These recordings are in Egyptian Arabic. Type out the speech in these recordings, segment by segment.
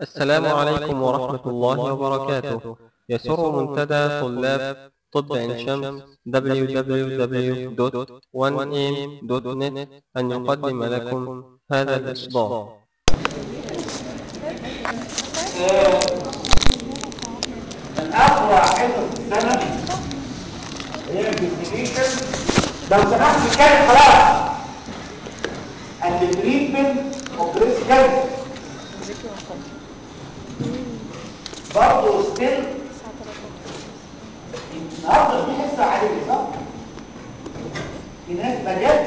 السلام عليكم ورحمة الله وبركاته يسر منتدى طلاب طب عين شمس www.1am.net أن يقدم لكم هذا الإصدار من اقوى حصص السنه هي الانفستيجيشن لو سمحت نتكلم خلاص and the treatment of breast cancer برضه ستيل النهارده في حصه عاديه صح؟ في ناس ما جاتش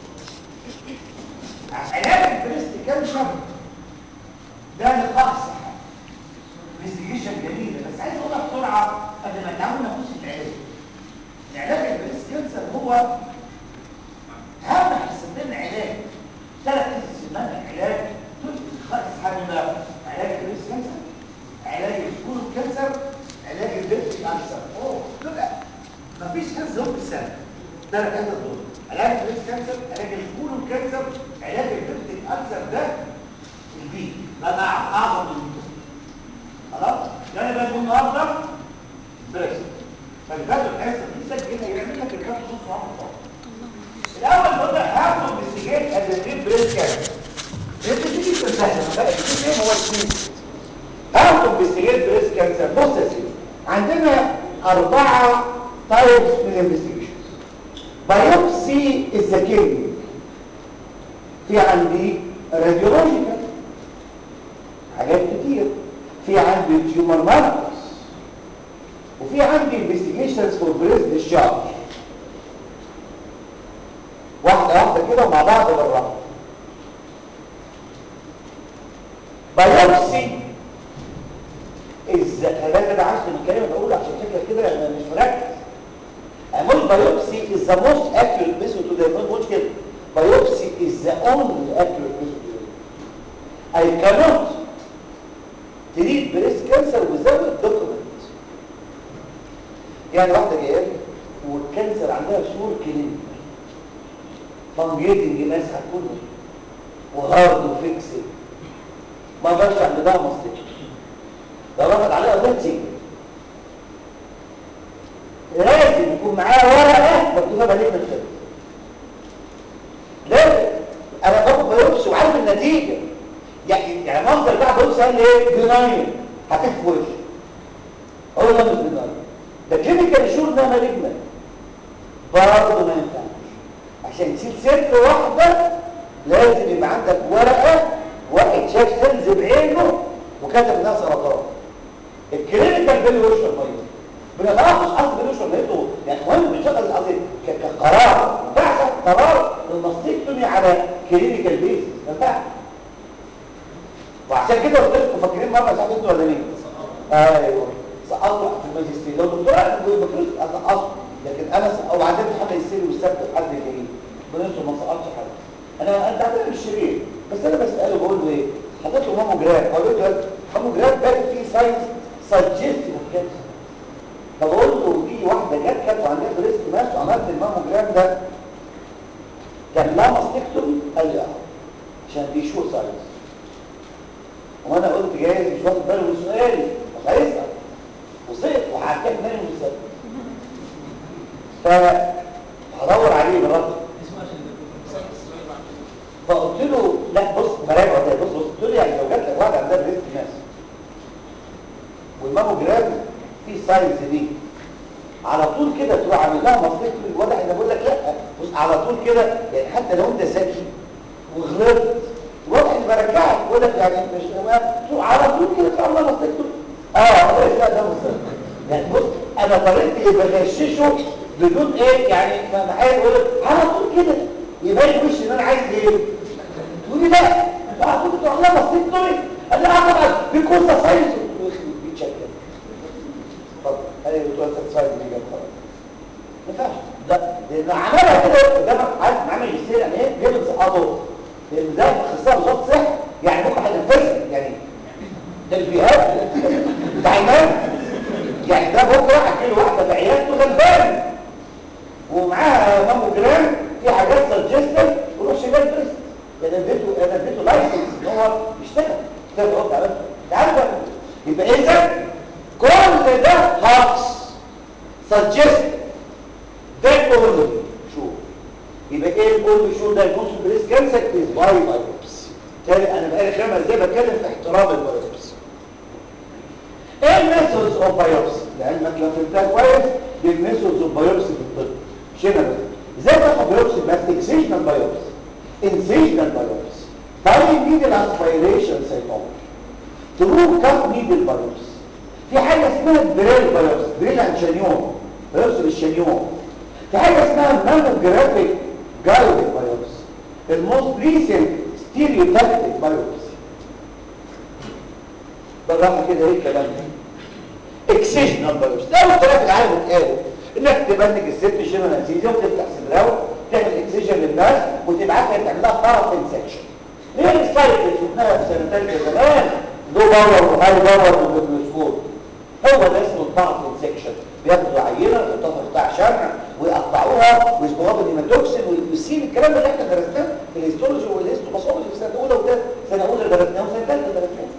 علاج البريست كانسر ده لقاح صحي انفستيجيشن جميله بس عايز اقولها بسرعه قبل ما نتعامل نخش في العلاج العلاج البريست كانسر هو اهم حصتين علاج ثلاث حصص في المنهج علاج خالص حاجه بقى علاج البريست كانسر علاج الكولون كانسر علاج البريست كانسر اوه دول مفيش حصه يوم في السنه ثلاث حصص دول علاج البريست كانسر علاج الكولون كانسر علاج البريست كانسر ده البيك ده اعظم من البيك خلاص يعني بقى النهارده بريست فالفاتو الحصه دي سجلها يعمل لك الكارت نص عمر طبعا الاول قلنا هاو تو انفستيجيت از تريب بريست كانسر الانفستيجيشن سهل ما بقاش كتير هو اثنين هاو تو انفستيجيت بريست كانسر بص يا سيدي عندنا اربعه تايبس من الانفستيجيشن بايوبسي از ذا كينج في عندي راديولوجيكال حاجات كتير في عندي تيومر ماركرز وفي عندي انفستيجيشنز فور بريست ديشارج واحده واحده كده ومع بعض بالراحه بايوبسي از انا كده عايز من الكلام اللي بقوله عشان شكلك كده انا مش مركز اقول بايوبسي از ذا موست اكيوريت ميثود تو دايجنوز مش كده بايوبسي از ذا اونلي اكيوريت ميثود I cannot treat breast cancer without document يعني واحده جايه لي والكانسر عندها شهور كلينيك فانجيتنج ماس هتكون وهارد وفيكسد ما بقاش عندها مصلحه ده رفض عليها اوريدي لازم يكون معاها ورقه مكتوبه عليها من الخارج لازم انا باخد بايوبسي وعارف النتيجه يعني يعني المنظر بتاع بايوبسي قال لي ايه بناين هتف وش هو ده مش بناين ده كيميكال شور انها مالجنت برضه ما ينفعش عشان تشيل صدر واحده لازم يبقى عندك ورقه واحد شاف سيلز بعينه وكتب انها سرطان الكلينيكال بيلي وش الميه بنتعرف مش قصد بيلي وش الميه يعني مهم بنشغل قصدي كقرار ما ينفعش قرار الماستكتومي على كلينيكال بيز ما ينفعش وعشان كده قلت لكم فاكرين مره صاحب انتوا ولا مين؟ ايوه سقطوا في الماجستير لو دكتور بكالوريوس اسقطوا لكن انا او عندنا امتحان ماجستير والسبت والحد الجاي بننسوا ما سقطش حد انا انت عارف مش شرير بس انا بساله بقول له ايه حطيت له ماموجراف بقول له ماموجراف باين فيه ساينس سجستيف كانسر فبقول له دي واحده جت كانت عندها بريست ماس وعملت الماموجراف ده كان لها ماستكتومي قال لي اه عشان دي شو ساينس وانا قلت جايز مش واخد باله من سؤالي مش هيسال وصيت وحكيت منه بالظبط فهدور عليه بالرفض فقلت له لا بص براجع ده بص بص قلت له يعني لو جات لك واحده عندها بريست ماس والماموجرام فيه ساينس دي على طول كده تروح عامل لها ماستكتومي الواضح ان بقول لك لا بص على طول كده يعني حتى لو انت ذكي وغلطت الواضح ان برجعك بقول لك يعني مش تروح على طول كده تروح عامل لها ماستكتومي اه ده لا ده بالظبط يعني بص انا طريقتي بغششه بدون ايه يعني ما عايز اقول لك على طول كده يبين وش ان انا عايز ايه تقول لي لا على طول تروح لها ماستكتومي قال لي اه طبعا في كورسه ساينس بيتشكل طب ايه بتوع ساينس دي جاب خلاص ما ينفعش لا لان عملها كده ده عارف عمل يصير يعني ايه جاب سقطه لان ده اخصائي وزاره الصحه يعني ممكن هينفذها يعني تلبيهات بتاع ايمان يعني ده بكره هتجيله واحده في عيادته غلبان ومعاها ماموجرام في حاجات سجستد وروح شغال بريست انا اديته انا اديته لايسنس ان هو يشتغل اشتغل بقى تعالوا بقى يبقى اذا كل ده هاكس سجست ده الاورلي شوف يبقى ايه الاورلي شو ده يكون في بريس كانسر از باي بايوبسي تاني انا بقالي خمس دقايق بتكلم في احترام البايوبسي ايه الميثودز اوف بايوبسي لعلمك لو فهمتها كويس دي الميثودز اوف بايوبسي في الطب جنرال ازاي تاخد بايوبسي بس اكسيشنال بايوبسي انسيشنال بايوبسي فاين نيدل اسبيريشن سيتومتري ترو كات نيدل بايوبسي في حاجه اسمها دريل بايوبسي دريل عن شنيون بايوبسي بالشنيون في حاجه اسمها مانوجرافيك جايد بايوبسي الموست ريسنت ستيريوتاكتيك بايوبسي بالراحه كده ايه الكلام ده اكسيشنال بايوبسي ده اول طريقه في العالم اتقالوا انك تبنج الست شبه انستيزيا وتفتح صدرها تعمل اكسيجن للناس وتبعتها تعمل لها طرف انسكشن هي السلايد اللي شفناها في سنه ثالثه زمان لو باور وهاي باور وبالمسكوت هو ده اسمه الطرف انسكشن بياخدوا عينه ويحطوها في قطاع شمع ويقطعوها ويصبغوها بالهيماتوكسين ويسيب الكلام اللي احنا درسناه في الهيستولوجي والهيستوباثولوجي في سنه اولى وثالثه سنه اولى درسناه وسنه ثالثه درسناه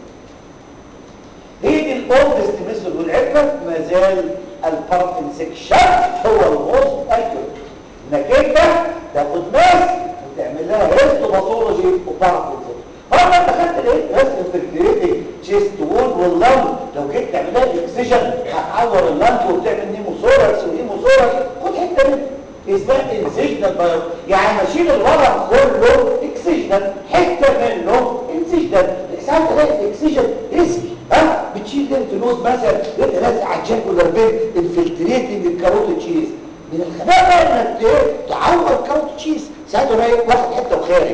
هي دي الاولدست ميثود والعلم ما زال البارت انسكشن هو الموست اكيوريت انك انت تاخد ناس وتعمل لها هيستوباثولوجي وبارت انسكشن مرة انت خدت لقيت ناس انفلتريتنج تشيست وول واللنج لو جيت تعمل لها اكسجن هتعور اللنج وبتعمل نيموثوركس ونيموثوركس خد حته منه اسمها انسجنال بايو يعني اشيل الورم كله اكسجنال حته منه انسجنال ساعات تلاقي الاكسجن ريسكي ها بتشيل لينف نود مثلا انت لازق على الجاكولار بين انفلتريتنج الكاروت تشيز من الخباء بقى انك ايه تعور الكاروت تشيز ساعات تلاقي واخد حته وخارج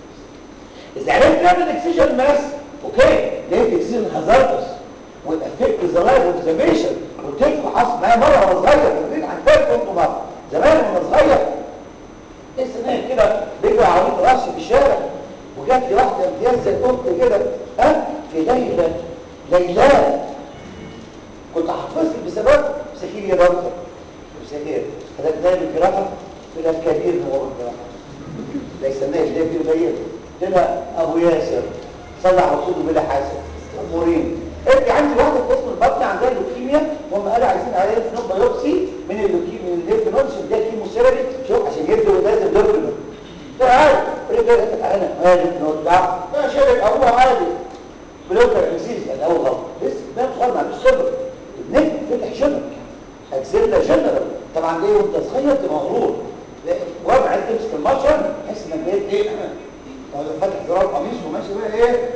اذا عرفت تعمل اكسجن ماس اوكي لقيت اكسجن هازاردس والافكت ذا لايف اوبزرفيشن وتفحص معايا مره وانا صغير فاكرين عارفين كنت مره زمان وانا صغير لسه نايم كده بيجري عربيه راسي في الشارع وجات لي واحده امتياز زي القط كده ها في ليله ليلى كنت حافظت بسبب سكين يا دكتور سكين هذا دايما الجراحه في الكبير هو الجراحه ليس الناس ده في قليل هنا ابو ياسر صلى على رسوله بلا حاسب امورين انت عندي واحده في اسم البطن عندها لوكيميا وهم قالوا عايزين عليها نوع بايوبسي من اللوكيميا من الليف نودز ده كيمو ثيرابي شوف عشان يدوا لازم لوكيميا ده عادي رجعت انا مالك نود ده ده شرب ابوها عادي بلوكر عزيز يعني اول غلط لسه ده صغير ما عندوش خبره النجم فتح شبك اكسيلا جنرال طبعا ليه وانت صغير تبقى مغرور وضع انت تمسك المشهد تحس انك بقيت ايه فاتح زرار قميص وماشي بقى ايه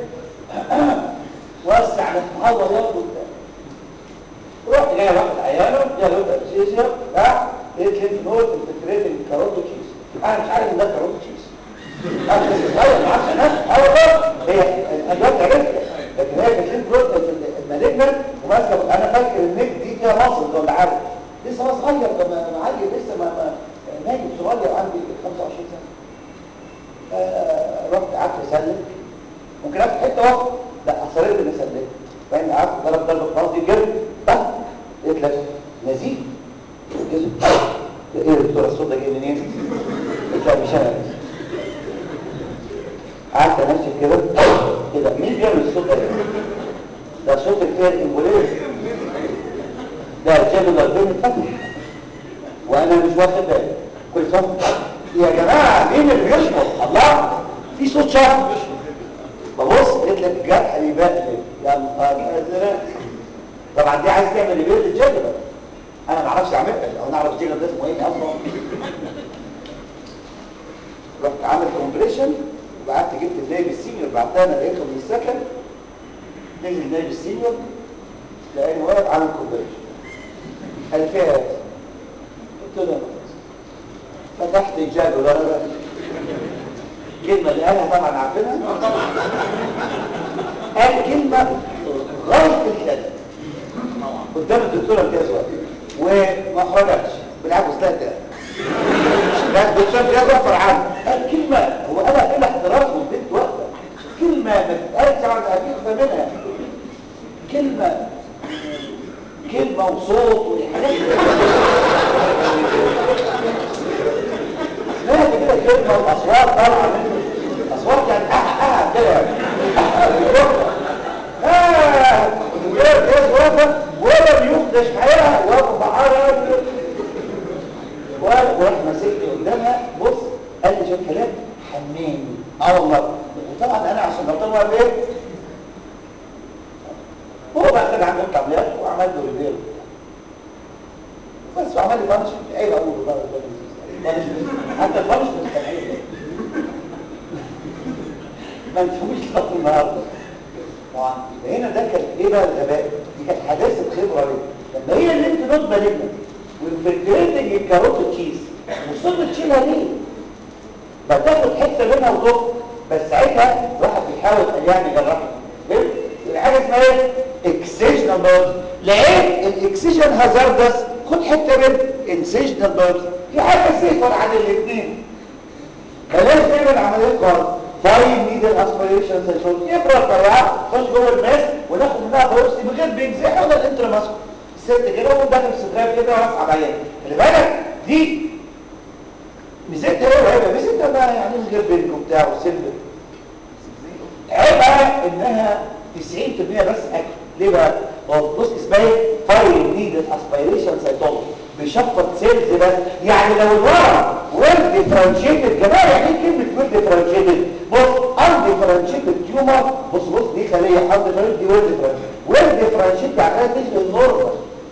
وسع للهوا ياخد رحت جاي واحد عياله جاي له تنسيسيا راح لقيت لينف نود انتجريتنج كاروتو تشيز انا مش عارف ان ده كاروتو تشيز انا مش صغير ما اعرفش انا اول هي الادوات عرفت لكن هي كانت لينف نود المالجنت وماسكه انا فاكر النك دي فيها مصل ولا عارف لسه انا صغير ده معلي لسه ما ما نايم صغير عندي 25 سنه رحت قعدت اسلك ممكن اخد حته واحده لا اصريت اني اسلك فاهم قعدت ضرب ضربه راسي جري طق لقيت لك نزيف الجسم ده ايه الدكتور الصوت ده جاي منين؟ قلت له مش انا قعدت نفسي كده كده مين بيعمل الصوت ده؟ ده صوت الفير امبوليز ده الجبل البين اتفتح وانا مش واخد بالي كل صوت يا جماعة مين اللي بيشمط الله في صوت شهر ببص لقيت لك الجرح اللي بقلب يا نهار ازرق طبعا دي عايز تعمل ريبير للجبل انا ما اعرفش اعملها او انا اعرف الجبل ده اسمه ايه اصلا رحت عامل كومبريشن وقعدت جبت النايب السينيور بعتها انا لقيته من السكن نزل النايب السينيور لقاني واقف عامل كومبريشن قال فيها قلت له فتحت الجاد ولا لا كلمة اللي قالها طبعا عارفينها قال كلمة غاية الكلام قدام الدكتورة امتياز وما خرجتش بالعكس لا تاني لا الدكتور امتياز وفر عنه قال كلمة هو قالها كده احتراف والبنت واقفة كلمة ما تتقالش عن أكيد منها كلمة كلمة وصوت وحاجات لا كده كلمة واصوات طالعة منه اصوات يعني اه اه كده اه عمل له ريبير بس وعمل لي بانش عيب اقول والله حتى البانش كان عيب ما انتهوش لغايه النهارده طبعا هنا ده كان ايه بقى الغباء دي كانت حداثه خبره ليه لما هي اللي انت نوت مالجنا والفلتريتنج الكاروت تشيز وصلت تشيلها ليه فتاخد حته منها وتقف بس ساعتها الواحد بيحاول ان يعني يجربها حاجه اسمها ايه اكسجنال بايوبسي لقيت الاكسجن هازاردس خد حته من انسجنال بايوبسي في حاجه سيفر عن الاثنين بلاش نعمل عمليه خالص فايل نيدل اسبيريشن سيشن ابره طريعه خش جوه الماس وناخد منها بايوبسي من غير بنزين ولا الانترماسكو الست كده وهو داخل صدرها كده واسعه عيان خلي بالك دي ميزتها ايه وهيبقى ميزتها بقى يعني من غير بنك وبتاع وسلم عيبها انها 90% بس اكل ليه بقى هو بص اسمها ايه فايل نيدل اسبيريشن سيتولوجي بيشفط سيلز بس يعني لو الورم ويل ديفرنشيتد كمان يعني ايه كلمه ويل ديفرنشيتد بص ان ديفرنشيتد تيومر بص بص دي خليه ان ديفرنشيتد دي ويل ديفرنشيتد ويل ديفرنشيتد يعني تشبه النورمال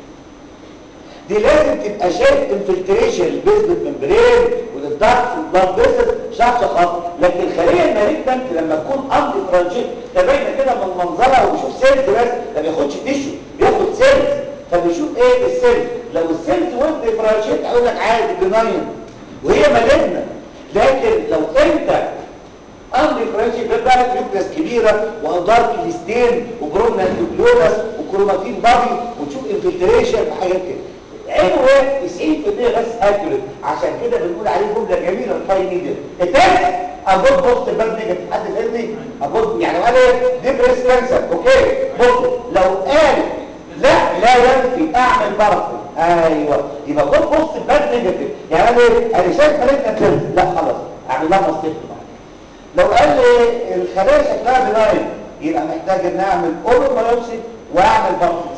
دي لازم تبقى شايف انفلتريشن البيزمنت ممبرين والضغط والبلاد فيسز شخص خط لكن الخليه المالجنت لما تكون ان ديفرنشيت تبين كده من منظرها وبيشوف سيلز بس ما بياخدش تيشو بياخد سيلز فبيشوف ايه السيلز لو السيلز ويل ديفرنشيت هيقول لك عادي بناين وهي مالجنت لكن لو انت ان ديفرنشيت ده بقى نيوكليس كبيره ودارك ليستين وبرومنال نيوكليوس وكروماتين بادي وتشوف انفلتريشن وحاجات كده عينه ايه 90% بس اكيوريت عشان كده بنقول عليه جمله جميله الفاي نيدل التاني اجود بوست باد نيجاتيف حد فهمني اجود يعني قال ايه دي بريس كانسر اوكي بص لو قال لا لا ينفي اعمل بارافين ايوه يبقى جود بوست باد نيجاتيف يعني قال ايه انا شايف مالتنا سيلز لا خلاص اعمل لها مصيبه لو قال لي الخلايا شكلها بناين يبقى محتاج ان اعمل اورو مايوبسي واعمل بارافين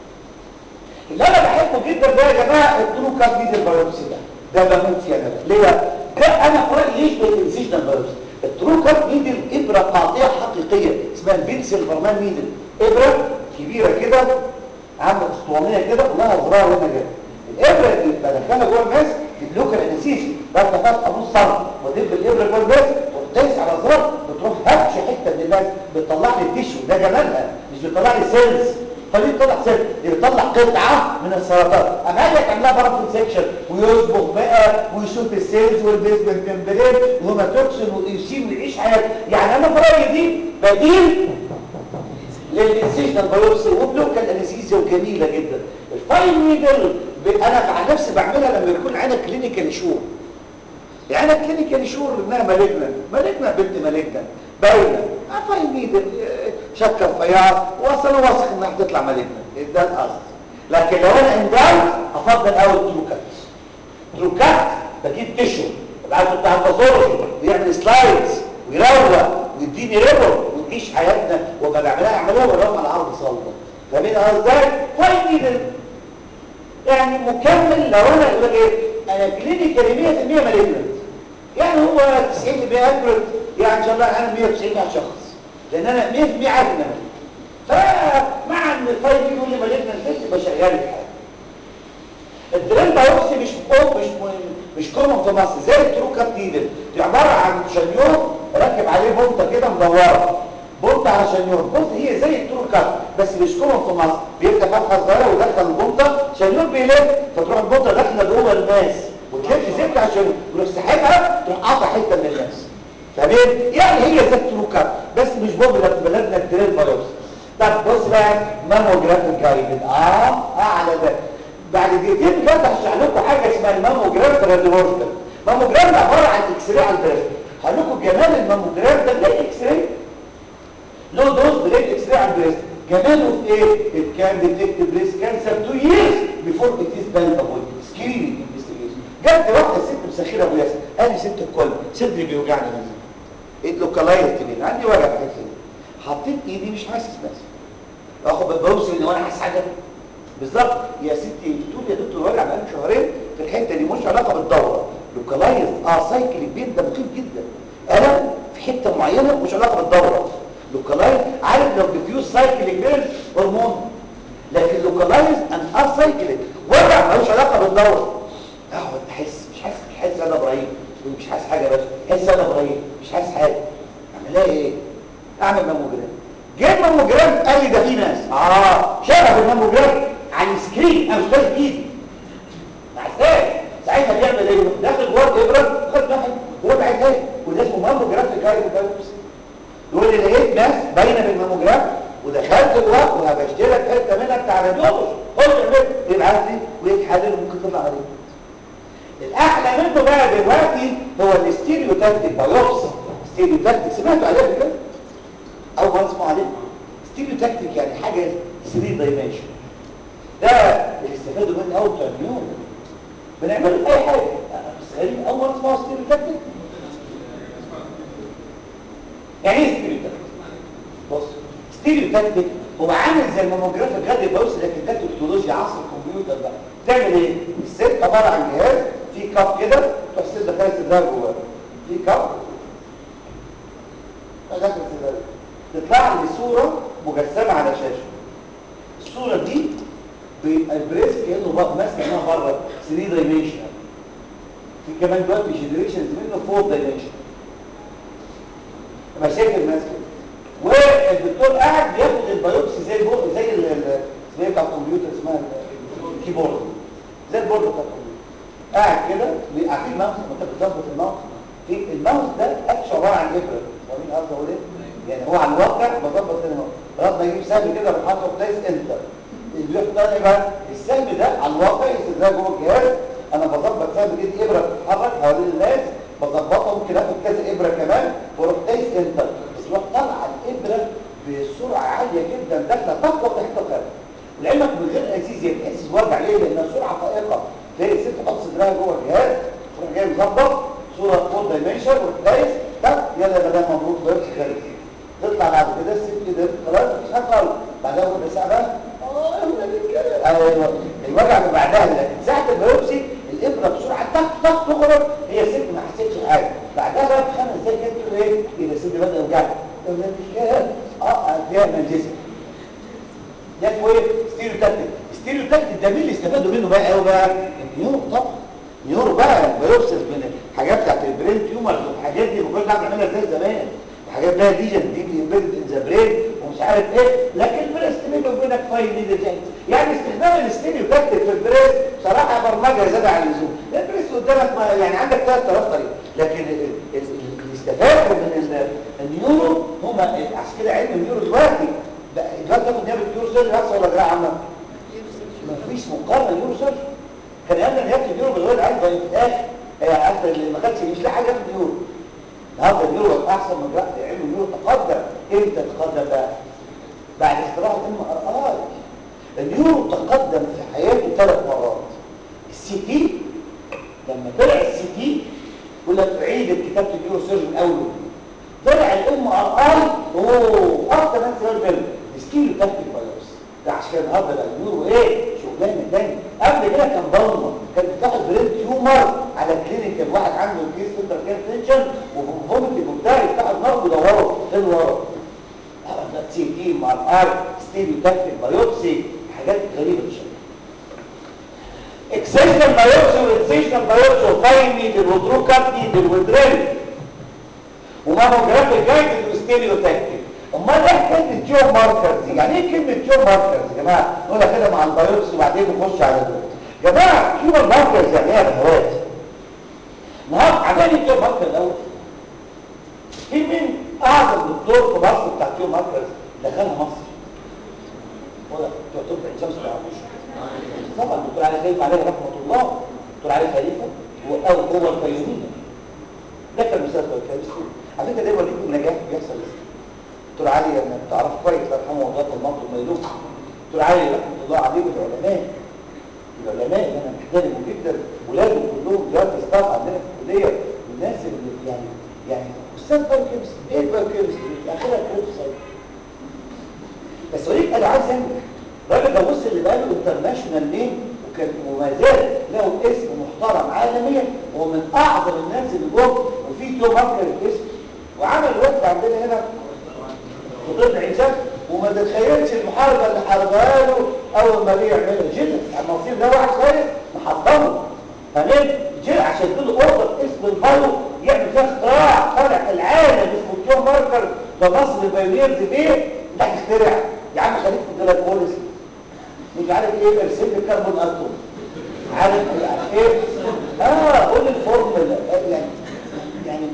اللي انا بحبه جدا ده يا جماعه الترو كاب دي البيوبسي ده ده بموت فيه انا ليه ده انا في رايي يشبه الانسيجنال بيوبسي الترو كاب نيدل ابره قاطعه حقيقيه اسمها الفينسل فرمان نيدل ابره كبيره كده عامله اسطوانيه كده ولها زرار هنا كده الابره اللي بدخلها جوه الماس اللوكال انستيزي بفتح فتحه نص سم وادب الابره جوه الماس تروح دايس على زرار بتروح هبش حته من الماس بتطلع لي التيشو ده جمالها مش بتطلع لي سيلز فليه طلع سيل يطلع قطعه من السرطان اما هي تعملها بارافين سيكشن ويصبغ بقى ويشوف السيلز والبيزمنت ممبرين وهيماتوكسين ويسيب ويعيش حياته يعني انا في رايي دي بديل للانسيجنال بايوبسي وبلوكال انستيزيا وجميله جدا الفاين نيدل انا عن نفسي بعملها لما يكون عينك كلينيكال شور يعني كلينيكال شور انها مالجنا مالجنا بنت مالجنا باينه فاين نيدل شكه رفيعه واصل واثق انها هتطلع مالجنا ده القصد لكن لو انا انداوت افضل قوي التروكات تروكات بجيب تيشو العيال بتاع الباثولوجي بيعمل سلايدز ويروق ويديني ريبور ونعيش حياتنا وما بعملها اعملها ولو على عرض صلبه فاهمين قصدي فاين نيدل يعني مكمل لو انا اقول لك ايه انا كلينيكالي 100% مالجنت يعني هو 90% اكوريت يعني ان شاء الله انا 190 شخص لان انا 100% عارف ان انا فمع ان الفايل يقول لي مالجنا البيت يبقى شغال الحال الدرين بايوبسي مش كوم مش مش كومن في مصر زي الترو كاب نيدل دي عباره عن شنيور راكب عليه بنطه كده مدوره بنطه على شنيور بص هي زي الترو كاب بس مش كومن في مصر بيفتح فتحه صغيره ويدخل البنطه شنيور بيلف فتروح البنطه داخله جوه الماس وتلف زبده عشان يروح ساحبها تروح قاطع حته من الماس فاهمين يعني هي زي الترو كاب بس مش بوبلر في بلدنا الدرين بايوبسي طب بص بقى ماموجراف جايدد اه اعلى ده بعد دقيقتين كده هشرح لكم حاجه اسمها الماموجراف راديولوجيكال ماموجراف ده عباره عن اكس راي على البريست هقول لكم جمال الماموجراف ده ليه اكس راي له دوز بليد اكس راي على البريست جماله في ايه it can detect breast cancer two years before it is palpable screening investigation جت واحده ست مسخره ابو ياسر قال لي ست الكل صدري بيوجعني من ايه لوكالايزد كده عندي وجع في الحته دي حطيت ايدي مش حاسس نفسي اخد ببوسي ان انا حاسس حاجه بالظبط يا ستي بتقول يا دكتور وجع بقالي شهرين في الحته دي مش علاقه بالدوره لوكالايز اه سايكل البين ده مخيف جدا الم في حته معينه مش علاقه بالدوره لوكالايز عارف لو ديفيوز سايكل البين هرمون لكن لوكالايز اند اسايكليك وجع ملوش علاقه بالدوره اه هو انت حس مش حاسس مش حاسس انا ابراهيم مش حاسس حاجه بس حس انا ابراهيم مش حاسس حاجه اعمل ايه اعمل ماموجرام جيت ماموجرام قال لي ده في ناس اه شغل الماموجرام على السكرين انا مش شايف ايدي مع ازاي ساعتها بيعمل ايه داخل جوه الابره خد واحد هو عايز ايه وده اسمه ماموجرام في الجاي يقول لي لقيت ناس باينه بالماموجرام ودخلت جواه وهبشتري لك حته منها بتاع راديولوجي خد اعمل يبعت لي ويتحلل وممكن تطلع عليه الاحلى منه بقى دلوقتي هو الاستيريوتاكتيك بايوبسي ستيريوتاكتيك سمعتوا عليه قبل كده اول مره اسمعوا عليه ستيريوتاكتيك يعني حاجه 3 دايمنشن ده اللي استفادوا منه اول بتوع النيون بنعمله في اي حاجه بس غريب اول مره اسمعوا ستيريوتاكتيك يعني ايه ستيريوتاكتيك بص ستيريوتاكتيك هو عامل زي الماموجراف الغدي البوكس لكن ده تكنولوجيا عصر الكمبيوتر بقى تعمل ايه الست عباره عن جهاز فيه كاب كده تروح الست دخلها صدرها جواه في كاب داخل صدرها تطلع لي صوره مجسمه على شاشه الصوره دي بيبقى البريس كانه بقى ماسك انها بره 3 دايمنشن في كمان دلوقتي جنريشنز منه 4 دايمنشن مشاكل ماسكه والدكتور قاعد بياخد البيوبسي زي البورد زي ال زي بتاع الكمبيوتر اسمها الكيبورد زي البورد بتاع الكمبيوتر قاعد كده بيبقى في ماوس انت بتظبط الماوس في الماوس ده اكشن عباره عن ابره فاهمين قصدي اقول ايه؟ يعني هو على الواقع بظبط الماوس خلاص بجيب سهم كده بحطه بلايس انتر اللي بيحصل ايه بقى؟ السهم ده على الواقع يستخدم جوه الجهاز انا بظبط سهم كده ابره بتتحرك حوالين الناس بظبطها ممكن اخد كذا ابره كمان واروح دايس انتر تروح طالعه الابره بسرعه عاليه جدا داخله تقوى تحت القلب لعلمك من غير انستيزيا تحس بوجع ليه لانها سرعه فائقه تلاقي الست تحط صدرها جوه الجهاز تروح جاي مظبط صوره فور دايمنشن وتروح دايس طب يلا يا مدام مبروك بيرس خالص تطلع بعد كده الست كده خلاص مفيش حاجه خالص بعدها ربع ساعه بقى اه ايوه الوجع اللي بعدها لكن ساعه البيوبسي الابره بسرعه تك تك تخرج هي ست ما حسيتش حاجه بعدها بقى بخمس دقايق كده تقول ايه ايه ده ست بدا يوجعك اه فيها نرجسه ده اسمه ايه ستيريوتاكتيك ستيريوتاكتيك ده مين اللي استفادوا منه بقى قوي بقى النيورو طبعا نيورو بقى البيوبسي من الحاجات بتاعت البرين تيومر والحاجات دي ما كناش بنعملها زي زمان الحاجات بقى دي جن دي بيمبيدد ان ذا برين ومش عارف ايه لكن بريست بينه وبينك فاين نيدل يعني استخدام الستيريوتاكتيك في البريست بصراحه برمجه زياده عن اللزوم البريست قدامك ما يعني عندك 3000 طريقه لكن اللي استفادوا من النيورو هم عشان كده علم النيورو دلوقتي دلوقتي تاخد نيابه نيورو سيرجري احسن ولا جراحه عامه؟ مفيش مقارنه نيورو سيرجري كان قبل نيابه النيورو بالغير عايز في الاخر عارف اللي ما خدش مش لاقي حاجه في النيورو النهارده النيورو احسن من جراحه علم النيورو تقدم امتى تقدم بقى؟ بعد اختراع الام ار اي النيورو تقدم في حياته ثلاث مرات السي تي لما طلع السي تي يقول لك عيد كتابه النيورو سيرجن من اوله طلع الام ار اي اوه اكتر ناس سؤال منه ستيل تاكتيك بايوس ده عشان النهارده بقى النيورو ايه شغلانه تاني قبل كده كان ضلمه كان بتاخد برين تيومر على كلينيكال واحد عنده كيس سنتر كان تنشن وفوميتنج وبتاع يفتحوا دماغه ويدوروا فين ورا سي تي مع الار ستيريو تاكتيك بايوبسي حاجات غريبه بالشكل اكسيشن بايوبسي وانسيشن بايوبسي وفاين نيدل وترو كات نيدل ودريل وماموجراف جايد وستيريو تاكتيك امال ايه حكايه التيوم ماركرز يعني ايه كلمه تيوم ماركرز يا جماعه نقولها كده مع البايوبسي وبعدين نخش على دول يا جماعه تيوم ماركرز يعني ايه يا بهوات النهارده عمال التيوم ماركر الاول في مين اعظم دكتور في مصر بتاع تيوم ماركرز دخلها مصر ولا دكتور عين شمس ما يعرفوش طبعا الدكتور علي خليفه عليه رحمه الله الدكتور علي خليفه هو او هو الفيومين ده كان مستشفى الكابستون على فكره ده يوريكم نجاح بيحصل ازاي دكتور علي انا تعرف كويس الله يرحمه وضغط المرض الميلوك دكتور علي رحمه الله عليه من العلماء العلماء اللي انا محترمه جدا ولاده كلهم دلوقتي ستاف عندنا في الكليه الناس اللي يعني يعني استاذ بايوكيمستري ايه بايوكيمستري اخرها كريبس بس اوريك انا عايز انجح الراجل ده بص اللي بقى له انترناشونال نيم وكان وما زال له اسم محترم عالميا ومن اعظم الناس اللي جم وفي تو ماركر الاسم وعمل وقت عندنا هنا في طب عين شمس وما تتخيلش المحاربه اللي حاربها له اول ما بيجي يعملها جلد المصير ده واحد كويس نحضره فاهمين جلد عشان كده اوردر اسم الفايو يعمل فيها اختراع طالع العالم اسمه تيوم ماركر ده مصر بايونيرز فيه ده اخترع يا عم خليك في الجلاكوليس مش عارف ايه ارسل لي كربون اتوم عارف يعني ايه اه قول الفورمولا يعني يعني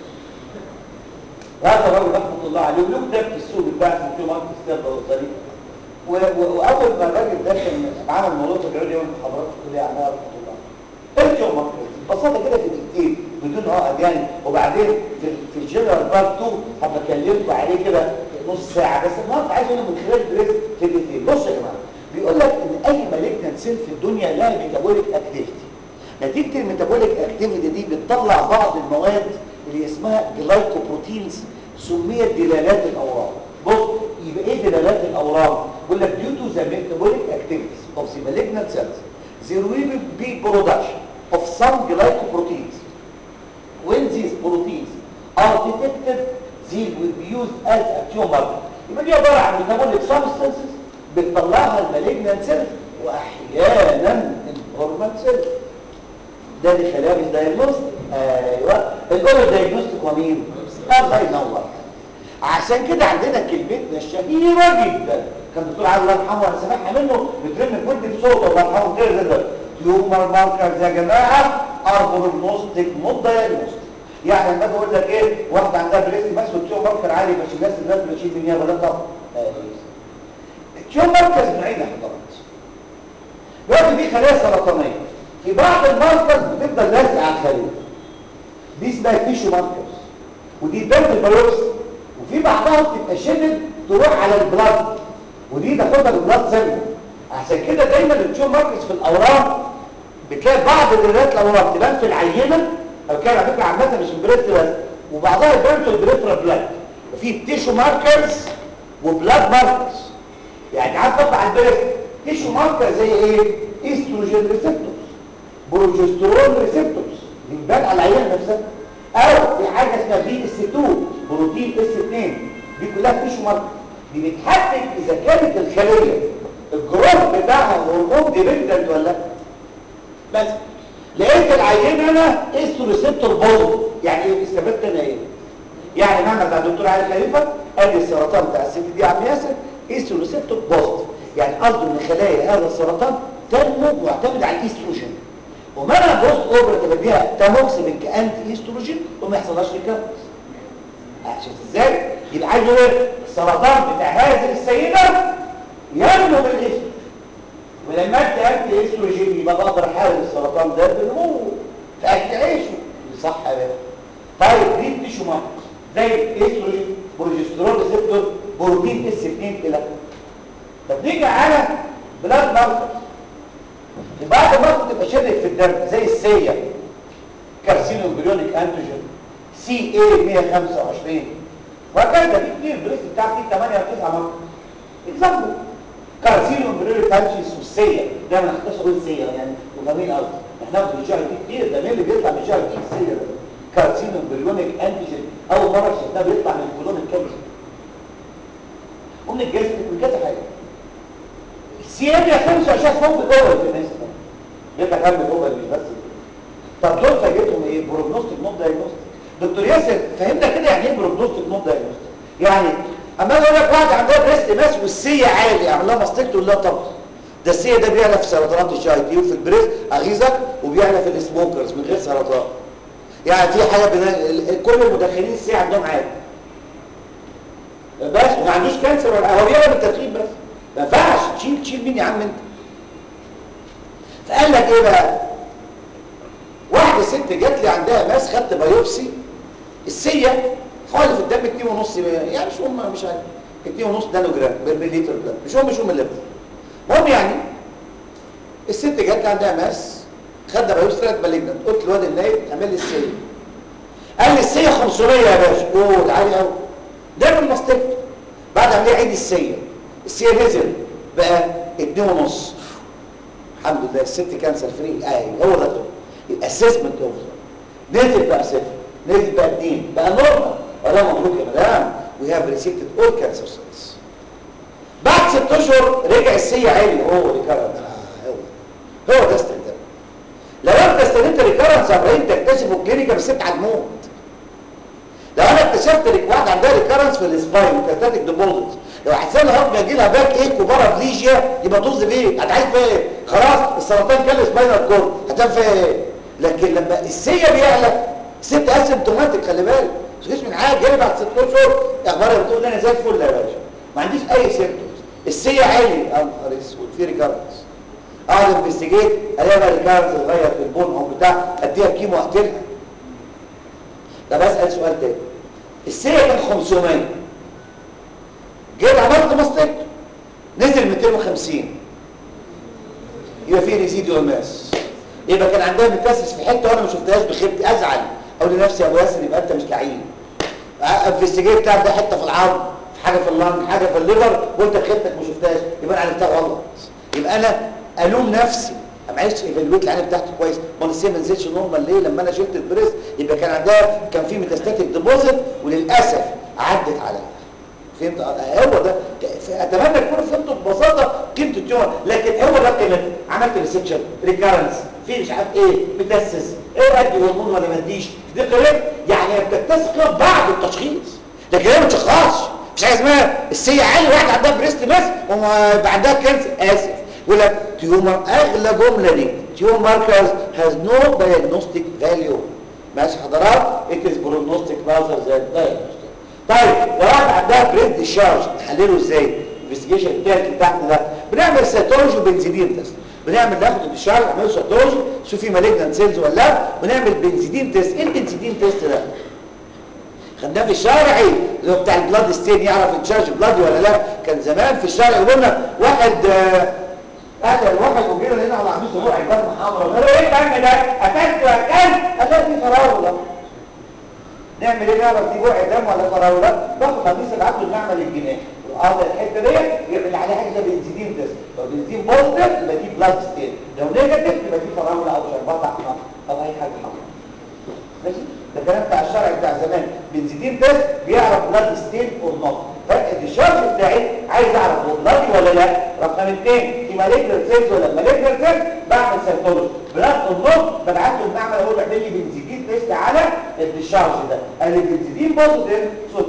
هذا الراجل رحمه الله عليه وله كتاب في السوق بتاع اسمه مارك ستيب وصريح واول ما الراجل ده كان عمل موضوع العليا يوم محاضرات في الكليه عملها رحمه الله ارجعوا مارك ببساطه كده في دقيقتين بدون عقد يعني وبعدين في في الجنرال بارت 2 هبقى اكلمكم عليه كده نص ساعه بس النهارده عايز اقول من خلال بريس في دقيقتين بصوا يا جماعه بيقول لك ان اي مالجنت سيل في الدنيا لها ميتابوليك اكتيفيتي نتيجه الميتابوليك اكتيفيتي دي بتطلع بعض المواد اللي اسمها جلايكوبروتينز سميت دلالات الاورام بص يبقى ايه دلالات الاورام بيقول لك due to the metabolic activities of the malignant cells there will be production of some glycoproteins when these proteins are detected they will be used as a tumor يبقى دي عباره عن metabolic substances بتطلعها المالجنت سيلز واحيانا الهرمون سيلز ده اللي خلاها مش دايجنوستيك ايوه الاول دايجنوستيك ومين الله ينور عشان كده عندنا كلمتنا الشهيره جدا كان الدكتور عادل الله يرحمه انا سامعها منه بترن في ودني بصوت الله يرحمه كده زي تيومر ماركرز يا جماعه ار بروجنوستيك نوت دايجنوستيك يعني لما اجي اقول لك ايه واحده عندها بريست بس والتيومر ماركر عالي مش الناس الناس بتشيل من يابا ده طبعا التيومر ماركرز نوعين يا حضرات دلوقتي في خلايا سرطانيه في بعض الماركرز بتفضل لازقه على الخليه دي اسمها تيشو ماركرز ودي تبان في البيوبسي وفي بعضها بتبقى شدد تروح على البلاد ودي تاخدها البلاد سيل عشان كده دايما التيوم ماركرز في الاورام بتلاقي بعض دلالات الاورام تبان في العينه او كان على فكره عامه مش البريست بس وبعضها يبان في البريفرال بلاد وفي تيشو ماركرز وبلاد ماركرز يعني عارف تطلع البريست تيشو ماركر زي ايه استروجين ريسبتورز بروجسترون ريسبتورز دي بتبان على العينه نفسها او في حاجه اسمها بي اس 2 بروتين اس 2 دي كلها تيشو ماركر دي بتحدد اذا كانت الخليه الجروث بتاعها هرمون ديبندنت ولا لا بس لقيت العينه انا استرو ريسبتور بوزيتيف يعني ايه استفدت انا ايه يعني معنى بتاع الدكتور علي خليفه قال لي السرطان بتاع الست دي يا عم ياسر استرو ريسبتور بوزيتيف يعني قصده ان خلايا هذا السرطان تنمو معتمد على الاستروجين وما انا بوست اوبرا بديها تاموكسين كانتي استروجين وما يحصلهاش ريكابس شفت ازاي يبقى عايز ايه السرطان بتاع هذه السيده ينمو بالاستروجين ولما انت انت استروجين يبقى بقدر احارب السرطان ده بنمو في اكل عيشه صح يا باشا طيب دي التيشو ماركر زي الاستروجين بروجسترون ريسبتور بروتين اس 2 الى طب نيجي على بلاد ماركر بعد ما تبقى شرك في الدم زي السيا كارسينو بريونيك انتوجين سي اي 125 وهكذا في كتير بريس بتاع فيه 8 او 9 ماركر اكزامبل كارسينو بريونيك انتوجين والسيا ده ما نختصر نقول سيا يعني وجميل قوي احنا بناخد الشهر دي كتير ده مين اللي بيطلع من الشهر دي السيا ده كارسينو بريونيك انتوجين اول مره شفناه بيطلع من الكولون الكبد ومن الجسم من كذا حاجه السيام يا خمسة عشان فوق الأول في الناس يبقى كان الأول مش بس طب دول فاجئتهم ايه بروجنوستيك نوت دايجنوستيك دكتور ياسر فهمنا كده يعني ايه بروجنوستيك نوت دايجنوستيك يعني اما اقول لك واحد عندها بريست ماس والسية عالي اعمل لها ماستكت ولا طب ده السية ده بيعلى في سرطانات الشاي تي وفي البريست اغيظك وبيعلى في السموكرز من غير سرطان يعني في حاجه بنا... كل المدخنين السية عندهم عالي بس وما عندوش كانسر ولا هو بيعمل بالتدخين بس ما ينفعش تشيل تشيل مين يا عم انت فقال لك ايه بقى واحده ست جات لي عندها ماس خدت بايوبسي السيه حوالي في الدم 2 ونص يعني مش هم مش عارف 2 ونص نانو جرام بالمليلتر ده مش هم مش هم اللي المهم يعني الست جات لي عندها ماس خدت بايوبسي طلعت مالجنت قلت للواد النايب اعمل لي السيه قال لي السيه 500 يا باشا اوه ده عالي قوي ده من مصلحته بعد عمليه عيد السيه السي نزل بقى اتنين ونص الحمد لله الست كانسر فري ايوه هو ده الاسسمنت اوف نزل بقى صفر نزل بقى اتنين بقى نورمال ولا مبروك يا مدام وي هاف ريسيبتد اول كانسر سيلز بعد ست اشهر رجع السي عالي هو ريكارنس هو هو ده استخدام لو انت استخدمت ريكارنس يا ابراهيم تكتشفه كلينيكا بس انت هتموت لو انا اكتشفت لك واحد عندها ريكارنس في السباين كاتاتيك ديبوزيتس لو حسين الهضم يجي لها باك ايك وبارابليجيا يبقى طز بايه هتعيش فيها ايه خلاص السرطان كان سباينال كورد هتعمل فيها ايه لكن لما السيه بيعلى الست اسيمتوماتيك خلي بالك مش جسم حاجه جاي بعد ست اشهر اخبارها بتقول انا زي الفل يا باشا ما عنديش اي سيمتومز السيه عالي يا نهار اسود في ريكارنس اقعد انفستيجيت الاقي بقى ريكارنس اتغير في البون او بتاع اديها كيمو اقتلها طب اسال سؤال تاني السيه كان 500 جيت عملت ماستكت نزل 250 يبقى في ريزيديو ماس يبقى كان عندها متاسس في حته وانا ما شفتهاش بخيبتي ازعل اقول لنفسي يا ابو ياسر يبقى انت مش لعيب انفستيجيت بتاع ده حته في العظم في حاجه في اللنج حاجه في الليفر وانت بخيبتك ما شفتهاش يبقى انا عرفتها غلط يبقى انا الوم نفسي ما عرفتش ايفالويت العينه بتاعتي كويس ما السي ما نزلش نورمال ليه لما انا شلت البريس يبقى كان عندها كان في ميتاستاتيك ديبوزيت وللاسف عدت عليا فهمت هو ده اتمنى تكونوا فهمتوا ببساطه قيمه التيومر لكن هو ده قيمته عملت ريسكشن ريكارنس في مش عارف ايه متسس ايه ادي هرمون ولا ما اديش دي قيمه يعني هي بتكتسب قيمه بعد التشخيص لكن هي ما بتشخصش مش حاجه اسمها السي عالي واحد عندها بريست بس وما عندها كانسر اسف يقول لك تيومر اغلى جمله دي تيومر ماركرز هاز نو دايجنوستيك فاليو ماشي حضرات it is prognostic rather than diagnostic طيب لو واحد عندها بريد ديشارج نحلله ازاي الانفستيجيشن الثالث بتاعنا ده بنعمل سيتولوجي وبنزيدين تيست بنعمل ناخد الديشارج نعمله سيتولوجي نشوف في مالجنت سيلز ولا لا ونعمل بنزيدين تيست ايه البنزيدين تيست ده خدناه في الشرعي اللي هو بتاع البلاد ستين يعرف يتشارج بلادي ولا لا كان زمان في الشرع يقول لنا واحد آه قتل واحد وجينا لقينا على عميس روح عباد محمرا قال له ايه الدم ده قتلت واكلت قال له دي فراوله نعمل ايه نعرف دي بوع دم ولا فراوله باخد قميص ابعته المعمل الجنائي اه الحته ديت يعمل عليها حاجه بنزيدين تيست لو بنزين بوزيتيف يبقى دي بلاد ستين لو نيجاتيف يبقى دي فراوله او شربات احمر او اي حاجه حمراء ماشي ده كلام بتاع الشرع بتاع زمان بنزيدين تيست بيعرف بلاد ستين اور نوت فالديشارج بتاعي عايز اعرف هو بلادي ولا لا رقم اثنين في مالجنر سيلز ولا مالجنر سيلز بعمل سيتولوجي بلاد اور نوت ببعته المعمل اقول له اعمل لي بنزيدين تيست على الديشارج ده قال لي بنزيدين بوزيتيف سوتس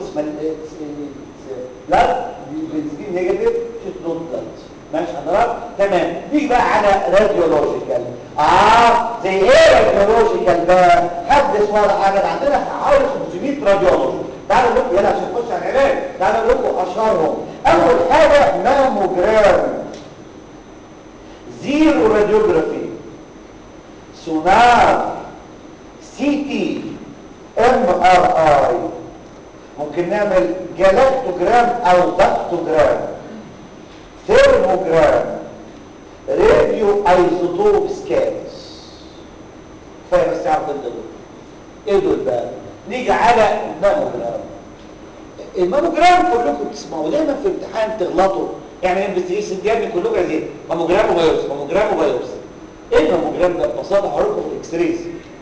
بلاد بنزيدين نيجاتيف شوت نوت بلاد ماشي حضرتك تمام نيجي بقى على راديولوجيكال اه زي ايه راديولوجيكال بقى حدث ولا حاجه عندنا حوالي 500 راديولوجي تعالوا نقول يلا عشان نخش على العلاج تعالوا نقول اشهرهم اول حاجه ماموجرام زيرو راديوجرافي سونار سي تي ام ار اي ممكن نعمل جلاكتوجرام او دكتوجرام ثيرموجرام راديو ايزوتوب سكانز كفايه بس يعرف انت دول ايه دول بقى نيجي على الماموجرام الماموجرام كلكم بتسمعوا دايما في امتحان تغلطوا يعني انفستيجيشن دي كلكم عايزين ماموجرام وبايوبسي ماموجرام وبايوبسي ايه الماموجرام ده ببساطه هوريكم في الاكس رايز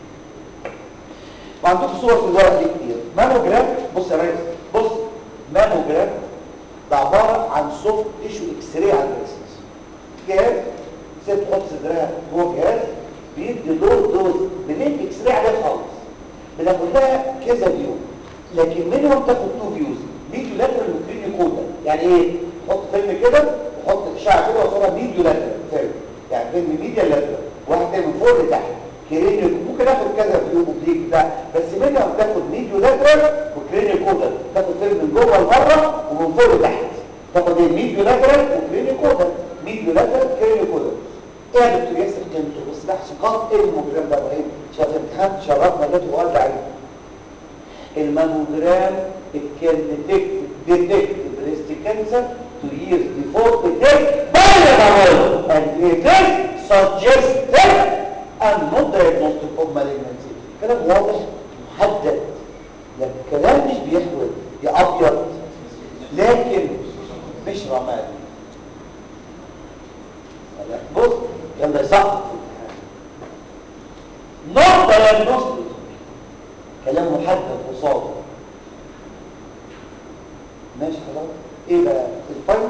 وعندكم صور في الورق دي كتير ماموجرام بص يا ريس بص ماموجرام ده عباره عن سوفت تيشو اكس راي على البريست جهاز ست تحط صدرها جوه جهاز بيدي دور دوز بلينك اكس راي عليها خالص بناخد لها كذا فيو لكن منهم تاخد تو فيوز ميديو لاترال وكليني كودا يعني ايه تحط فيلم كده وحط اشعه كده وصورها ميديو لاترال فيلم يعني فيلم ميديا لاترال واحد تاني من فوق لتحت كليني ممكن اخد كذا فيو اوبليك بتاع بس منهم تاخد ميديو لاترال وكليني كودا تاخد فيلم من جوه لبره ومن فوق لتحت تاخد الميديو لاترال وكليني كودا ميديو لاترال كليني كودا ايه يا دكتور ياسر قيمته بس ده احتقاق ايه الموجرام ده ابراهيم شاف امتحان شرفنا جت وقال عليه الماموجرام it can detect detect breast cancer two years before it is vulnerable and it is suggested and not diagnostic of malignancy كلام واضح محدد يعني كلام مش بيحول يا ابيض لكن مش رمادي بص يلا صح نقطة diagnostic كلام محدد وصادق ماشي خلاص ايه بقى الفاين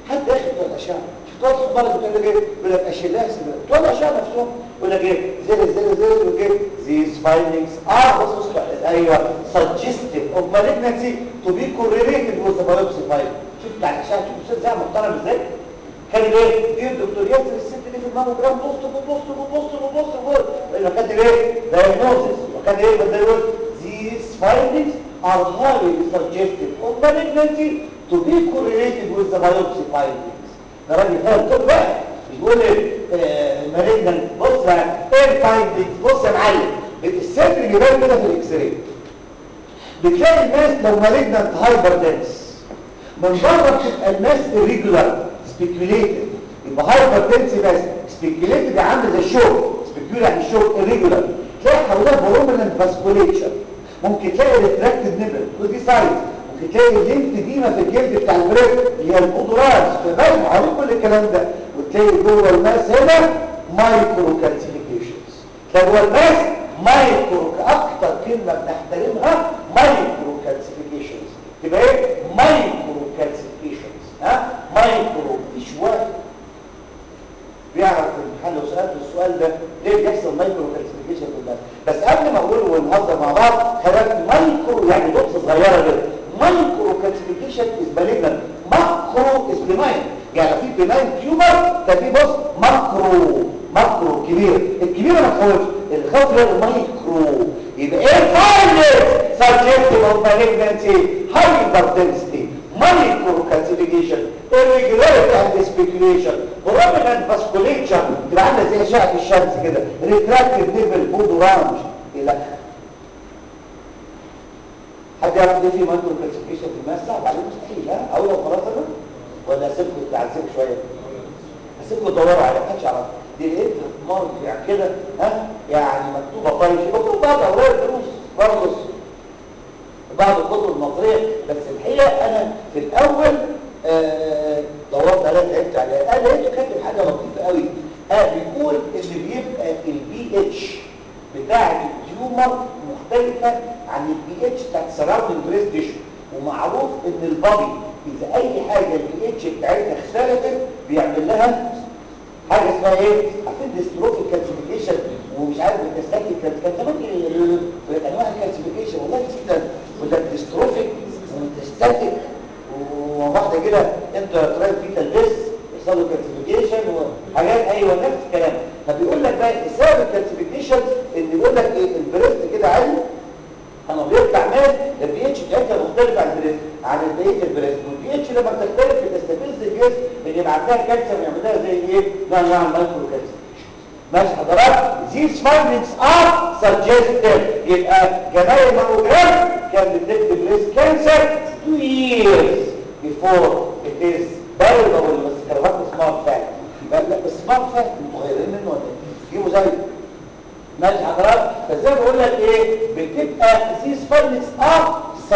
حد داخل بتوع الاشعه شفتوا الصبار بتقول لك ايه يقول لك اشيلاء بتوع الاشعه نفسهم يقول لك ايه زي زي زي يقول لك ايه these findings are بص بص ايوه suggestive of malignancy to be correlated with the biopsy finding شوف بتاع الاشعه شوف الاستاذ زي محترم ازاي كان ايه دي الدكتور ياسر الست اللي في الماموجرام بص بص بص بص بص اللي كاتب ايه diagnosis وكان ايه بدل يقول these findings are highly suggestive of malignancy to be correlated with the biopsy findings ده راجل فاهم كل بقى بيقول ايه مالجنت بص بقى ايه الفايندنجز بص يا معلم الست اللي بيبان كده في الاكس راي بتلاقي الناس لو مالجنت هايبر دنس من بره بتبقى الناس irregular speculated يبقى هايبر دنس بس speculated عامل زي الشوك speculated يعني الشوك irregular تلاقي حواليها بروميننت فاسكوليتشر ممكن تلاقي ريتراكتد نيبل ودي سايز ممكن تلاقي الليمف ديما في الجلد بتاع البريك اللي هي البودراس فباين حوالين كل الكلام ده وتلاقي جوه الماس هنا مايكرو كالسيفيكيشنز تلاقي جوه الماس مايكرو اكتر كلمه بنحترمها مايكرو كالسيفيكيشنز تبقى ايه مايكرو كالسيفيكيشنز ها مايكرو مفيش واحد بيعرف في الامتحان لو سالته السؤال ده ليه بيحصل مايكرو كالسيفيكيشن في الماس بس قبل ما اقوله ونهزر مع بعض خلينا مايكرو يعني نقطه صغيره كده مايكرو كالسيفيكيشن از مالجنت ماكرو از بناين يعني لو في بناين تيومر ففي بص ماكرو ماكرو كبير الكبير ما تخوفش الخوف ده المايكرو يبقى ايه الفاينل سجستيف اوف مالجنسي هايبر دنسيتي مايكرو كالسيفيكيشن irregularity and speculation prominent vasculature تبقى عامله زي اشعه الشمس كده ريتراكتد نيفل بود اورانج الى حد يعرف ليه في مايكرو كالسيفيكيشن في الماس صعب عليه مستحيل ها او لو خلاص انا ولا اسيبكم تعذبوا شويه اسيبكم تدوروا على محدش يعرف دي لقيت مرجع كده ها يعني مكتوبه طيب مكتوب بعض اوراق الدروس برضه بعض الكتب المصريه بس الحقيقه انا في الاول آه دورت عليها تعبت عليها انا لقيته كاتب حاجه لطيفه قوي آه بيقول ان بيبقى البي اتش بتاعه التيومر مختلفه عن البي اتش بتاعت سراوندنج بريست تيشو ومعروف ان البادي اذا اي حاجه البي اتش بتاعتها اختلفت بيعمل لها حاجه اسمها ايه عارفين ديستروفيك كالسيفيكيشن ومش عارف الكاستاتيك كان زمان انواع الكالسيفيكيشن والله جدا يقول لك ديستروفيك وميتاستاتيك وواحده كده انت ترايب فيتا البس يحصل له كالسيفيكيشن وحاجات ايوه نفس الكلام فبيقول لك بقى سبب الكالسيفيكيشن ان بيقول لك ايه البريست كده عالي انا بيطلع مال البي اتش بتاعتها مختلفه عن البريست عن بقيه البريست والبي اتش لما بتختلف بتستفز الجسم ان يبعت لها كالسيوم يعمل لها زي ايه نوع من المايكرو كالسيوم ماشي حضرات these findings are suggestive يبقى جمال الماموجرام كان بتكتب بريست كانسر two years before it is valuable بس كلمات سمارت فاكت لا بس سمارت فاكت انتوا غيرين منه ولا ايه؟ جيبوا زي ماشي حضرتك فزي ما بقول لك ايه بتبقى these findings are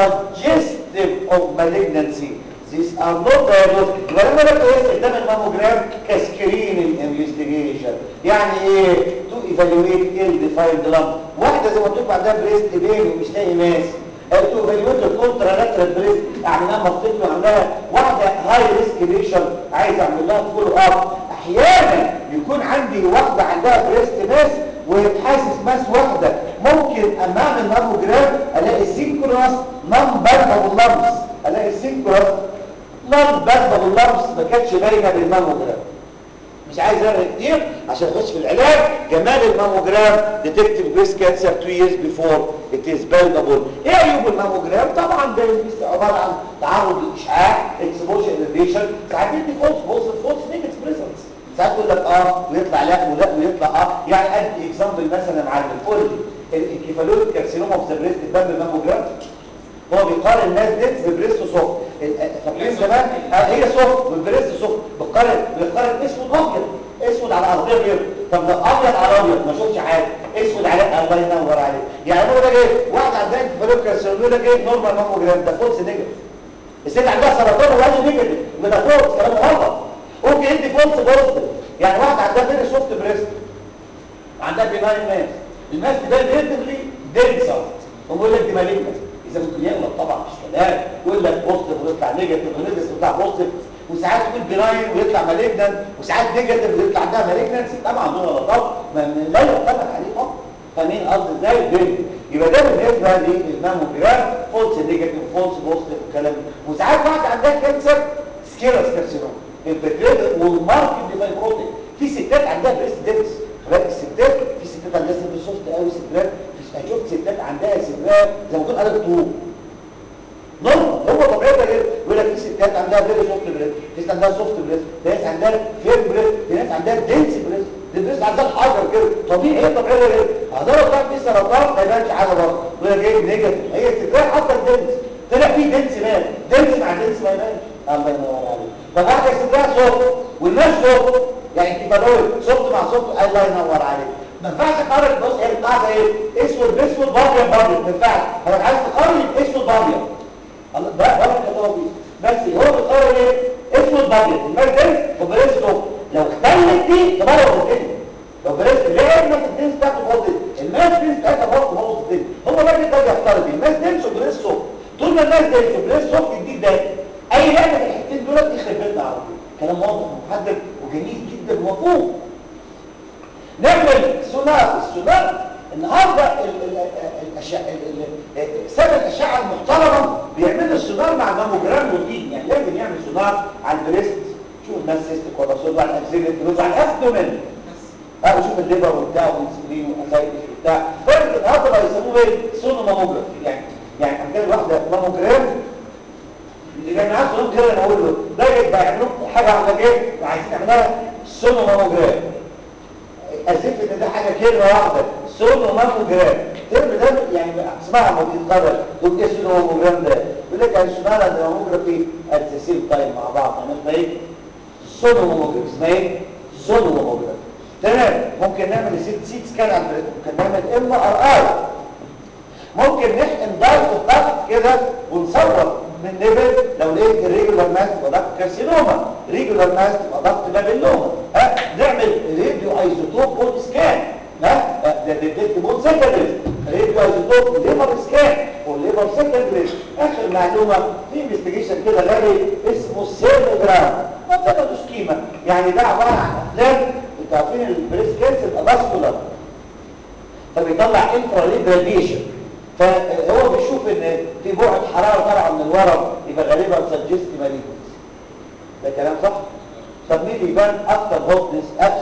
suggestive of malignancy these are not diagnosed يبقى لما بقى ايه استخدام الماموجرام كسكريننج انفستيجيشن يعني ايه تو ايفالويت ال ديفايند لامب واحده زي ما بتبقى عندها بريست بين ومش لاقي ماس تو ايفالويت الكونترا لاترال بريست يعني انا مصيت عندها واحده هاي ريسك بيشن عايز اعمل لها فولو اب احيانا يكون عندي واحده عندها بريست ماس وحاسس ماس واحده ممكن اما اعمل ماموجرام الاقي سينكرونس نون بالبابل لامبس الاقي السينكرونس نون بالبابل لامبس ما كانتش باينه بالماموجرام مش عايز ارغي كتير عشان اخش في العلاج جمال الماموجرام ديتكتيف بريست كانسر 2 years before it is palpable ايه عيوب الماموجرام طبعا ده بيس عباره عن تعرض للاشعاع اكسبوجر انفيشن ساعات يدي فولس فولس فولس نيجاتيف ريزلتس ساعات يقول لك اه ويطلع لا ولا ويطلع اه يعني ادي اكزامبل مثلا معلم قول لي الكيفالويد كارسينوما اوف ذا بريست تبان بالماموجرام هو بيقارن الناس ديت ببريست سوفت فاكرين زمان آه هي سوفت والبريست سوفت بيقارن بيقارن اسود ابيض اسود على ارضيه ابيض طب ده ابيض على ابيض ما شفتش حاجه اسود عليه الله ينور عليك يعني هو ده ايه واحد عندها كيفالويد كارسينوما يقول لك ايه نورمال ماموجرام ده فولس نيجاتيف الست عندها سرطان وقال نيجاتيف يبقى ده فولس كلام غلط ممكن يدي فولس بوزيتيف يعني واحد عندها فيري سوفت بريست عندها بيناين ماس الماس ده ريليتيفلي دينسر وبيقول لك دي مالجنت اذا ممكن يغلط طبعا مش كلام يقول لك بوزيتيف ويطلع نيجاتيف ونيجاتيف ويطلع بوزيتيف وساعات تكون بناين ويطلع مالجنان وساعات نيجاتيف ويطلع عندها مالجنانسي طبعا دول غلطات ما- ما- لا يعتمد عليه خالص فاهمين قصدي ازاي بين يبقى ده بالنسبه للماموجرام فولس نيجاتيف فولس بوزيتيف والكلام ده وساعات واحده عندها كانسر سكيرس كارسينوم الفكرة والمارك ديفايبروتيك في ستات عندها بريست ديبس خلاص الستات في ستات عندها سيبر سوفت قوي ستات شفت ستات عندها سيبرات زي ما تكون قلب طوب نورمال هو طبيعتها كده يقول لك في ستات عندها فيري سوفت بريست في ناس عندها سوفت بريست في ناس عندها فير بريست في ناس عندها دنس بريست دي بريست عندها الحجر كده طبيعي هي طبيعتها كده هذا لو كان في سرطان ما يبانش حاجه برضه يقول لك ايه نيجاتيف هي ستات حتى الدنس طلع في دنس بان دنس مع دنس ما يبانش الله ينور عليك طب واحده ستات سوفت والناس سوفت يعني انت بدوي سوفت مع سوفت الله ينور عليك ما ينفعش اقارن بص هي القاعده ايه اسود باسود بابيض بابيض ما ينفعش انا عايز تقارن اسود بابيض الله ده ولا كتابه بس هو بيقارن ايه اسود بابيض المال ده وبريس سوفت لو اختلت دي تبوظ الدنيا لو بريس ليه ما الدنس بتاعته باظت الماس دنس بتاعتها برضه باظ الدنيا هو الراجل ده بيختار دي الماس دنس وبريس سوفت طول ما الماس دنس وبريس سوفت يديك ده اي لعبه في الحتتين دول يخرب بيتنا على طول كلام واضح ومحدد وجميل جدا ومفهوم نعمل سونار السونار النهارده ال- ال- الاشعه ال- ال- سبب الاشعه المحترمه بيعملوا السونار مع ماموجرام روتين يعني لازم يعمل سونار على البريست شوف الناس سيستك ولا صوت على الاكسيلت بيرد على الابدومين اه وشوف الليبر وبتاع والسكرين والاسايتس وبتاع فرق النهارده بقى يسموه ايه سونو ماموجرافي يعني يعني عندنا واحده ماموجرام اللي كان معاه سونو كده انا اقول له ده يبقى يعملوا حاجه عامله كده وعايزين نعملها سونو ماموجرام اسف ان ده حاجه كلمه واحده سونو ماموجرام الترم ده يعني اسمعها ما بيتقرر دول ايه سونو ماموجرام ده يقول لك هنشتغل على ماموجرافي ات ذا سيم تايم مع بعض هنعمل ايه سونو ماموجرام اسمها ايه سونو ماموجرام تمام ممكن نعمل سيت سيت سكان على البريد ممكن نعمل ام ار اي ممكن نحقن ضغط الضغط كده ونصور من ليفل لو لقيت الريجولار ماس تبقى ضغط كارسينوما ريجولار ماس تبقى ضغط بابيلوما ها نعمل راديو ايزوتوب بول سكان ها ده بيديك بول سكندري راديو ايزوتوب ليفر سكان والليفر سكندري اخر معلومه في انفستيجيشن كده غالي اسمه السيرموجرام ما ده سكيما يعني ده عباره عن افلام انتوا عارفين البريس كانسر افاسكولار فبيطلع انفراريد راديشن فهو بيشوف ان في بعد حراره طالعه من الورم يبقى غالبا سجست ماليكوس ده كلام صح طب مين يبان اكتر هوتنس ابسس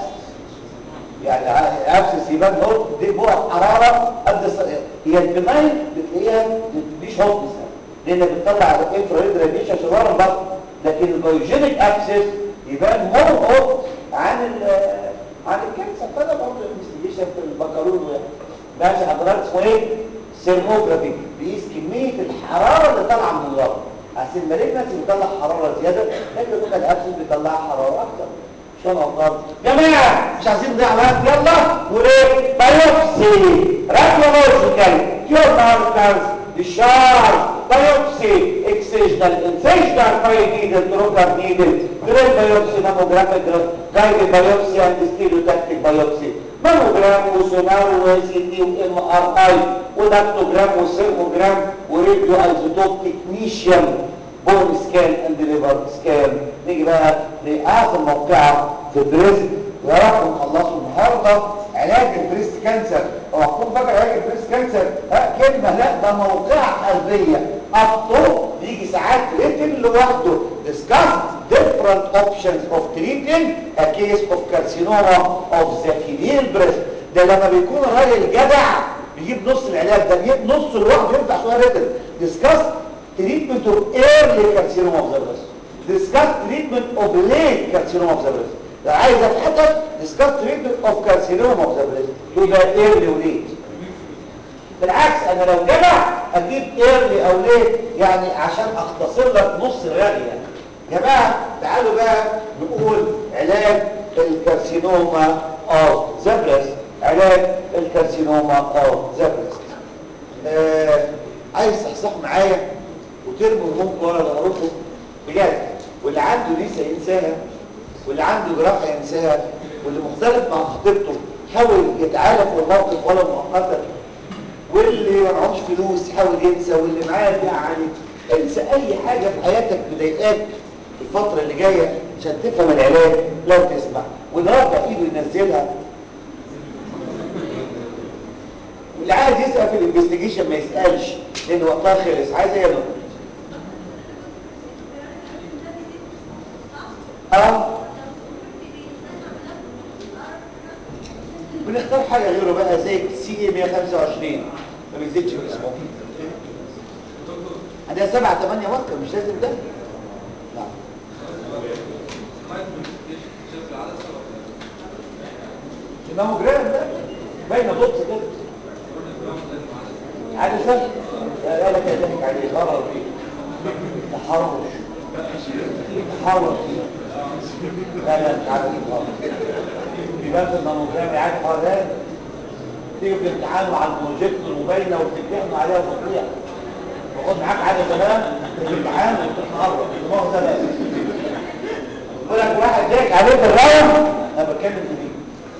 يعني ابسس يبان هوت دي بعد حراره قد الص- هي الفينايل بتلاقيها مش هوتنس لان بتطلع انفراريد راديشن عشان الورم بس لكن البيوجينيك ابسس يبان مور هوت عن ال عن الكانسر فده برضه انفستيجيشن في البكالوريا يعني ماشي حضرتك اسمه ايه سيرموجرافي بيقيس كميه الحراره اللي طالعه من الورم عشان المالجنسي بيطلع حراره زياده لكن قلنا الابسس بيطلع حراره اكتر شو غلطان جماعه مش عايزين نضيع وقت يلا وليه بايوبسي راديولوجيكال كيور ماركرز الشارج بايوبسي اكسجنال انسجنال باي نيدل تروكر نيدل جرين بايوبسي ماموجرافيك جايد بايوبسي اند ستيريوتاكتيك بايوبسي ماموجرام وسونار وسي تي وام ار اي ودكتوجرام وسيرموجرام وراديو ايزوتوب تكنيشيان بون سكان اند ليفر سكان نيجي بقى لاخر موقعه في البريست ويا رب نخلصه النهارده علاج البريست كانسر او هتكون فاكر علاج البريست كانسر ها كلمه لا ده موقعه قلبيه ابطو بيجي ساعات ريتن لوحده discussed different options of treating a case of carcinoma of the female breast ده لما بيكون الراجل جدع بيجيب نص العلاج ده بيجيب نص لوحده ينفع سؤال ريتن discussed treatment of early carcinoma of the breast discuss treatment of late carcinoma of the breast لو عايز اتحدث discuss treatment of carcinoma of the breast يبقى early و late بالعكس انا لو جدع اجيب early او late يعني عشان اختصر لك نص الرغي يعني يا جماعه تعالوا بقى نقول علاج الكارسينوما اوف ذا بريست علاج الكارسينوما اوف ذا بريست آه عايز تصحصحوا معايا وترموا همومكم ورا ظهركم بجد واللي عنده لسه ينساها واللي عنده جراحه ينساها واللي مختلف مع خطيبته حاول يتعالى في الموقف ولا مؤقتا واللي ما معهوش فلوس يحاول ينسى واللي معاه يعني انسى اي حاجه في حياتك مضايقاك الفترة اللي جاية عشان تفهم العلاج لو تسمع واللي رافع ايده ينزلها واللي عايز يسأل في الانفستيجيشن ما يسألش لان وقتها خلص عايز ايه يا دكتور؟ اه بنختار حاجة غيره بقى زي سي اي 125 ما بيزيدش في الاسبوع عندها سبعة ثمانية ماركر مش لازم ده لا الماموجرام ده باينه بص كده عادي سهل لا لا كده ضحك عليه غرر فيه تحرش تحرش لا لا مش عارف خالص بيبان في الماموجرام عادي حرام تيجي في الامتحان مع البروجيكتور وباينه وبتمتحنوا عليها تطبيع باخد معاك عادي زمان في الامتحان وبتتحرك دماغ زمان يقول لك واحد ضحك عليه في الراوند انا بتكلم في دي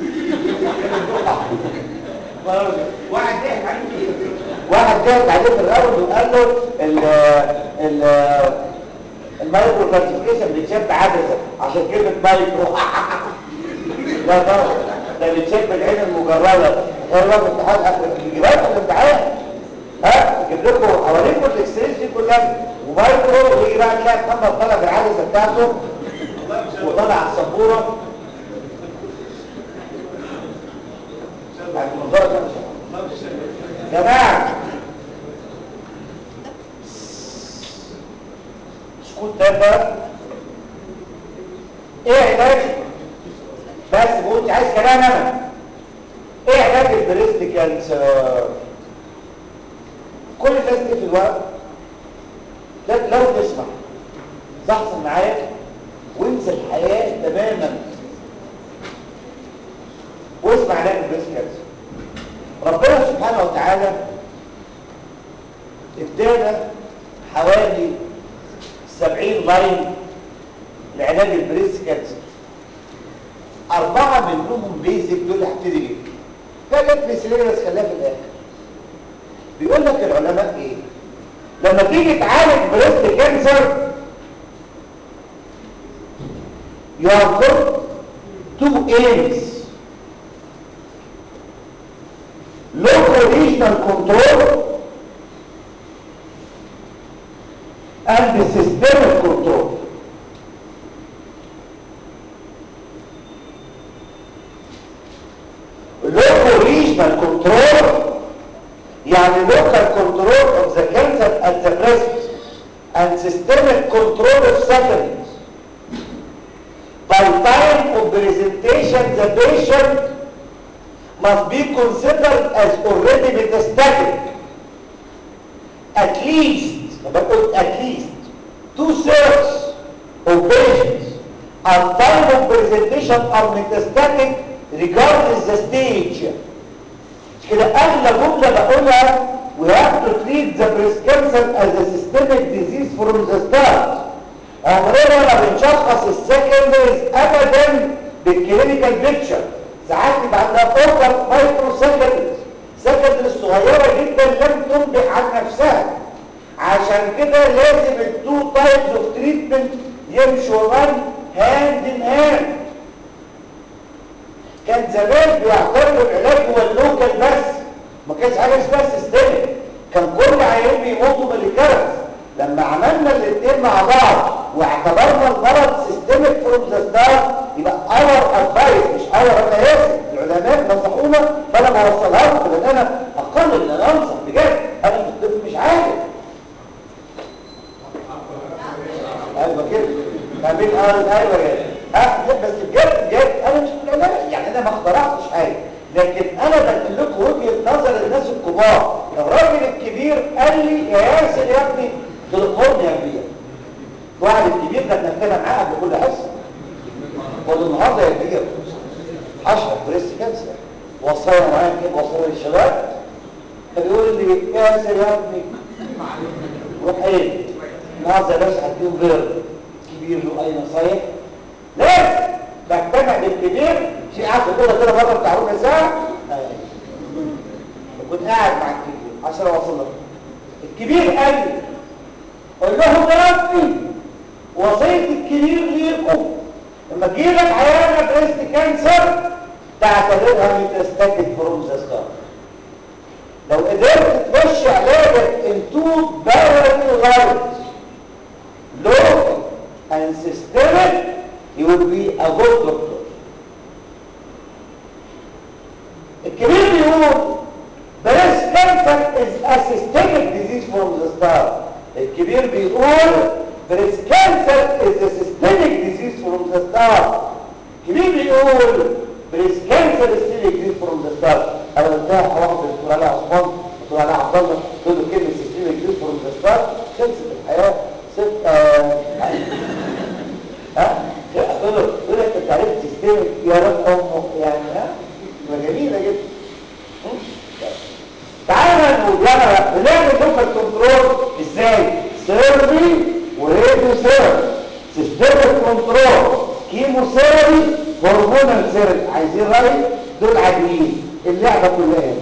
واحد ضحك عليه واحد ضحك عليه في الراوند وقال له ال ال المايكرو كلاسيفيكيشن بيتشاف بعدسه عشان كلمه مايكرو لا لا ده بيتشاف بالعين المجرده غير بقى في الامتحان بيجيبها في الامتحان ها يجيب لكم اوريكم الاكسريز دي كلها ومايكرو ويجي بقى تلاقي محمد طلع بالعدسه بتاعته وطلع على السبوره يعني المنظره كده جماعه سكوت ده بقى ايه علاج بس بقول عايز كلام انا ايه علاج البريست كانسر كل الناس دي في الوقت لو تسمع صحصح معايا وانسى الحياة تماما واسمع علاج البريست كانسر ربنا سبحانه وتعالى ادانا حوالي 70 لاين لعلاج البريست كانسر أربعة منهم بيزك دول هبتدي بيهم فجت ميسيلينس خلاها في الآخر بيقول لك العلماء ايه لما تيجي تعالج بريست كانسر you have got two aims local regional control and the systemic control local regional control يعني local control of the cancer at the breast and systemic control of settlements. By time of presentation, the patient must be considered as already metastatic. At least, بقول at least, two-thirds of patients at time of presentation are metastatic regardless the stage. كده اغلى جمله بقولها we have to treat the breast cancer as a systemic disease from the start عمرنا ما بنشخص السكندريز ابدا بالكلينيكال بيكتشر ساعات يبقى عندها فوكال مايكرو سكندريز سكندريز صغيره جدا لم تنبئ عن نفسها عشان كده لازم التو تايبز اوف تريتمنت يمشوا ران هاند ان هاند كان زمان بيعتبروا العلاج هو اللوكال بس ما كانش حاجه اسمها سيستميك كان كل عيان بيموتوا من الكرز لما عملنا الاثنين مع بعض واعتبرنا المرض سيستميك فروم ذا ستارت يبقى اور ادفايس مش اور انا اسف العلماء نصحونا فانا بوصلها لكم لان انا اقل من ان انصح بجد انا في الطب مش عارف ايوه كده فاهمين اه ايوه كده ها بس بجد بجد انا مش لا يعني انا ما اخترعتش حاجه لكن انا بنقل لكم وجهه نظر الناس الكبار الراجل الكبير قال لي يا ياسر يا ابني تلقوني يا كبير الواحد الكبير ده بنتكلم معاه قبل كل حصه قول النهارده يا كبير اشرف بريست كانسر وصلنا معايا كده وصلنا للشباب فبيقول لي يا ياسر يا ابني روح ايه النهارده يا باشا هديهم بير كبير له اي نصايح لازم بجتمع بالكبير في قاعد في الاوضه كده بره بتاع ربع ساعه كنت قاعد مع الكبير عشان اوصل له الكبير قال لي قول لهم يا ابني وصيه الكبير ليكم لما تجيلك عيانه بريست كانسر تعتبرها ميتاستاتيك فروم ذا ستارت لو قدرت تمشي علاجك انتو بارل لايت local and systemic you will be a good doctor الكبير بيقول breast cancer is a systemic disease from the start الكبير بيقول breast cancer is a systemic disease from the start الكبير بيقول breast cancer is still exist from the start انا انتهى واحد دكتور علي عثمان دكتور علي عبد الله تقول له كلمه systemic disease from the start خلصت الحياه ست ها تقول له تقول لك انت عرفت systemic يا رب امك يعني ها جميله جدا تعالى نقول يلا بنعمل لوكال كنترول ازاي سيرفي وراديو سيرفي سيستمك كنترول كيمو ثيرابي هرمونال ثيرابي عايزين راي دول عاديين اللعبه كلها هنا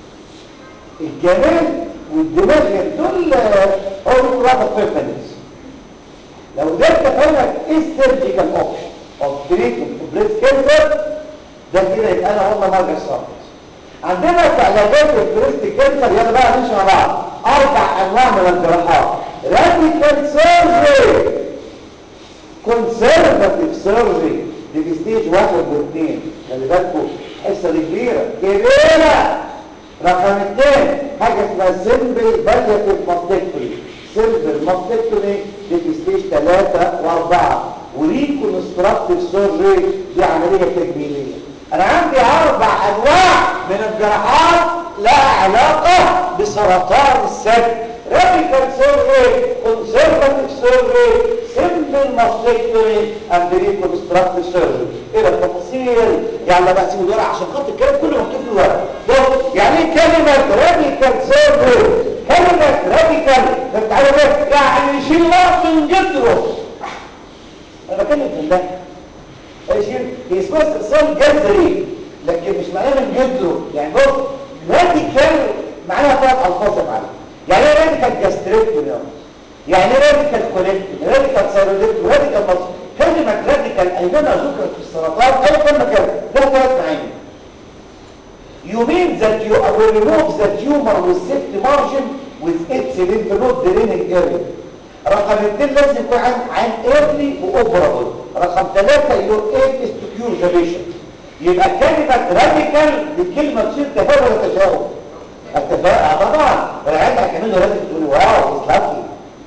الجمال والدماغ دول اول واحد فيرتنس لو قدرت افهمك ايه السيرجيكال اوبشن اوف تريتمنت بريست كانسر ده كده يبقى انا والله مرجع صامت عندنا في علاجات البريست كانسر يلا بقى نمشي مع بعض اربع انواع من الجراحات راديكال سيرجري كونسرفاتيف سيرجري دي في ستيج واحد واثنين خلي بالكم الحصه دي كبيره كبيره رقم اثنين حاجه اسمها سيمبل بالياتيف ماستكتوري سيمبل ماستكتوري دي في ستيج ثلاثه واربعه وريكونستراكتيف سيرجري دي عمليه تجميليه انا عندي اربع انواع من الجراحات لها علاقه بسرطان الثدي راديكال سيرجري كونسرفاتيف سيرجري سيمبل ماستكتوري اند ريكونستراكتيف سيرجري ايه التفاصيل يعني بقى سيب الورق عشان خاطر الكلام كله مكتوب في الورق بص يعني ايه كلمه راديكال سيرجري كلمه راديكال ده بتعمل ايه يعني يشيل رأس من جدره انا بكلم في الله يشيل هي اسمها استئصال جذري لكن مش معناه من جدره يعني بص راديكال معناها ثلاث الفاظ يا معلم يعني ايه راديكال جاستريكتومي يعني ايه راديكال كوليكتومي راديكال سيروليكتومي راديكال مصر كلمه راديكال اينما ذكرت في السرطان اي كلمه كده لها ثلاث معاني You mean that you will remove the tumor with safety margin with its lymph node draining area. رقم اثنين لازم يكون عن عن early واوبرابل. رقم ثلاثة your aim is to cure the patient. يبقى كلمة راديكال دي كلمة تصير تفاهم ولا تجاوب؟ التفاهم طبعا والعيال هيكملوا لازم تقول واو اسلافي.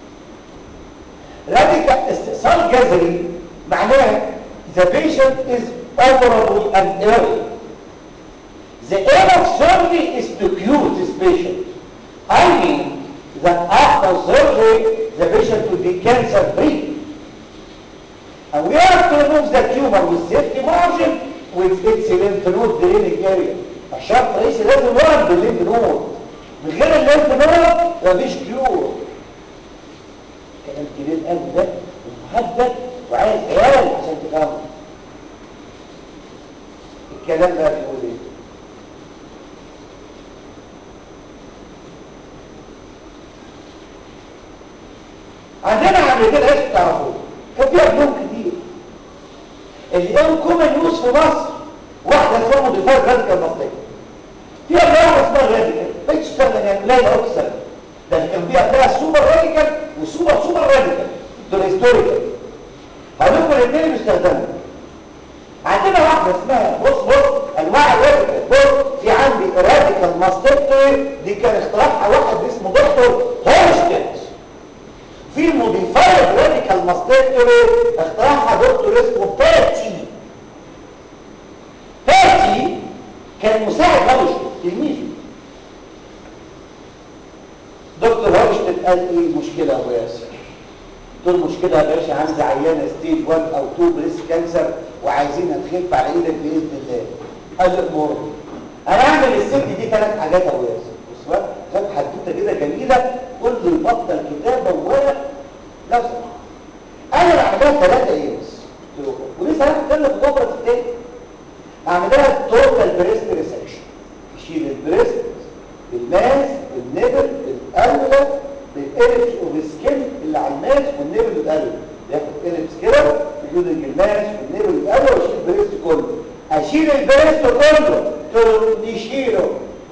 راديكال استئصال جذري معناه the patient is operable and early. The aim of surgery is to cure this patient. I mean that after surgery, the patient will be cancer-free. And we have to remove the tumor with safety margin with its lymph node draining area. الشرط الرئيسي لازم يقعد بالليمف نود. من غير الليمف نود مفيش كيور. كلام كبير قوي ده ومحدد وعايز خيال عشان تفهمه. الكلام ده بيقول ايه؟ عندنا عمليتين عايز تعرفوه كان فيها بنوم كتير اللي كانوا كومن يوز في مصر واحده اسمها موديفايد راديكال ماستيك فيها واحده اسمها راديكال ما تشتغل يعني لا يبقى سنه ده كان فيها فيها سوبر راديكال وسوبر سوبر راديكال دول هيستوريكال هقول لكم الاثنين بيستخدموا عندنا واحده اسمها بص بص انواع الراديكال بص في عندي راديكال ماستيكتوري دي كان اختراعها واحد اسمه دكتور هولشتيت في موديفايد راديكال ماستكتوري اخترعها دكتور اسمه باتي باتي كان مساعد هولشتيت تلميذه دكتور هولشتيت قال ايه المشكله يا ابو ياسر قلت له المشكله يا باشا عندي عيانه ستيج 1 او 2 بريست كانسر وعايزينها تخف على ايدك باذن الله قال لي امر انا اعمل الست دي ثلاث حاجات يا ابو ياسر بص بقى خد حدوته كده جميله قول له يبطل كتابه وورق لو سمحت انا بعملها ثلاثه ايه بس قلت له ولسه انا بتكلم في كوبرا التاني اعملها توتال بريست ريسكشن اشيل البريست بالماس بالنبل بالقلبه بالارش وبالسكن اللي على الماس والنبل والقلب ياخد اليبس كده يجيب الماس والنيبل الاول ويشيل البريست كله اشيل البريست كله نشيله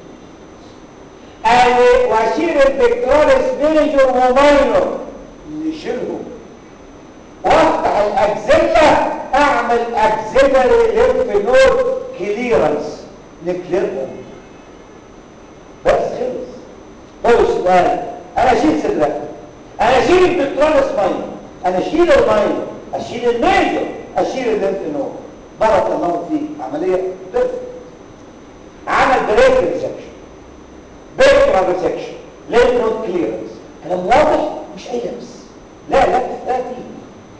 قال واشيل البكتوريس ميجور وماينور نشيلهم وافتح الاجزله اعمل اكزيلري ليمف نود كليرنس نكليرهم بس خلص طيب السؤال انا اشيل صدرك انا اشيل البكتوريس ماينور انا اشيل الماينور اشيل الميجور اشيل الليمف نود بارك الله فيك عمليه بيرفكت عمل بريك ريسكشن بيكتورال ريسكشن ليمف نود كليرنس كلام واضح مش اي لبس لا لا لا فيه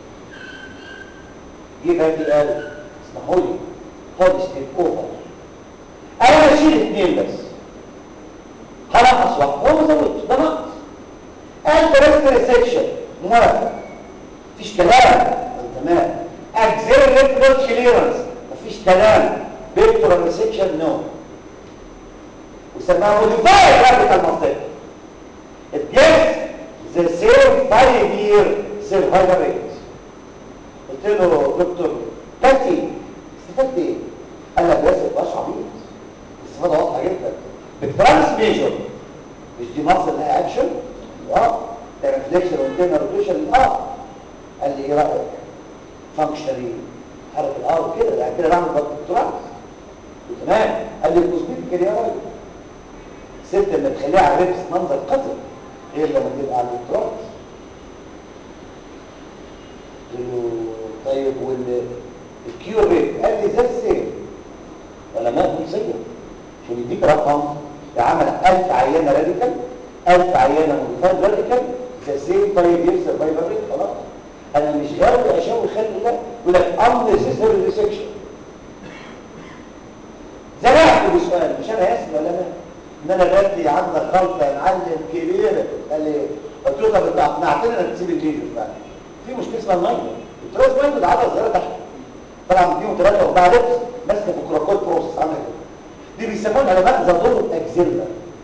جه بدي قال اسمحوا لي خد ستيب اوفر انا اشيل اثنين بس هنقص واحد هو ما زودش ده نقص قال بريست ريسكشن موافق مفيش كلام تمام اكزيل ريفرنس كليرنس مفيش كلام بيكتورال ريسكشن نو وسماها موديفايد رابيكال منطقه it gives the same five year survival rate قلت له دكتور كاتي استفدت ايه؟ قال لك بس مبقاش عبيط استفاده واضحه جدا بكترانس ميجور مش دي مصر لها اكشن؟ اه ده ريفليكشن وانترنال روتيشن اه قال لي ايه رايك؟ فانكشنالي حركه الار كده يعني كده بعمل دكتوراه تمام قال لي الكوزميتيك كده يا راجل ست لما تخليها على الريبس منظر قذر غير لما تبقى على الدكتوراه له طيب والكيو ريت قال لي زي السير ولا ما هو سير عشان يديك رقم ده عمل 1000 عينه راديكال 1000 عينه موديفايد راديكال زي السير طيب يكسر فايبر ريت خلاص انا مش غاوي اشاور خلي الله يقول لك unnecessary ريسكشن زرعت بسؤال مش انا اسف ولا انا ان انا بدي عندك غلطه يا معلم كبيره قال لي قلت له طب انت اقنعتني انك تسيب الفيديو بقى في مشكله اسمها المايند التراس مايند ده عضله صغيره تحت طبعا فيهم ثلاثه واربعه لبس ماسكه في الكوراكول بروسس عامله كده دي بيسموها العلماء زادور اكزيلا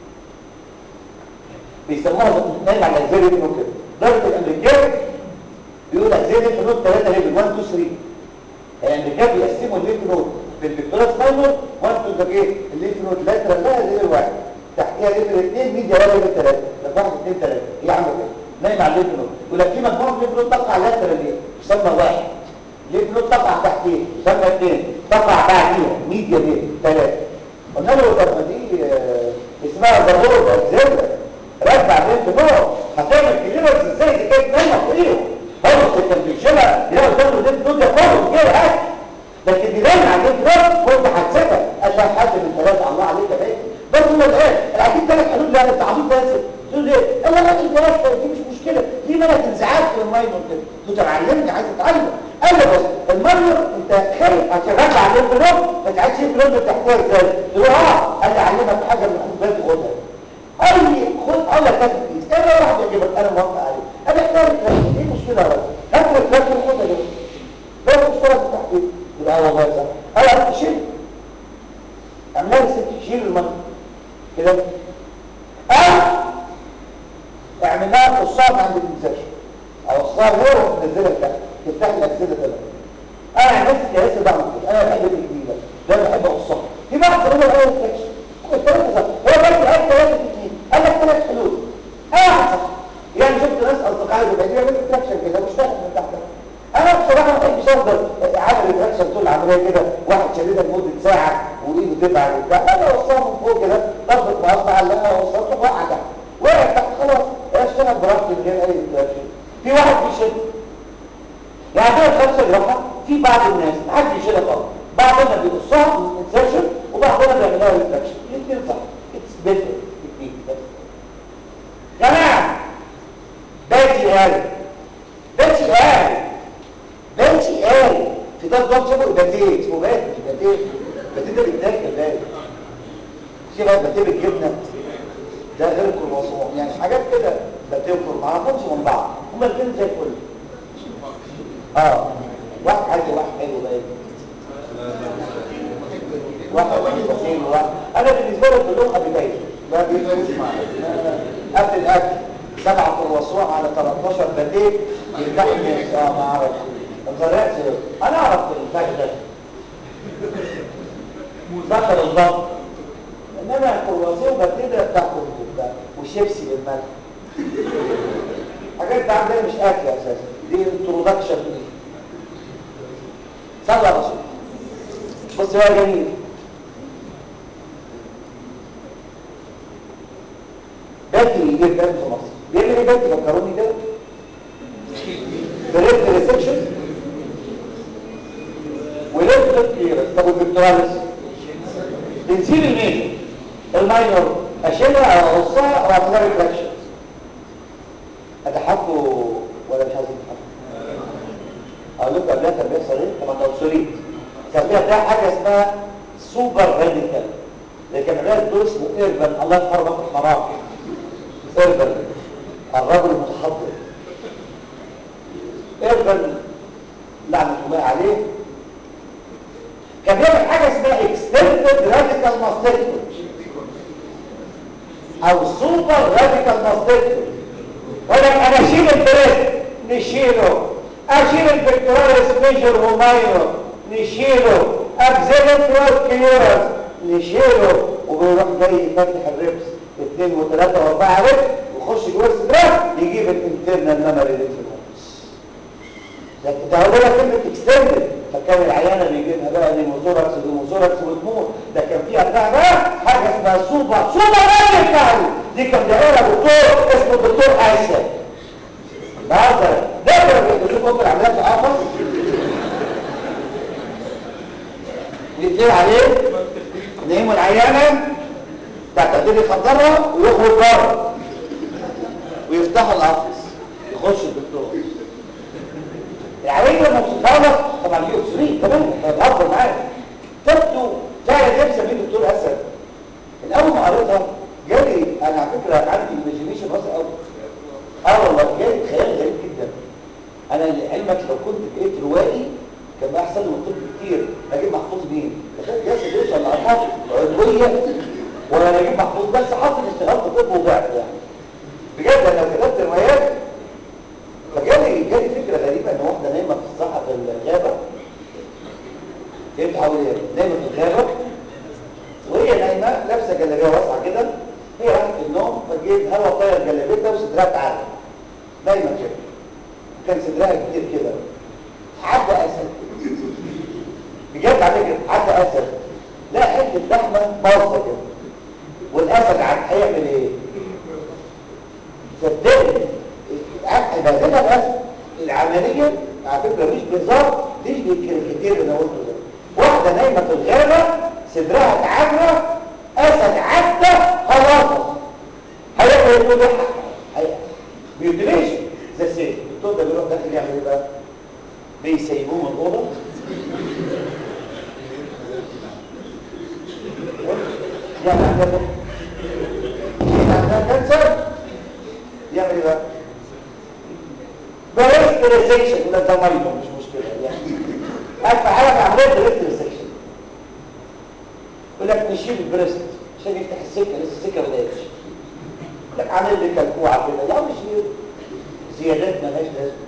بيسموها نايم على الاكزيلا دي كده درجه الامريكان بيقول اكزيلا في نوت 3 ليفل 1 2 3 الامريكان بيقسموا الليف نوت في الفيكتوريا سباينر 1 2 ده ايه الليف نوت لاترال لها ليفل 1 تحتيها ليفل 2 ميديا ولا ليفل 3 ده 1 2 3 هي عامله كده نايم على الليف نوت يقول لك في مجموعه ليف نوت تقع لاترال ليه يسمى واحد ليف نوت تقع تحتيه يسمى اثنين تقع بعديها ميديا ليه ثلاثه قلنا له طب ما دي آه، اسمها ضروره اكزيلا رجع الليف نوت هتعمل كليرنس ازاي دي كانت نايمه فوقيهم هو كان بيشيلها يلاقي قدامه الليف نوت ياخده كده هات لكن دي دايما عليك رد وانت هتسيبها قال لها حد من ثلاثه الله عليك يا باشا بس هو الان العديد ثلاث حلول لا انت عبيط بس تقول ايه قال لا انت بس دي مش مشكله دي مالك انزعاج في الماينور كده قلت له علمني عايز اتعلم قال له بص الماينور انت خايف هترجع على الانفلوب ما تعادش الانفلوب تحتها ازاي قلت له اه قال لي اعلمك حاجه من خد بالك خدها قال لي خد اقول لك كاتب بيس انا واحد يجيبك انا موافق عليه انا احتاج ايه المشكله يا راجل هات لك كاتب خدها ده ده مشترك تحت يبقى والله صح انا عرفت شيل عمال ست شيل الميه كده او اعملها قصام عند الانسكشن او قصام هنا وتنزلها تحت تفتح لك كده تمام انا عن نفسي كياسي بعمل كده انا بحب الجديده ده بحب اقصها في بعض صعوبه الاول انسكشن الثلاثه صح هو بس قال ثلاثه تكنيك قال لك ثلاث حلول اه صح يعني شفت ناس اصدقائي بيبقى بيعملوا انسكشن كده مش فاهم من تحت انا بصراحه ما بحبش افضل عامل الرياكشن طول العمليه كده واحد شديدها لمده ساعه وايده تبعد وبتاع انا اوصلها من فوق كده ضربت مقص علقها وصلت وقع تحت وقع تحت خلاص اشتغل براحتي من غير اي رياكشن في واحد بيشد يعني دول خمسه جراحه في بعض الناس ما حدش بيشيلها خالص بعضنا بيقصها من انسيرشن وبعضنا بيعملها ريفلكشن الاثنين صح اتس بيتر تكنيك جماعه باتي قال باتي قال باتي قال في ده ضغط شبه باتيه اسمه باتي باتيه باتيه ده بيتاكل باين في بقى باتيه بالجبنه ده غير الكرواسون يعني حاجات كده باتيه وكرواسون ما اعرفهمش من بعض هما الاثنين زي الفل اه واحد حاجه واحد حلو باين واحد بسيط وواحد انا بالنسبه لي كلهم ابيتايز ده بيسمع قبل الاكل سبعة كرواسون على 13 باتيه يفتح الناس اه ما اعرفش ما زرعتش انا اعرف الفرق ده دخل الضغط انما كرواسيه وبتدرى بتاع كرواسيه وشيبسي بالملح حاجات ده عندنا مش اكل اساسا دي انترودكشن دي صلى على رسول بص بقى جميل باتي يجيب كام في مصر بيعمل ايه باتي فكروني كده بريد ريسكشن وليفت كليرنس طب والفيكتوراليس بنسيب الميجر الماينور اشيلها او اقصها او اعملها ريفراكشن اضحكوا ولا مش عايزين تضحكوا اقول لكم قبلها كان بيحصل ايه طبعا ده اوبسوليت كان فيها بتاع حاجه اسمها سوبر راديكال اللي كان بيعملها دكتور اسمه ايرفان الله يرحمه الحرام ايرفان الرجل المتحضر ايرفان لعنه الله عليه كان بيعمل حاجه اسمها اكستندد راديكال ماستكتومي او سوبر راديكال ماستكتومي يقول لك انا اشيل البريست نشيله اشيل البكتوراليس ميجر وماينور نشيله اكزيلنت كيورس نشيله وبيروح جاي يفتح الريبس اثنين وثلاثه واربعه ريبس ويخش جوه الصدر يجيب الانترنال ميموري لينفنودز لكن ده هو ده كلمه اكستندد فكان العيانه بيجيبها بقى ليموثوركس وليموثوركس وتموت ده كان فيها بتاع بقى حاجه اسمها سوبر سوبر راديكال دي كان بيعملها دكتور اسمه الدكتور اسد بهزر ده كان بيشوف اوضه العمليات في قفص يتلقي عليه نيموا العيانه بتاعت تبتدي يخدرها ويخرج بره ويفتحوا القفص يخش الدكتور العيان لما بتتفرج طبعا دي اكسرين تمام هتهزر معايا تبدو فعلا نفسي مين دكتور اسد الاول ما قريتها جالي انا على فكره عندي ايماجينيشن واسع قوي اه والله جالي خيال غريب جدا انا لعلمك لو كنت بقيت روائي كان بقى احسن من الطب كتير نجيب محفوظ مين تخيل ياسر يوصل لارقام عضويه ولا نجيب محفوظ بس حاطط اشتغال في طب وضعف يعني بجد انا لو كتبت روايات فجالي جالي فكره غريبه ان واحده نايمه في الصحراء في الغابه فهمت حوالي نايمه في الغابه وهي نايمه لابسه جلابيه واسعه كده هي راحت النوم فجيت هوا طاير جلابيتها وصدرها اتعرق نايمه كده كان صدرها كبير كده عدى اسد بجد على كده عدى اسد لا حته لحمه باظه كده والاسد عاد هيعمل ايه؟ صدقني عبادتها الاسد العمليه على فكره مش بالظبط تشبه الكاريكاتير اللي انا قلته ده واحده نايمه في الغابه صدرها اتعرى اسد عدى خلاص هيعمل ايه ده بيوتيليشن زي السيد الدكتور ده بيروح داخل يعمل ايه بقى بيسيبوه من الاوضه يعني عندنا عندنا كانسر يعمل ايه بقى بريست ريسكشن ولا ده مريض مش مشكله يعني اكتر حاجه بعملها بريست ريسكشن يقول لك نشيل البريست عشان يفتح السكه لسه السكه ما بداتش لك عامل لي كلكوعه كده يا مش زيادات مالهاش لازمه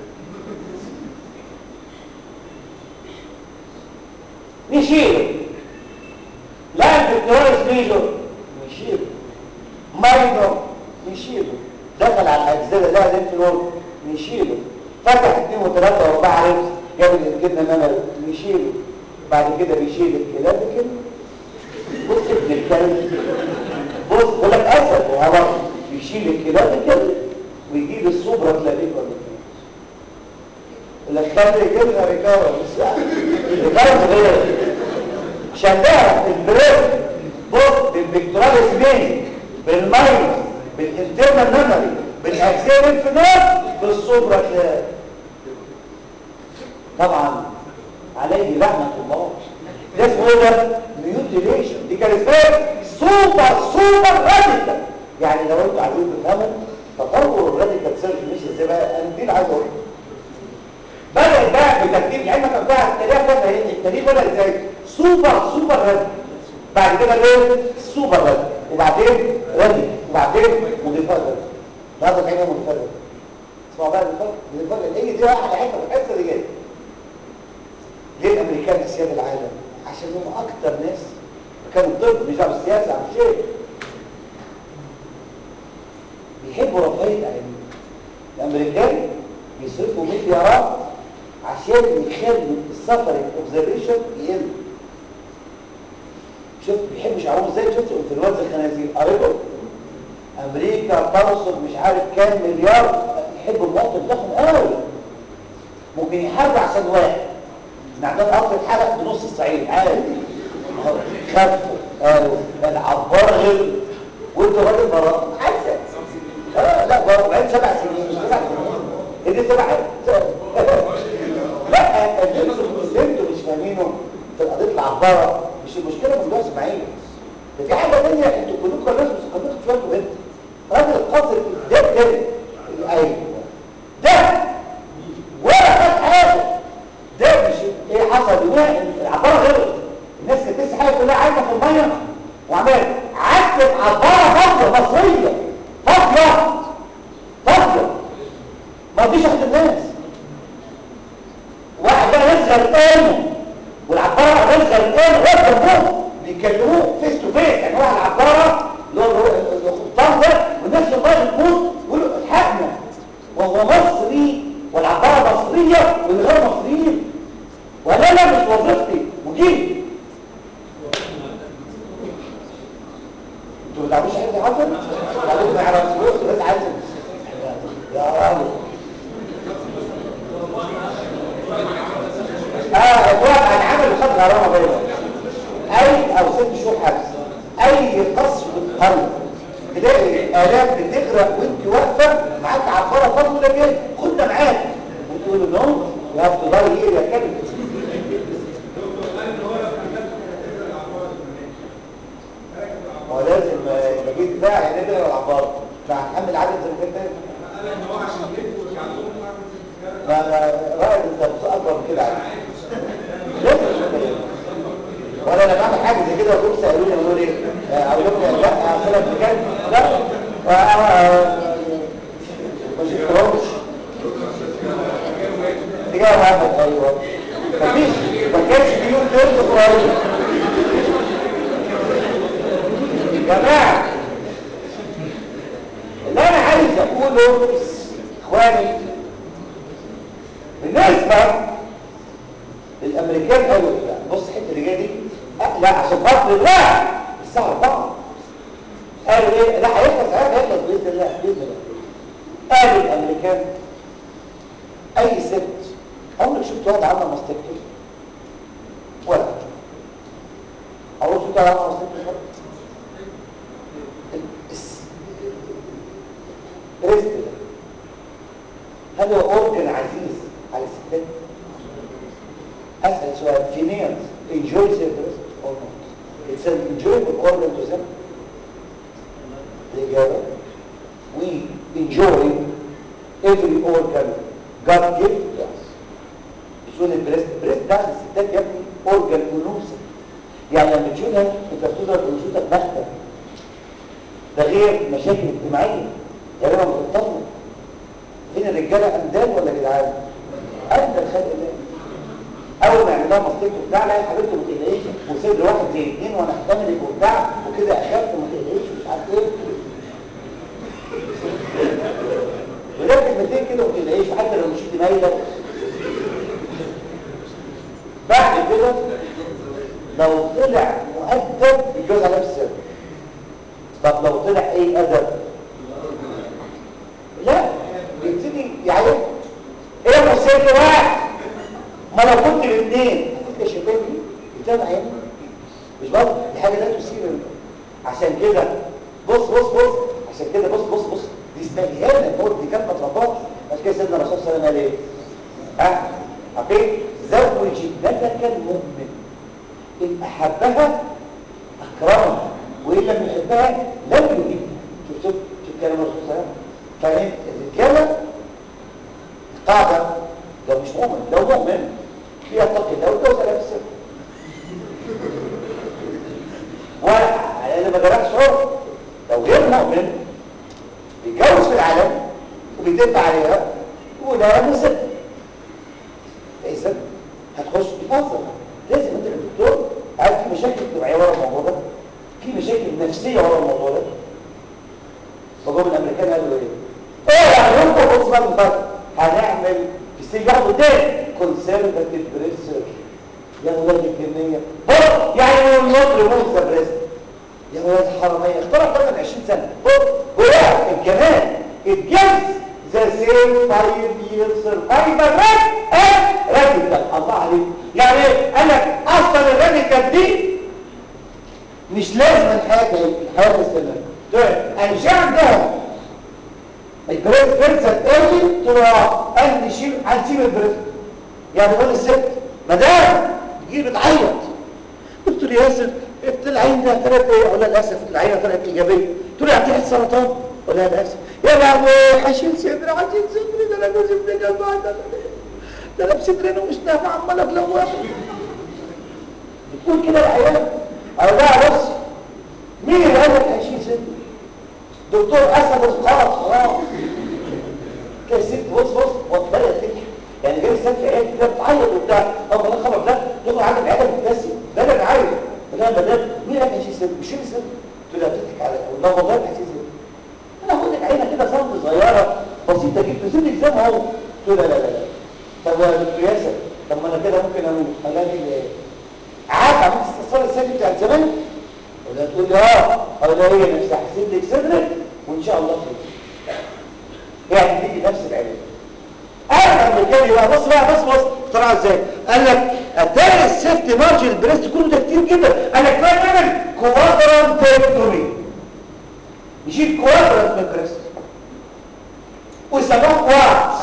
نشيله لا الدكتورس ميجور نشيله ماينور نشيله دخل على الاجزاء ده لينف نود نشيله فتح اثنين وثلاثه واربعه رمز جاب الجبنه ممل نشيله بعد كده بيشيل الكلابيكل بص ابن الكلب بص بقول لك اسد وهو بيشيل الكلابيكل ويجيب السوبرا كلابيكل اللي خلي كده ريكارد ريكارد غير عشان تعرف البريد بص بالبكتوراليس مين بالماينس بالانترنال ميموري بالاكسير انفناد بالسوبرا كلاب طبعا عليه لعنه الله ده اسمه ايه ده ميوتيليشن دي كان اسمها سوبر سوبر راديكال يعني لو انتوا عايزين تفهموا تطور الراديكال سيرش مش ازاي بقى انا دي اللي عايز اقوله بدأ بقى بترتيب علمك بتاع التاريخ ده ايه التاريخ بدأ ازاي سوبر سوبر راديكال بعد كده ايه سوبر راديكال وبعدين راديكال وبعدين مضيفات راديكال هذا الحين مضيفات اسمعوا بقى المفاجاه المفاجاه هي دي بقى احلى حته في الحته اللي جايه ليه الامريكان اسياد العالم عشان هم اكتر ناس كانوا ضد مش دعوه بالسياسه عم شيء بيحبوا رفاهيه الاعلام الامريكان بيصرفوا مليارات عشان يخلوا السفر الاوبزرفيشن يقل شفت بيحبوا شعبهم ازاي شفت انفلونزا الخنازير قريته امريكا ترصد مش عارف كام مليار يحبوا المواطن بتاعهم قوي ممكن يحاربوا عشان واحد نعمل قصر اتحرق بنص الصعيد عادي خفوا قالوا العبار غير وانت راجل براء عسل اه لا براء بعد سبع سنين مش سبع سنين هي دي سبع لا اللي انتوا اللي انتوا مش فاهمينه في قضيه العباره مش المشكله في موضوع اسماعيل ده في حاجه ثانيه انتوا كلكم الناس مستقبلكم شويه بنت راجل القاصر ده ده ايوه ده ولا خد حاجه ده مش ايه حصل يوميها العباره غلط الناس كانت لسه حاجه كلها عايمه في الميه وعمال عدت عباره فاضيه مصريه فاضيه فاضيه ما فيش عند الناس واحد بقى ناس غرقانه والعباره ناس غرقانه واقف جنبهم بيكلموه فيس تو فيس يعني واحد العباره اللي هو الخطام ده والناس والله بتموت يقولوا الحقنا وهو مصري والعباره مصريه والغير مصريين ولا لا مش وظيفتي مجيب انتوا ما تعرفوش حاجه حصل؟ بعدين ما يعرفوش بس عايز يا راجل اه اتوقع العمل وخد غرامه بيضاء اي او ست شهور حبس اي قصف بالقلب تلاقي الاف بتغرق وانت واقفه معاك عباره فاضله كده خدنا معاك وتقول له نو يا هتفضلي ايه يا كلب هو لازم يبقى في دفاع يعني نقرا العباره فهنحمل عدد زي ما كان رائد انت اكبر من كده عادي ولا انا بعمل حاجه زي كده وكل سالوني يقولوا لي اقول لكم لا اصل انا بجد لا ما شفتهمش تجاه واحد ايوه مفيش ما كانش في يوم تلت قريب يا جماعه اللي انا عايز اقوله اخواني بالنسبه للامريكان قالوا لا بص الحته اللي جايه دي أه لا عشان خاطر لا الساعه 4 قالوا ايه لا هيخلص هيخلص باذن الله باذن الله قالوا الامريكان اي ست عمرك شفت واحد عمل ماستكتومي ولا عمرك شفت واحد عمل ماستكتومي رزق هل هو اورجن عزيز على الستات اسال سؤال females enjoy their breast or not it's an enjoyable organ to them الإجابة we enjoy every organ God gave to us بتقول البريست البريست ده الستات يا ابني organ أنوثة يعني لما تشيلها انت بتضرب أنوثتك مكتب ده غير مشاكل اجتماعية غالبا بتطلق فين الرجالة أندال ولا جدعان؟ أندال خلق الله اول ما يعملها مصيبه وبتاع لا يا حبيبتي ما تقلقيش وصدر واحد زي اثنين وانا احتملك وبتاع وكده اخف وما تقلقيش مش عارف ايه وده كلمتين كده وما تقلقيش حتى لو مشيت مايله بعد كده لو طلع مؤدب يتجوز على نفس السر طب لو طلع ايه ادب لا يبتدي يعيب ايه مصيبه واحد ما لو كنت باثنين انت شايفني بتابع عيني مش برضه دي حاجه لا تثير عشان كده بص بص بص عشان كده بص بص بص دي استهيانه الموت دي كانت ما تربطش عشان كده سيدنا الرسول صلى الله عليه وسلم قال ايه ها اوكي زوج ابنتك المؤمن ان احبها اكرمها وان لم يحبها لم يهمها شوف شوف شوف كلام الرسول صلى الله عليه وسلم فاهم الرجاله قاعده لو مش مؤمن لو مؤمن فيها تقي الله وتوزع على السر وانا ما جربش عرف لو غير مؤمن بيتجوز في العالم وبيدب عليها طيب ست اذا هتخش تفضل لازم انت كدكتور عارف في مشاكل اجتماعيه ورا الموضوع ده في مشاكل نفسيه ورا الموضوع ده فجم الامريكان قالوا ايه ايه يعني انت بص بقى الفرق هنعمل في السجن ياخدوا تاني كونسرفاتيف بريس سيرجري يا ولاد الجنيه بص يعني هو النطر ريموف ذا بريست يا ولاد الحراميه اخترع ده من 20 سنه بص هو كمان اتجوز ذا سيم 5 يير سرفايفل ريت اند راديكال الله عليك يعني ايه قال لك اصلا الراديكال دي مش لازم الحياه الحياه تستمر طيب انشاء ده البريد بيرسل ايرلي تروح قال نشيل هنسيب البريد يعني بقول الست مدام تجي بتعيط قلت له ياسر العين ده طلعت ايه اقول لها للاسف العينه طلعت ايجابيه قلت له هتحت سرطان اقول لها للاسف يا لهوي هشيل صدري هشيل صدري ده انا جوزي ابن جنبها ده ده انا بصدري ومش نافع عمال اتلوح بتقول كده العيال اقول لها بص مين اللي قال لك هشيل صدري دكتور اسد خلاص خلاص تلاقي الست بص بص وبدات تضحك يعني جاي الست عيال كده بتعيط وبتاع اول ما الخبر ده تدخل عند العياده بتبتسم ده انا عايز لا مدام مين قال هشيل صدري مش شيل صدري قلت لها بتضحك على والله والله هشيل صدري انا هاخد لك عينه كده صمت صغيره بسيطه جدا صدرك زي ما هو قلت له لا لا لا لا طب يا دكتور ياسر طب ما انا كده ممكن اموت قال لي عارف عملت استئصال السد بتاع زمان ولا تقول لي اه او لا هي نفسها هحسب لك صدرك وان شاء الله خير يعني تيجي نفس العلاج انا الامريكاني بقى بص بقى بص بص اخترعها ازاي قال لك اتاري السيفتي مارجن البريست كله ده كتير جدا قال لك بقى نعمل كوادرانت تكتومي نشيل كوادرانت من البريست ويسموه كوارت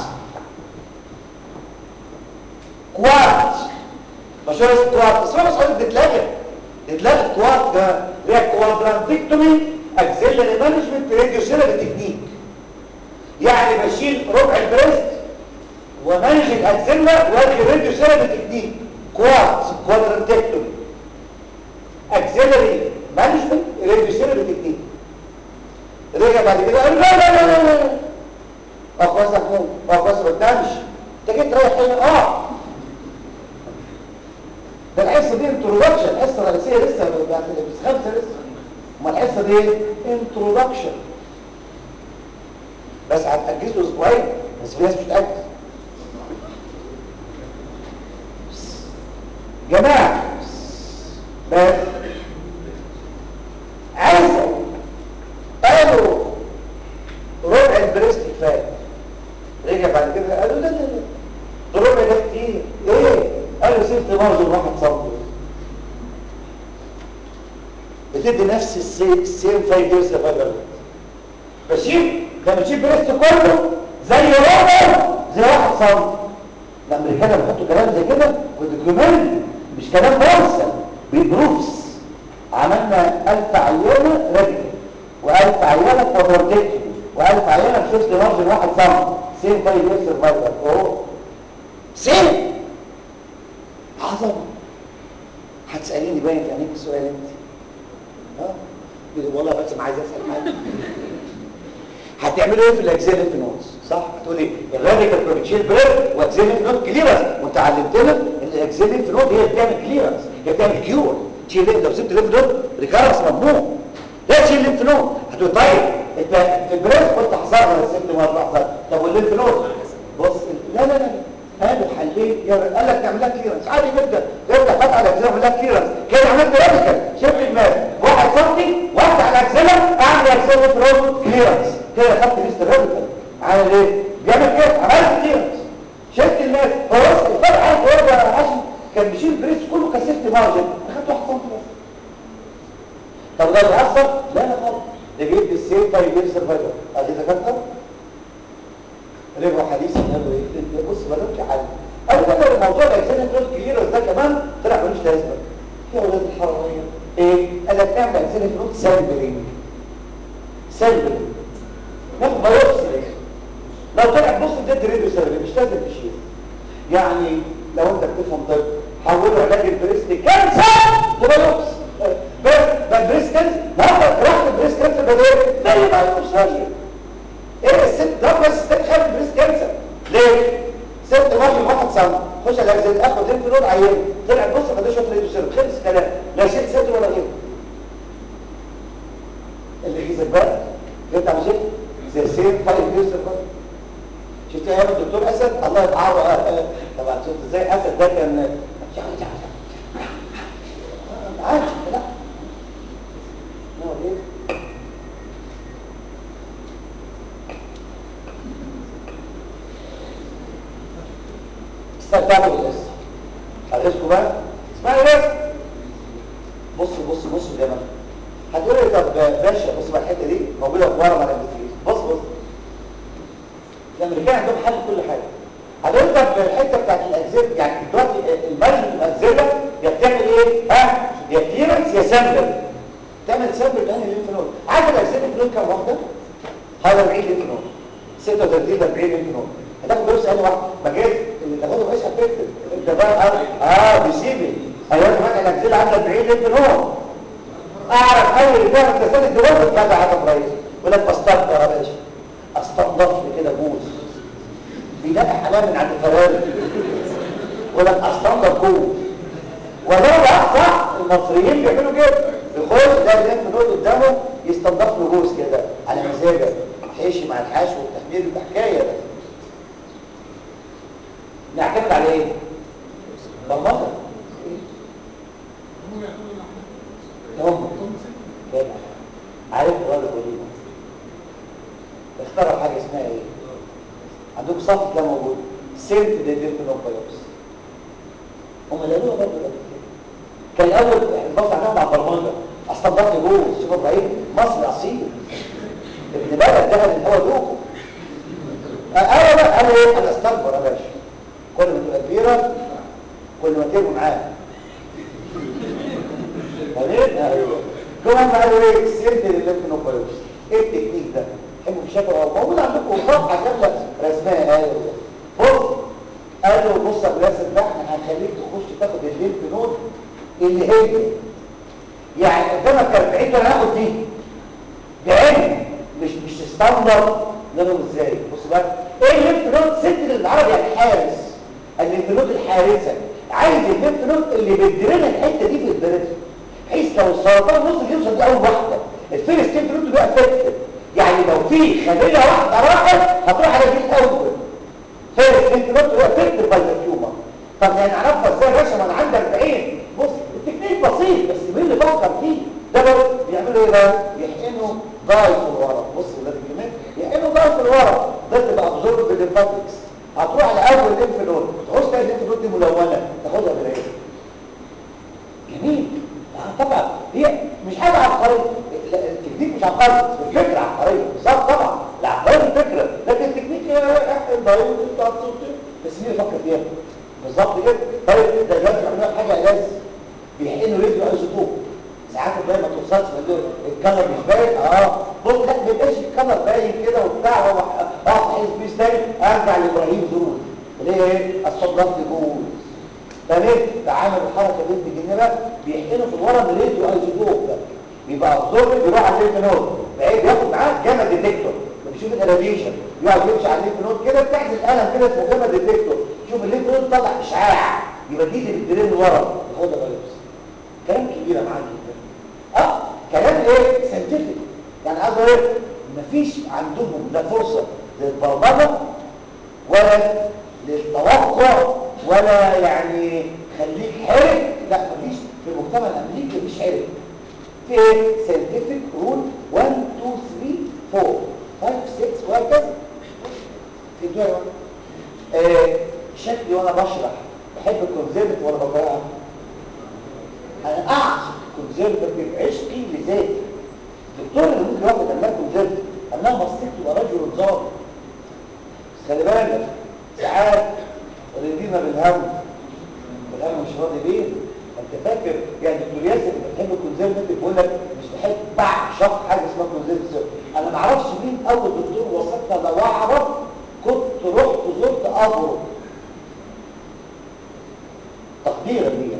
كوارت مشهور اسمه كوارت اسمها بس حضرتك بتتلغى اتلغى كوارت ده اللي هي كوادرانتكتومي اكسيلري مانجمنت راديو سيرابي تكنيك يعني بشيل ربع البريست ومانج الاكسيلا وادي راديو سيرابي تكنيك كوارت كوادرانتكتومي اكسيلري مانجمنت راديو سيرابي تكنيك رجع بعد كده قال لا لا لا لا لا اخواص اخوان اخواص ما تنامش انت جيت رايح هنا اه ده الحصه دي انترودكشن الحصه الرئيسيه لسه بعد بس خمسه لسه ما الحصه دي انترودكشن بس هتاجز له اسبوعين بس في ناس مش تاجز جماعه بس عايز قالوا ربع البريست كفايه رجع بعد كده قالوا لا لا لا ده ربع ده كتير ايه قالوا سيبت مارجن واحد صمت بتدي نفس السيم فايف ييرز فايبر بشيل لما تشيل بريست كله زي ربع زي واحد صمت الامريكان بيحطوا كلام زي كده ودوكيومنت مش كلام مرسل ببروفس عملنا 1000 عيانه راديكال و1000 عيانه كوادرتيك و1000 عيانه بسيفت مارجن واحد صمت سيم فايف ييرز فايبر اهو سيم عظمه هتساليني باين في عينيك السؤال انت اه والله بس ما عايز اسال حاجه هتعملوا ايه في الاجزاء في نوتس صح هتقولي الراديكال بروتشيل بريد واجزاء في نوت كليرنس وانت علمتنا ان الاجزاء في نوت هي بتعمل كليرنس هي بتعمل كيور تشيل لو سبت ليف نوت ريكارنس ممنوع لا تشيل ليف نوت هتقول طيب انت في البريد قلت حصرنا الست مره حصر طب والليف نوت بص لا لا لا قالوا حلين يا قال لك تعمل لها كليرنس عادي جدا يرجع فتح على الاجزاء يعمل لها كليرنس كده عملت راديكال شفت المال واحد سنتي واحد على الاجزاء اعمل اجزاء فروم كليرنس كده خدت ليست الراديكال عامل ايه بيعمل كده عملت كليرنس شفت المال هو بس الفرق عارف هو ده عشان كان بيشيل البريس كله كسيفت مارجن اخدت واحد سنتي بس طب ده بيحصل لا لا خالص ده بيدي السيف طيب يرسل فايبر ادي دكاتره رجعوا حديثا قالوا ايه بص مالوش حل قالوا كده الموضوع الاجزاء فلوس كليرنس ده كمان طلع ملوش لازمه يا اولاد الحراميه ايه قال لك تعمل اجزاء فلوس سامبلينج سامبلينج ناخد بايوبسي لو طلع بص ده ريديو سيرفي مش لازم تشيل يعني لو انت بتفهم طب حولوا علاج البريست كانسر لبايوبسي بس ده البريست كانسر نهارده جراحه البريست كانسر ده ايه؟ زي بايوبسي ايه الست ده بس الست خدت بريست كانسر ليه؟ كلام لا ست صدر ولا غيره اللي يجيزك بقى فهمت عم شيء زي سير طيب يوسف بقى شفت ايام الدكتور اسد الله يبعاه طبعا شفت ازاي اسد ده كان عارف لا نوع ايه استمتعوا بالقصه هتسكوا بقى اسمعوا بس بص بص بص يا جماعه هتقول لي طب باشا بص بقى الحته دي موجوده في ورا على البتريس بص بص الامريكان عندهم حل كل حاجه هتقول طب الحته بتاعت الاجزله يعني دلوقتي المرج الاجزله يا بتعمل ايه ها يا كليرنس يا سامبل تعمل سامبل بانهي لينف نود عارف الاجزله نود كام واحده هذا 40 لينف نود 36 40 لينف نود هتاخد بس انا واحد مجاز اللي تاخده بس هتكتب انت بقى اه بيسيبي ايوه كمان الاجزله عندها 40 لينف نود اعرف اول اللي بيعمل تسالي الدوام كذا حاجه كويس يقول لك استنضف يا باشا استنضف لي كده بوز بيلاقي حلال من عند الفراري يقول لك استنضف جوه وده بقى صح المصريين بيعملوا كده يخش ده اللي نود قدامه يستنضف له جوز كده على مزاجه يحشي مع الحشو والتحمير ده حكايه ده نعتمد على ايه؟ برمجه هم كده عارف الراجل وليمه اخترعوا حاجه اسمها ايه عندكم صف ده موجود سيلف ديفلوبمنت هم قالوها برضه ده كان الاول البص عندهم على البرمجه استنبطت جوه شوف ابراهيم مصري اصيل ابن بلد ده الهوا دوكو انا بقى قالوا ايه انا استكبر يا باشا كل ما تبقى كبيره كل ما ترموا معاه تمام ايوه كمان قالوا ايه سيلف ديفلوبمنت ايه التكنيك ده تحبوا تشوفوا هو موجود عندكم صفحه كامله رسمها ايوه بص قالوا بص يا بلاسل ده احنا هنخليك تخش تاخد الليمف نود اللي هي يعني قدامك 40 سنه هاخد دي بعلم مش مش ستاندرد نعمل ازاي بص بقى ايه الليمف نود ست بالعربي يعني حارس الليمف نود الحارسه عايز الليمف نود اللي بتدرنا الحته دي في البريد بحيث لو السرطان وصل يوصل دي اول واحده الفيرست ليمف نود بقى افكتيف يعني لو في خليه واحده راحت هتروح على دي الاول فيرست ليمف نود هو افكتيف باي ذا تيومر طب هنعرفها ازاي يا باشا ما انا عندي 40 بص التكنيك بسيط بس مين اللي فكر فيه ده بقى بيعملوا ايه بقى يحقنوا ضاي في الورق بص ولاد الجمال يحقنوا ضاي في الورق ده تبقى ابزورب بالليمفاتكس هتروح على اول ليمف نود تخش تلاقي الليمف نود دي ملونه تاخدها بالعين جميل آه طبعا هي مش حاجه عبقريه التكنيك مش عبقري الفكره عبقريه بالظبط طبعا العبقريه الفكره لكن التكنيك احقن ضاي بس مين يفكر فيها بالظبط كده طيب ده دلوقتي عملنا حاجه علاج بيحقنوا رجله ايزوتوب ساعات الضوء ما توصلش الكلر مش باين اه بص لا ما يبقاش الكلر باين كده وبتاع هو اه عايز بيس تاني ارجع لابراهيم زرود اللي هي ايه استضافت جوز تمام تعامل الحركه دي بجنيه بقى بيحقنوا في الورم راديو ايزوتوب ده بيبقى ابزورب بيروح على الليمف نود بعيد بياخد معاه جاما ديتكتور بيشوف الراديشن يقعد يمشي على الليمف نود كده بتعزل قلم كده اسمه جاما ديتكتور شوف الليمف نود طلع اشعاع يبقى دي اللي بتدرين ورا ياخدها بايوبسي كلام كبير يا معلم اه كلام ايه ساينتفك يعني عايز اقول مفيش عندهم لا فرصه للبرمجه ولا للتوقع ولا يعني خليك حرج لا مفيش في المجتمع الامريكي مفيش حرج في ايه ساينتفك رول 1 2 3 4 5 6 وهكذا في الدنيا آه شكلي وانا بشرح بحب الكونسيرت وانا بقراها انا اعشق كونسيرفاتيف عشقي لذاتي الدكتور اللي ممكن ياخد عمال كونسيرفاتيف انها مصيبته يبقى رجل ظالم بس خلي بالك ساعات رضينا بالهم بالهم مش راضي بيه انت فاكر يعني دكتور ياسر اللي بتحب الكونسيرفاتيف بيقول لك مش بحب بعشق حاجه اسمها كونسيرفاتيف انا ما اعرفش مين اول دكتور وصفنا لو اعرف كنت رحت زرت قبره تقديرا ليا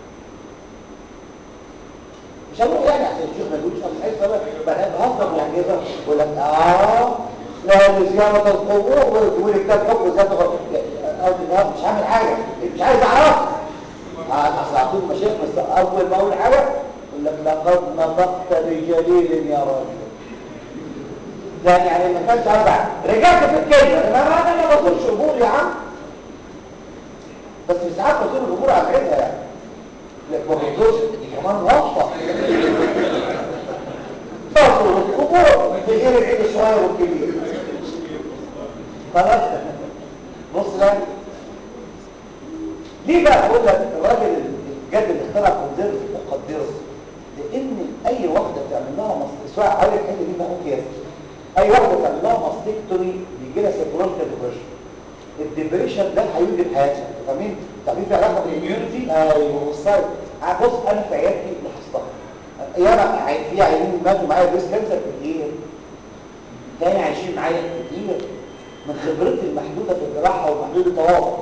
مش هنروح يعني عشان الشيخ ما يقولش انا عايز بقى بهزر يعني كده يقول لك اه لا لزيارة القبور ويقول لك كتاب حكم ذات مش هعمل حاجة مش عايز اعرف اصل على طول مشايخ بس اول ما اقول حاجه يقول لك لقد نطقت بجليل يا راجل يعني يعني ما كانش اربع رجعت في الكلمه انا انا ما بقولش امور يا عم بس ساعات بقول الامور على عيدها يعني لك ما بقولش دي كمان غلطه بقول الامور في غير العيد الصغير والكبير خلاص بص بقى ليه بقى اقول لك الراجل الجد اللي اخترع كونزيرف مقدره لان اي واحده بتعمل لها مصل سواء حوالي الحته دي بقى قياس اي واحده بتعمل لها ماستكتومي بيجي لها سيكولوجيكال ديبريشن الديبريشن ده هيودي بحياتها فاهمين طب في علاقه بالاميونيتي ايوه والسايد بص انا في عيادتي لاحظتها ياما في عيانين ماتوا معايا بريس كانسر كتير تاني عايشين معايا كتير من خبرتي المحدوده في الجراحه ومحدود التواضع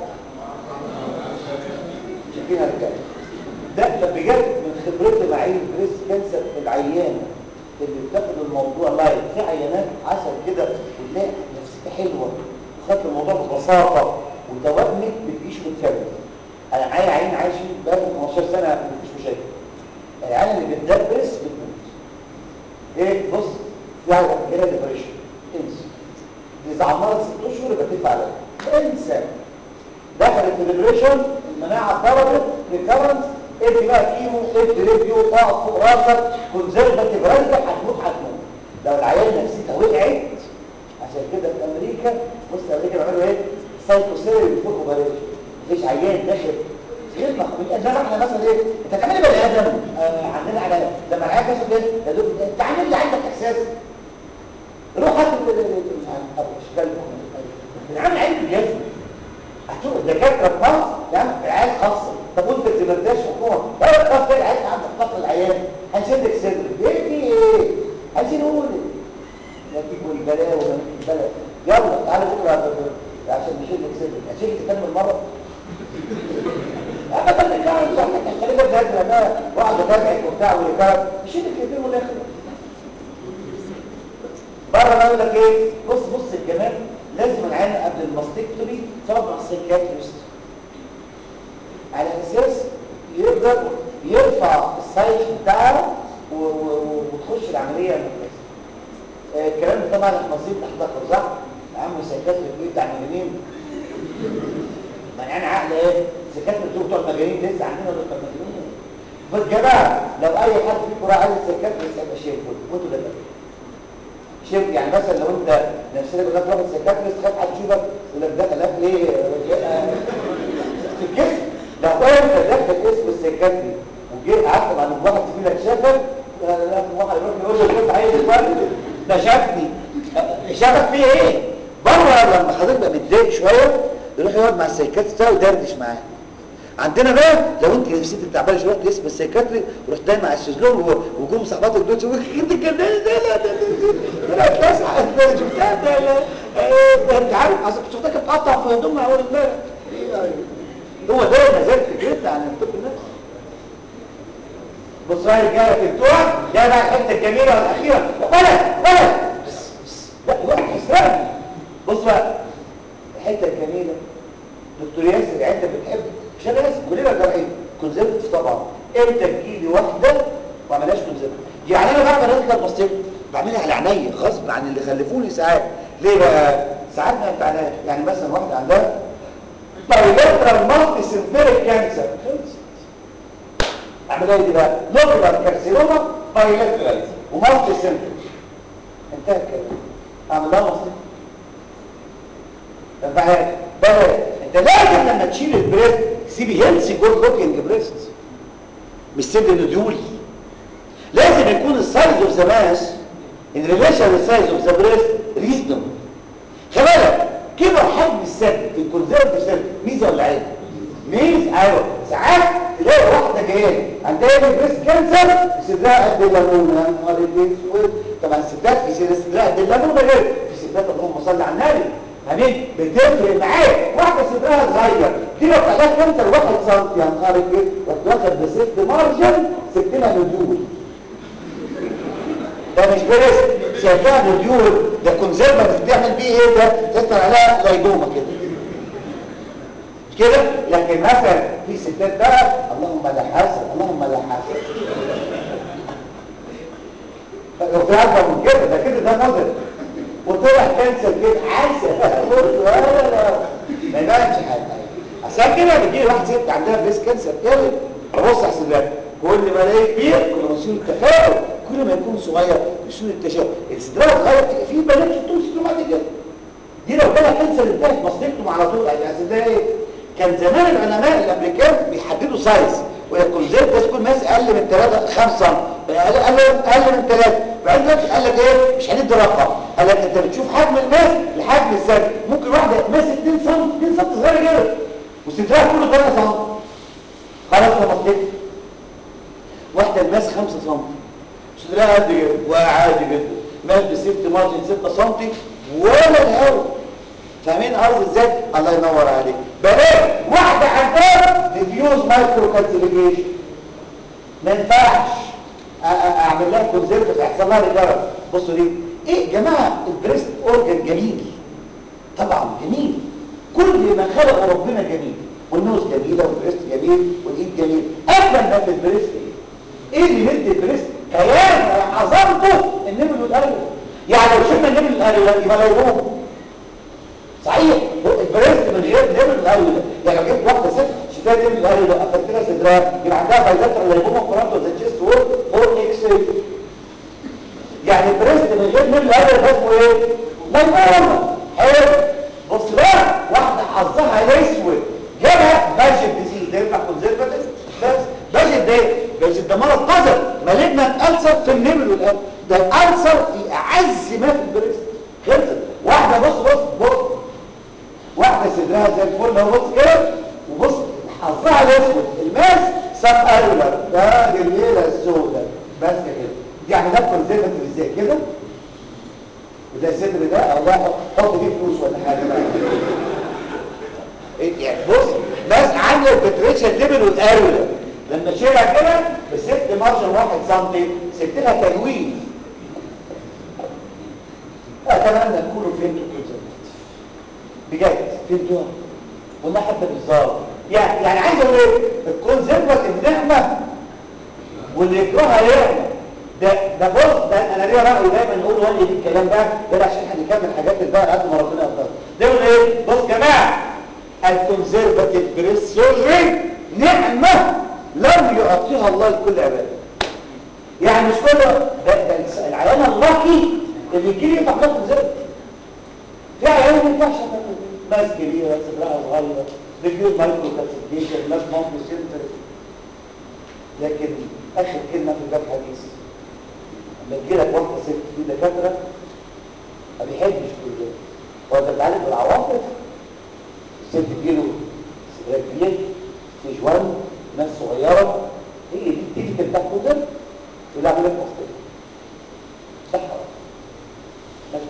شايفين الرجاله ده ده بجد من خبرتي مع البريس كانسر العيانه اللي بتاخد الموضوع لايت في عيانات عسل كده وتلاقي نفسيتها حلوه وخدت الموضوع ببساطه وتوهمت بتعيش وتكمل انا معايا عين عايش بقى 15 سنه مفيش مشاكل العيال اللي بتدبس بتموت ايه بص في واحده جالها ديبريشن انسى اذا عمرت ست اشهر يبقى تدفع عليها انسى دخلت في ديبريشن المناعه ضربت ريكفرنس ادي بقى كيمو ادي ريفيو اقف فوق راسك كونزرفاتيف راسك هتموت هتموت لو العيال نفسيتها وقعت عشان كده في امريكا بص امريكا بيعملوا ايه سايكوسيري فوق اوبريشن مفيش عيان داخل غير مخبوط انما احنا مثلا ايه انت هتعمل بني ادم آه عندنا على لما العيال كشف ايه يا دكتور انت عامل لي عندك احساس روح هات اشكال بنعمل عين بالجسم هتشوف الدكاتره في مصر يعني العيال خاصه طب وانت ما تبرداش حكومه لا خلاص كده العيال عندك فقر العيال هنشدك صدرك ايه في ايه عايزين نقول نجيب البلاء ونجيب البلاء يلا تعالى بكره عشان نشدك صدرك هشيلك تكمل مره اما كان الكلام صح خلينا بجد انا واحده تابعك وبتاع واللي كان نشدك الاثنين والاخر بره بقى يقول لك ايه بص بص الجمال لازم العيان قبل الماستكتومي تقعد مع السايكاتريست على اساس يقدر يرفع السايت بتاعه وتخش العمليه المكلفه آه الكلام ده طبعا المصيب تحتقر صح عم السايكاتري ايه بتاع المجانين ما يعني عقل ايه السايكاتري بتوع المجانين لسه عندنا دول المجانين بس جماعه لو اي حد فيكم راح عايز السايكاتري يبقى شايف وانتوا اللي شوف يعني مثلا لو انت نفسك بتروح تروح السكاتريست خايف حد يشوفك يقول لك ده هناك ليه في الجسم لو انت داخل اسم السكاتري وجيت قعدت مع واحد زميلك شافك واحد يروح يقول له كنت عايز الفرد ده شافني شافك فيه ايه بره لما حضرتك بقى متضايق شويه يروح يقعد مع السيكاتريست ده ويدردش معاه عندنا بقى لو انت نفسيتك تعبانه شويه اسم السيكاتري ورحت نايم على الشезлونج وجم صاحباتك دول تقول انت الجنان ده لا ده لا تسعى انت شفتها ده لا ده انت عارف اصل شفتها كانت بتقطع في هدومها اول امبارح هو ده ما زال فكرتنا عن الطب النفسي بص بقى يا رجاله في بتوع ده بقى الحته الجميله والاخيره ولا ولا لا وقت اسلام بص بقى الحته الجميله دكتور ياسر انت بتحب مش انا بس كلنا جرعين كونزرفتيف طبعا امتى تجيلي واحده ما عملهاش كونزرفتيف يعني انا بعمل رده المصير بعملها على عينيا غصب عن اللي خلفوني ساعات ليه بقى ساعات ما بتاعناش يعني مثلا واحده عندها بايلاترال مالتي سيمبيريك كانسر اعملها دي بقى نوبلر كارسينوما بايلاترال ومالتي سيمبيريك انتهى الكلام اعمل لها مصير بقى بقى انت لازم لما تشيل البريست سيبي هيلسي جود لوكينج بريست مش سيب النديول لازم يكون السايز اوف ذا ماس ان ريليشن للسايز اوف ذا بريست ريزونبل خلي بالك كبر حجم السد في الكونزرفتيف سيل ميزه ولا عيب ميز ايوه ساعات تلاقي واحده جايه عندها بريست كانسر صدرها قد الليمونه يا نهار اسود طبعا الستات في صدرها قد الليمونه غير في ستات اللهم صل على النبي يعني بتفرق معاك واحده صدرها صغير دي لو طلعت كانسر 1 سم يا نهار اسود رحت واخد بسيفت مارجن سبت لها نديول ده مش بريست شايفاها نديول ده كونزرفاتيف بتعمل بيه ايه ده تطلع عليها لايدوما كده كده لكن مثلا في ستات بقى اللهم لا حسن اللهم لا حسن لو في اكتر من كده ده كده ده نظر وطلع كانسر كده عسل بص ولا لا ما يبانش حاجه عشان كده بتجي واحد ست عندها بريس كانسر كده بص احسن لك كل ما الاقي كبير كل ما يصير التفاؤل كل ما يكون صغير يصير التشاؤم الصدر صغير في بنات شفتوه ستوا بعد كده دي لو جالها كانسر انتهت مصلحتهم على طول يعني أصل ده ايه كان زمان العلماء الامريكان بيحددوا سايز ويقول زي ده تكون ماس اقل من 3 5 سم اقل اقل من 3 بعدين دلوقتي قال لك ايه مش هندي رقم قال لك انت بتشوف حجم الماس لحجم السد ممكن واحده ماس 2 سم 2 سم صغيره كده وصدرها كله 3 سم خلاص انا مصلحتي واحده الماس 5 سم صدرها قد كده وعادي جدا ماس بسيفت مارجن 6 سم ولا الهوا فاهمين قصدي ازاي الله ينور عليك بلاش واحده عندها ديفيوز مايكرو كانسليجيشن ما ينفعش اعمل لها كونسيرت يحصل لها ريجارة بصوا دي ايه يا جماعه البريست اورجن جميل طبعا جميل كل ما خلقه ربنا جميل والنوز جميله والبريست جميل والايد جميل اجمل ما في البريست ايه ايه اللي يمد البريست كيان عظمته النمل والارجل يعني لو شلنا النمل والارجل يبقى لا يروم صحيح البريست من غير نمل والارجل يعني لو جبت واحده ست شفتها نمل والارجل قفلت لها صدرها يبقى عندها بايلاترال اللي يبقوا فرونتو ذا تشيست وول فور اكس يعني البريست من غير نمل والارجل ده اسمه ايه؟ مجنون حلو بص بقى واحده حظها الاسود جابها باجت ديزيز ده ينفع كونزرفاتيف بس باجت ده باجت ده مرض قذر مالجنا الالسر في النمل والقلب ده الالسر في اعز ما في البريست خلصت واحده بص بص بص واحده صدرها زي الفل اهو بص كده وبص حظها الاسود الماس سب ارولر ده الليله السوداء بس كده يعني ده كونزرفاتيف ازاي كده وده صدر ده الله حط فيه فلوس ولا حاجه يعني بص ناس عامله البتريشن ليفل والارولر لما شيلها كده بست مارجن واحد سنتي سبت لها تجويف اتمنى تكونوا فهمتوا الكونسيبت بجد فهمتوها والله حتى بالظبط يعني يعني عايز اقول ايه الكونسيبت النعمه واللي يكرهها يعمل ده ده بص ده انا ليا راي دايما نقول ولي في الكلام ده ده عشان هنكمل حاجات الباقي قد ما ربنا يقدر دايما ايه بص يا جماعه الكونسرفاتيف بريس سيرجري نعمه لم يعطيها الله لكل عباده يعني مش كل ده, ده العيان اللاكي اللي يجي لي يفتح له كونسرفاتيف في عيان ما ينفعش ناس كبيره صدرها صغيره ريفيوز مايكرو كالسيفيكيشن ناس مامبو سنتر لكن اخر كلمه في الباب حديث لما تجي لك واحده ست في دكاتره ما بيحبش كل ده هو انت بتعالج بالعواطف الست تجيله صدرها كبير في جوان ناس صغيره هي دي تيجي تفتح كتر يقول لها اعمل لك مختلف صح ماشي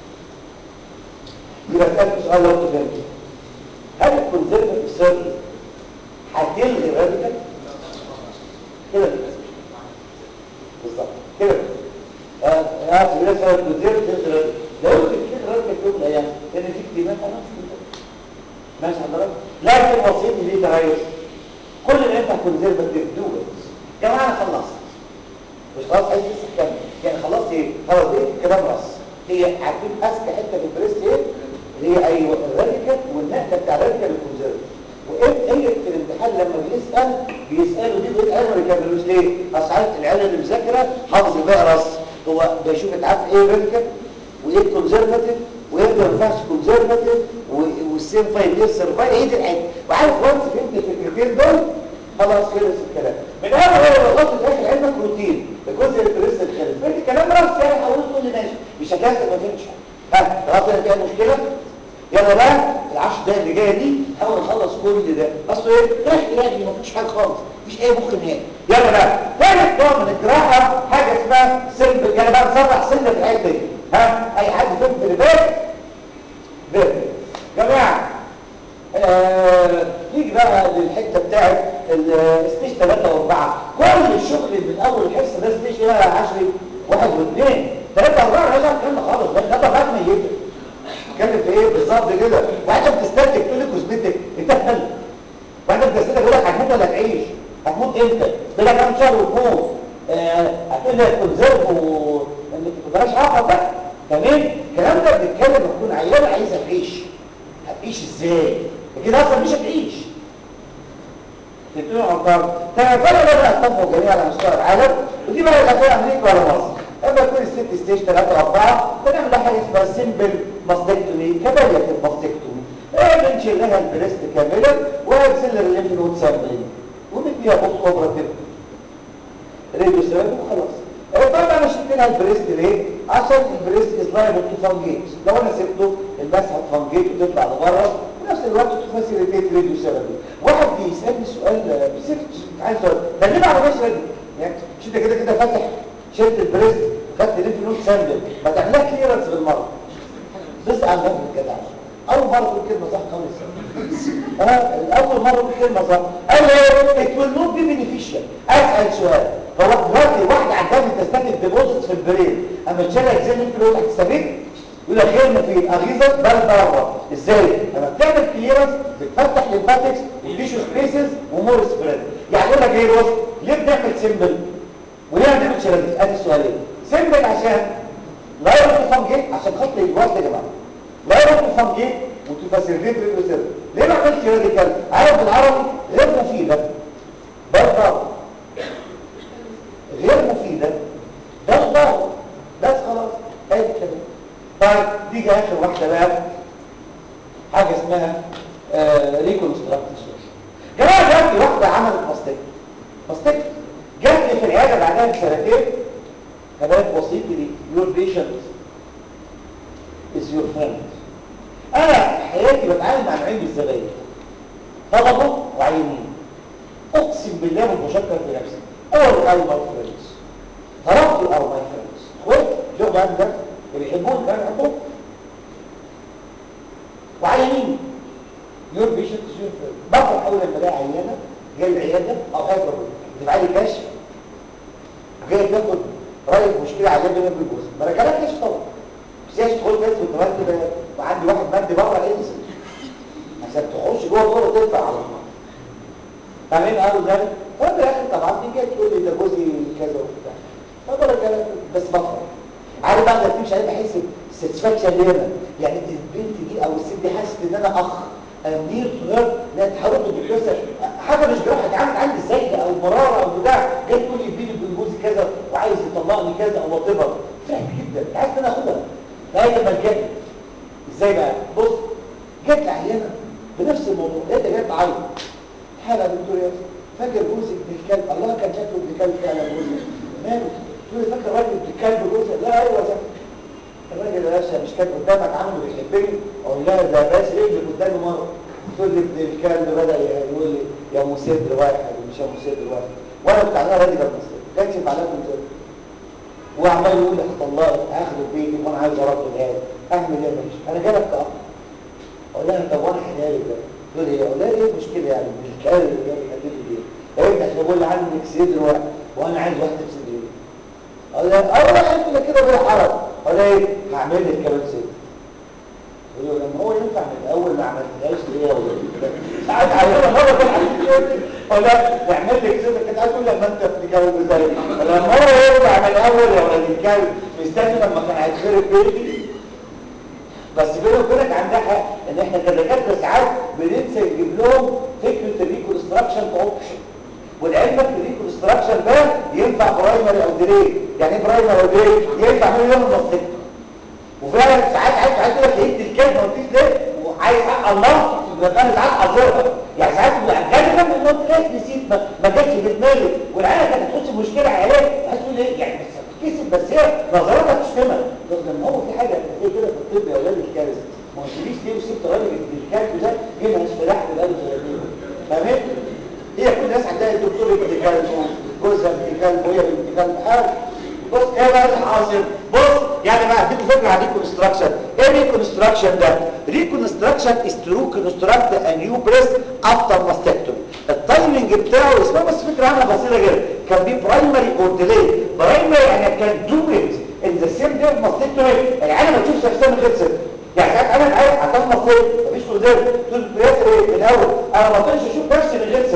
يبقى اسالك سؤال لو انت فهمت هل الكونزرفتيف سيرجري هتلغي الراديكال؟ كده بالظبط كده اه في ناس قالت كونزرفتيف سيرجري لو قلت كده الراديكال في يوم من الايام لان في اكتمال انا مش كده ماشي حضرتك لكن وصيتي ليه تغير كل اللي ينفع كونزرفتيف دوت يا جماعه انا خلصت مش خلاص عايز لسه اكمل يعني خلاص ايه خلاص بقيت الكلام راس هي عارفين اذكى حته في البريست ايه اللي هي ايوه الراديكال والنقله بتاع الراديكال الكونزرفتيف وايه هي في الامتحان لما بيسال بيسالوا دي بيقول ايوه ما بيكملوش ليه اصل عارف العيال اللي مذاكره حافظ الباقي راس هو بيشوف انت عارف ايه الراديكال وايه الكونزرفتيف وايه ما ينفعش كونزرفتيف والسين فايل ايه السيرفايل ايه دي الحته وعارف وانس فهمت الفكرتين دول خلاص خلص الكلام من اول هو لغايه الاخر علمك روتين الجزء البريست الخارج فهمت الكلام راس يعني حاولت تقول لي ماشي مش هتحسب ما فهمتش ها خلاص انا فيها مشكله يلا بقى العشر دقايق اللي جايه دي حاول نخلص كل ده اصل ايه رحله يعني ما فيش حاجه خالص مفيش اي مخ نهائي يلا بقى ثالث نوع من الجراحه حاجه اسمها سلب يعني بقى نصرح سنه في الحته دي ها اي حد فهم في البيت بيت جماعه آه نيجي بقى للحته بتاعت الستيج 3 و4 كل الشغل من اول الحصه ده ستيج 10 واحد واثنين 3 4 مالهاش دعوه بالكلام ده خالص ده 3 4 ميته اتكلم في ايه بالظبط كده وعشان بتستنتج تقول لي كوزمتك انت هل ده سيدك يقول لك هتموت ولا هتعيش هتموت امتى ده لك كام شهر وتموت آه، هتقول لك كونزيرف و انك ما تبقاش عارفه بقى تمام الكلام ده بنتكلم لما تكون عيال عايزه تعيش هتعيش ازاي كده اصلا مش هتعيش تدوين عطار تفرق بقى الطفل جميع على مستوى العالم ودي بقى يبقى فيها امريكا ولا مصر اما يكون الست ستيج 3 4 بنعمل لها حاجه اسمها سيمبل ماستكتومي كباليه الماستكتومي ايه بنشيل لها البريست كاملا واكسلر الليمف نود سامبلينج ونديها بوست اوبراتيف راديو سيرابي وخلاص طبعا انا شلت لها البريست ليه؟ عشان البريست از لايبل تو فانجيت لو انا سبته الماس هتفانجيت وتطلع لبره وفي نفس الوقت تفاسيليتيت راديو سيرابي واحد بيسالني سؤال بسيرش عايز اقول ده ليه ما عملناش راديو؟ يعني مش انت كده كده فاتح شلت البريست خدت لينف نود سامبل ما تعملها كليرنس بالمره بس عن ده الجدع اول مره تقول كلمه صح خالص اه اول مره تقول كلمه صح قال لي ات ويل نوت بي بينيفيشال اسال سؤال هو دلوقتي واحد عندها تستاتيك ديبوزيتس في البرين اما تشيلها ازاي ممكن يقول هتستفيد يقول لك غير مفيد اغيظه بل بره ازاي لما بتعمل كليرنس بتفتح ليمفاتكس وتيشو سبيسز ومور سبريد يعني يقول لك ايه بص ليه بنعمل سيمبل وليه ما بنعملش راديس ادي السؤالين سيمبل عشان لا يربط فانجيت عشان خط الوقت يا جماعه لا يربط فانجيت وتفاسيريت ريبوسير ليه ما عملتش راديكال عارف بالعربي غير مفيده برضه غير مفيده ده الضغط بس خلاص اي كلام طيب دي اخر واحده بقى حاجه اسمها ريكونستراكشن جماعه جات لي واحده عملت ماستيك ماستيك جات لي في العياده بعدها بسنتين كلام بسيط دي your patient is your friend انا في حياتي بتعامل مع نوعين من الزباين طلبه وعيانين اقسم بالله متشكر في نفسي all are my friends طلبتي are my friends اخوات جو بقى ده اللي بيحبون كانوا يحبون وعيانين your patient is your friend بفرح اول لما الاقي عيانه جايه العياده او هاي تدفع لي كاش جايه تاخد رايك مشكله عيان بينك وبين جوزك ما رجعلكش طبعا بس هي تدخل بس وانت كده وعندي واحد مادي بره انزل عشان تخش جوه جوه وتدفع على طول فاهمين قالوا ذلك ففي الاخر طبعا دي جايه تقول لي ده جوزي كذا وبتاع فبقول لك بس بفرح عارف بقى لما تمشي عليه بحس ساتسفاكشن لينا يعني البنت دي او الست دي حاسه ان انا اخ امير صغير لا تحاول تدرسها حاجه مش جراحه اتعامل عندي ازاي ده او مراره او بتاع جاي تقول لي بيني وبين جوزي كذا وعايز يطلقني كذا او وات ايفر فرحت جدا عايز ان انا اخدها لغايه ما جت ازاي بقى بص جت عيانه بنفس الموضوع لقيتها جت تعيط حاله يا دكتور ياسر فاكر جوزك ابن الكلب الله كان شكله ابن الكلب فعلا جوزك ماله تقول لي فاكر راجل ابن الكلب جوزك لا ايوه ده الراجل يا باشا مش كان قدامك عامل بيحبني اقول لها ده بس رجلي قدامي مره تقول لي ابن الكلب بدا يقول لي يا ام صدر واحد ومش يا ام صدر واحد وانا بتاع لها راديكال مصدر كانش ينفع لها ام صدر وعمال يقول لي هطلقك هاخده بيتي وانا عايز ارد الهاد اعمل ايه ماشي انا جالك تاخر اقول لها طب وانا هدالك ده تقول لي اقول لها ايه المشكله يعني ابن الكلب اللي جاي يقلل لي ايه قلت عشان بقول لي عندك صدر واحد وانا عايز واحده بصدرين قال لها اه واحد كده كده بلا حرج قال لها ايه هعمل لك كمان صدر يقول له لما هو ينفع من الاول ما عملتهاش ليه يا ولد ساعات علينا مره كان عايز ولا تعمل لك صدر كده هتقول لما انت بتتجوز ازاي لما هو ينفع من الاول يا ولد الكلب مستني لما كان هيتخرب بيتي بس بيني وبينك عندها حق ان احنا كدكاتره ساعات بننسى نجيب لهم فكره الريكونستراكشن اوبشن والعلم الريكونستراكشن ده ينفع برايمري او ديلي يعني ايه برايمري او ديلي ينفع من يوم المصدق وفعلا ساعات عايز عايز لك لقيت الكلمه ما قلتيش ليه وعايز حق الله يبقى انا ساعات حاضرها يعني ساعات غالبا ان انت خلاص نسيت ما, ما جاتش في دماغي والعيله كانت تخش مشكله عليه عايز تقول ايه يعني بس كسب بس هي نظراتها تشتمها لما هو في حاجه زي كده في الطب يا اولاد الكارثه ما قلتليش ليه وسبت راجل الكلب ده جه اشتراح بقاله سنتين فاهمين؟ هي كل الناس عندها الدكتور ابن كلب وجوزها ابن كلب وهي ابن كلب حاجه بص ايه بقى اللي حاصل بص يعني بقى اديكم فكره عن ريكونستراكشن ايه ريكونستراكشن ده ريكونستراكشن از تو كونستراكت ا نيو بريست افتر ماستكتومي التايمنج بتاعه اسمها بس فكره عامه بسيطه جدا كان بي برايمري اور ديلي برايمري يعني كان دو ات ان ذا سيم داي ماستكتومي يعني ما تشوفش نفسها من غير ست يعني ساعات انا عايز عشان مصير مفيش قدام تقول ياسر ايه من الاول انا ما اقدرش اشوف نفسي من غير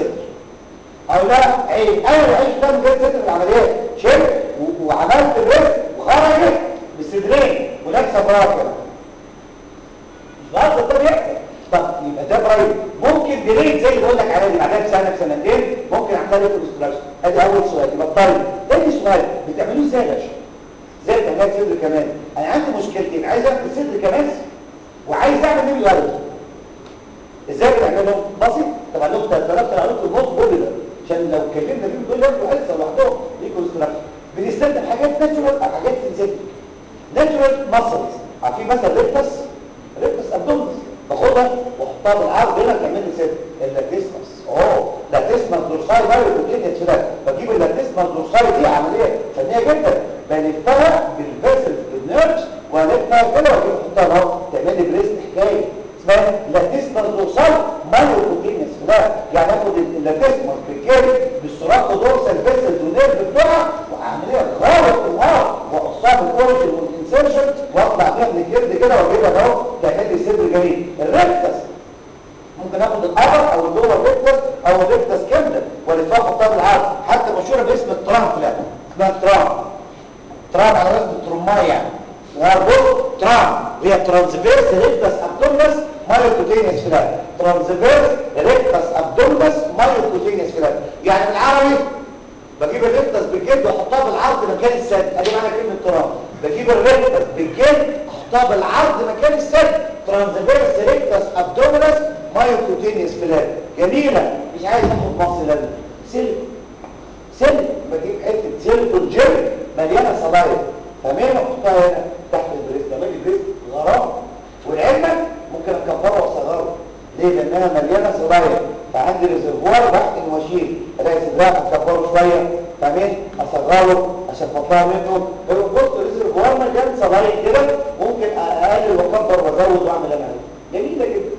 تاني سؤال بتعملوه ازاي يا باشا ازاي بتعملها صدر كمان انا عندي مشكلتين عايز اعمل صدر كمان وعايز اعمل نيل ورد ازاي بتعملهم بسيط طبعا لهم 3000 تعرفوا النص بولي عشان لو اتكلمنا فيهم دول ياخدوا حصه لوحدهم ليكوا استراكشر بنستخدم حاجات ناتشورال او حاجات سنسيتيف ناتشورال ماسلز عارفين مثلا ريكتس ريكتس ابدومنس باخدها واحطها بالعرض هنا تعمل لي ست اللاتيسمس اوه لاتيسمس دورساي مايو كوتينيا كده بجيب اللاتيسمس دورساي دي عمليه فنيه جدا بلفها بالفيسل بالنيرفز والفها كده واجيب احطها اهو تعمل لي بريست حكايه اسمها لاتيسمس دورساي مايو كوتينيا كده يعني اخد اللاتيسمس بالجيل بالسراق دورسال فيسل والنيرف بتوعها وعمليه غلط النار واقصها بالاوريجن والانسرشن واطلع بيها من الجلد كده واجيبها اهو تعمل لي صدر جميل الريكتس ممكن اخد الابر او اللور ريكتس او الريكتس كامله والفها احطها بالعرض حتى مشهوره باسم الترام فلات اسمها ترام ترام على وزن الترمايه يعني بص ترام هي ترانسفيرس ريكتس ابدومنس مايوكوتينيوس فلات ترانسفيرس ريكتس ابدومنس مايوكوتينيوس فلات يعني بالعربي بجيب الريكتس بالجلد واحطها بالعرض مكان السد ادي معنى كلمه ترام بجيب الريكتس بالجلد احطها بالعرض مكان السد ترانسفيرس ريكتس ابدومينس مايوكوتينيوس فلات جميله مش عايز اخد مصر لازم سيليكون سيليكون بجيب حته سيليكون جل مليانه صلاير تمام احطها هنا تحت البريست تعمل لي بريست غرام والعلم ممكن اكبره واصغره ليه لانها مليانه صلاير فعندي ريزرفوار بحقن واشيل الاقي صدرها اكبره شويه تمام اصغره اشفطها منه بص ريزرفوار مليان صلاير كده ممكن اقلل واكبر وازود واعمل انا جميله جدا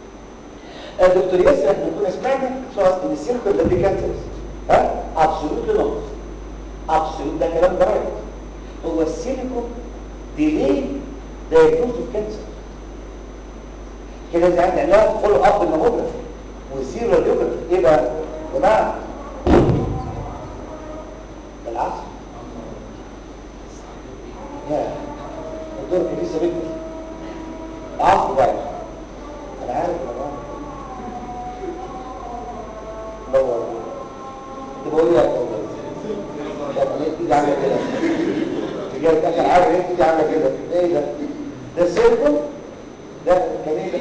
دكتور ياسر احنا كنا سمعنا خلاص ان السيليكون ده بيكانسرز ها ابسولوت نوت ابسولوت ده كلام برايت هو السيليكون ديلي دايجنوز اوف كانسر كده زي عندنا فولو اب الماموجرافي والزيرو راديوجرافي ايه بقى يا جماعه بالعصر يا الدور كان لسه بيكتب العصر بقى انا عارف يا جماعه دور كنت بقول لك ليه تيجي عامله كده رجال اخر حاجه ليه تيجي عامله كده ايه ده ده السيليكون ده كان ايه ده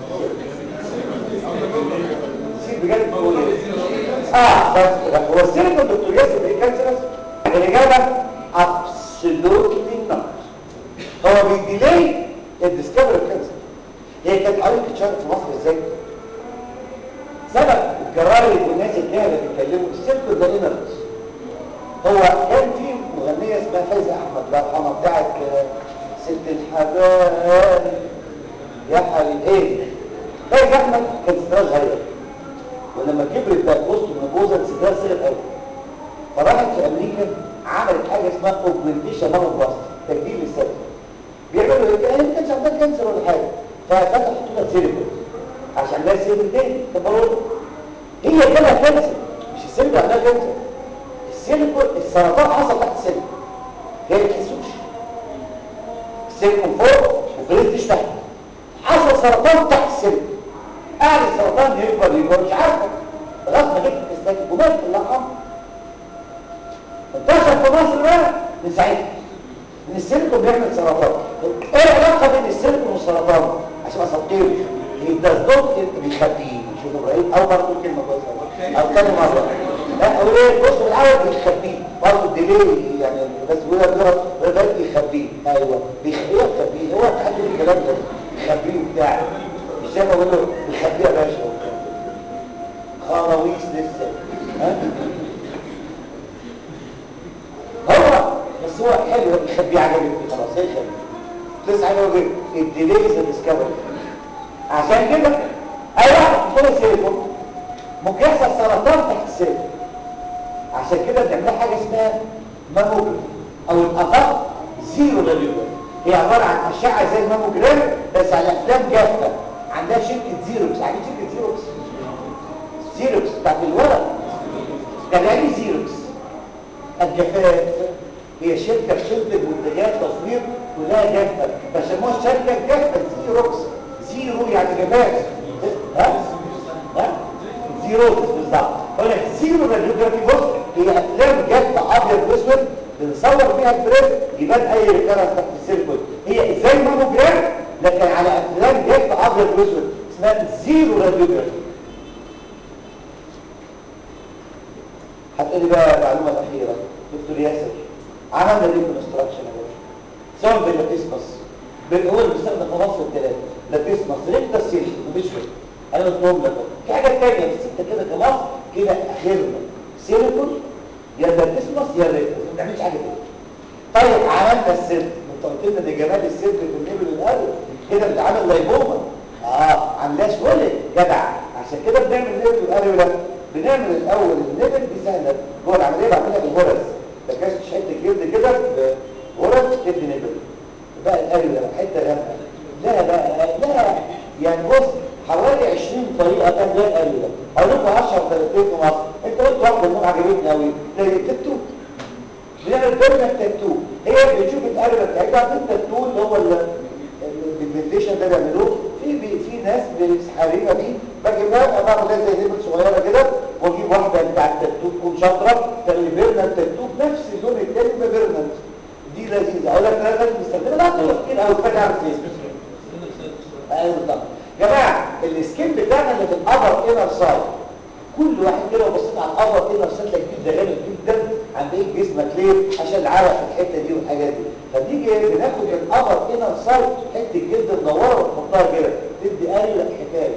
سيب بجد بقول اه بس هو السيليكون دكتور ياسر بريكانسرس الاجابه ابسولوتلي نوت هو بيديلي الديسكفري كانسر هي كانت عارف تشارك في مصر ازاي سبب الجرايد والناس اللي اللي بيتكلموا السيركل ده انرجي هو كان في مغنيه اسمها فايزه احمد الله يرحمها بتاعت ست الحبايب يا حبيبي ايه فايزه احمد كانت صدرها صغير ولما كبرت بقت وسط منبوذه صدرها صغير قوي فراحت في امريكا عملت حاجه اسمها اوجمنتيشن ماموبلاست تجديد الصدر بيعملوا ايه؟ هي ما كانش عندها كانسر ولا حاجه ففتحوا لها سيليكون عشان لا يصير تاني تبرد هي جالها كانسر مش السيليكون عندها كانسر السيليكون السرطان حصل تحت السيليكون هي ما تحسوش السيليكون فوق وفريزش تحت حصل سرطان تحت السيليكون قاعد السرطان يكبر يكبر مش عارفه لغايه ما جبت استاك ومات الله يرحمه انتشر في مصر بقى من ساعتها ان السيليكون بيعمل سرطان ايه العلاقه بين السيليكون والسرطان عشان ما اصدقوش الدكتور بيخبيه شوف ابراهيم اول مره تقول كلمه كويسه او ثاني مره لا هو ايه بص الاول بيخبيه برضه الديلي يعني بس هو ده ده بيخبيه ايوه بيخبيه يخبيه هو حد يقول الكلام ده بيخبيه بتاع مش زي ما بقول له بيخبيه يا باشا خلاويص لسه ها هو بس هو حلو بيخبيه عجبني خلاص هي خبيه تسعه لو الديليز ديسكفري عشان كده اي واحد في طول سيليكون ممكن يحصل سرطان تحت السيليكون عشان كده بنعمل حاجه اسمها ماموجرافي او الادق زيرو راديوجرافي هي عباره عن اشعه زي الماموجرام بس على افلام جافه عندها شركه زيروكس عارفين شركه زيروكس زيروكس بتاعت الورق ده يعني زيروكس الجفاف هي شركه بتنتج منتجات تصوير كلها جافه بسموها الشركه الجافه زيروكس زيرو يعني جفاف ها ها زيرو بالظبط هنا زيرو راديوجرافي بص هي افلام جت ابيض واسود بنصور فيها البريد يبان اي ريكارنس تحت السيركل هي زي ماموجرام لكن على افلام جت ابيض واسود اسمها زيرو راديوجرافي هتقولي بقى المعلومه الاخيره دكتور ياسر عملنا ليه كونستراكشن يا باشا سواء باللاتيسمس بالهو اللي بيستخدم في مصر الثلاثه لاتيسمس ريكتا سيل وبيشفر انا قلتهم لك في حاجه ثانيه بس انت كده كمصر كده اخرنا سيليكون يا لاتيسمس يا ريكتا ما بنعملش حاجه كده طيب عملنا السيرك انت قلت لنا دي جمال السيرك في النبل الاول كده بتعمل لايبوما اه عاملاش ولد جدع عشان كده بنعمل نبل القلب ده بنعمل الاول النبل دي سهله جوه العمليه بعملها بالغرز ما كانش حته جلد كده بغرز تدي نبل بقى القلب ده حته غامقه لا بقى لا يعني بص حوالي 20 طريقه كان ده القلب ده اقول لكم 10 طريقتين في مصر انت قلت واحده منهم عجبتني قوي التاتو بنعمل بيرنا التاتو هي بتشوف القلب بتاعتها في التاتو اللي هو البيجمنتيشن ده بيعملوه في بي في ناس حريمه دي بجيبها بعمل لها زي نبل صغيره كده واجيب واحده بتاع التاتو تكون شاطره تعمل بيرنا التاتو بنفس اللون التاني بيرنا دي لذيذه اقول لك انا لازم استخدمها لا تقول كتير قوي فاكر عارف ايه ايوه بالظبط جماعه السكين بتاعنا اللي في الابر انر سايد كل واحد كده لو بصيت على الابر انر سايد تلاقي الجلد غامق جدا عن بقيه جسمك ليه عشان العرق في الحته دي والحاجات دي فبنيجي بناخد الابر انر سايد حته جلد منوره ونحطها كده تدي قلق حكايه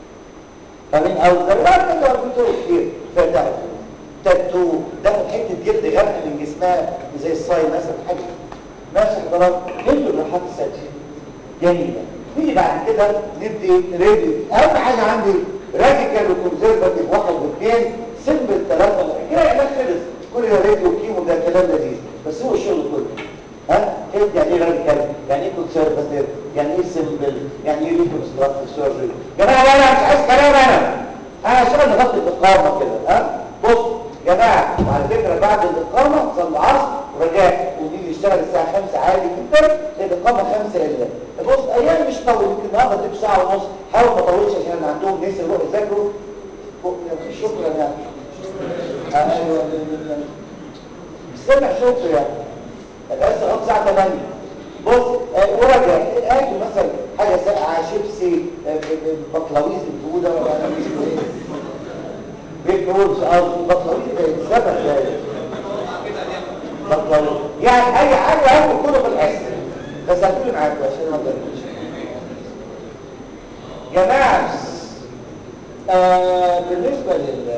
فمن اول زمان كده وربيته كتير فتعرف تاتو تاخد حته جلد غامقه من جسمها زي الصاي مثلا حاجه ماشي حضرتك انتوا اللي حاطط الساتين جميله نيجي بعد كده ندي ريدي اهم حاجه عندي راديكال وكونزرفاتيف واحد واثنين سمبل ثلاثه كده علاج خلص كل ده راديو وكيمو ده كلام لذيذ بس هو الشغل كله ها ايه يعني ايه راديكال يعني ايه كونسرفاتيف يعني ايه سمبل يعني ايه ريكونستراكتيف سيرجري يا جماعه لا لا مش عايز كلام انا انا شغل نغطي الاقامه كده ها بص يا جماعه وعلى فكره بعد الاقامه صلى العصر ورجعت ونيجي نشتغل الساعه 5 عادي جدا الاقامه 5 الا بص ايام مش طول يمكن النهارده تبقى ساعه ونص حاول ما تطولش عشان عندهم ناس يروحوا يذاكروا شكرا يا ايوه سمع شكرا يعني بس لغايه الساعه 8 بص ورجع اكل مثلا حاجه ساقعه شيبسي بقلاويز الفوده ولا بيت رولز او بقلاويز السبع بقلاويز يعني اي حاجه هاكل كله بالحس بس هتقولي معاكم عشان ما تقولوش جماعه آه بالنسبه لل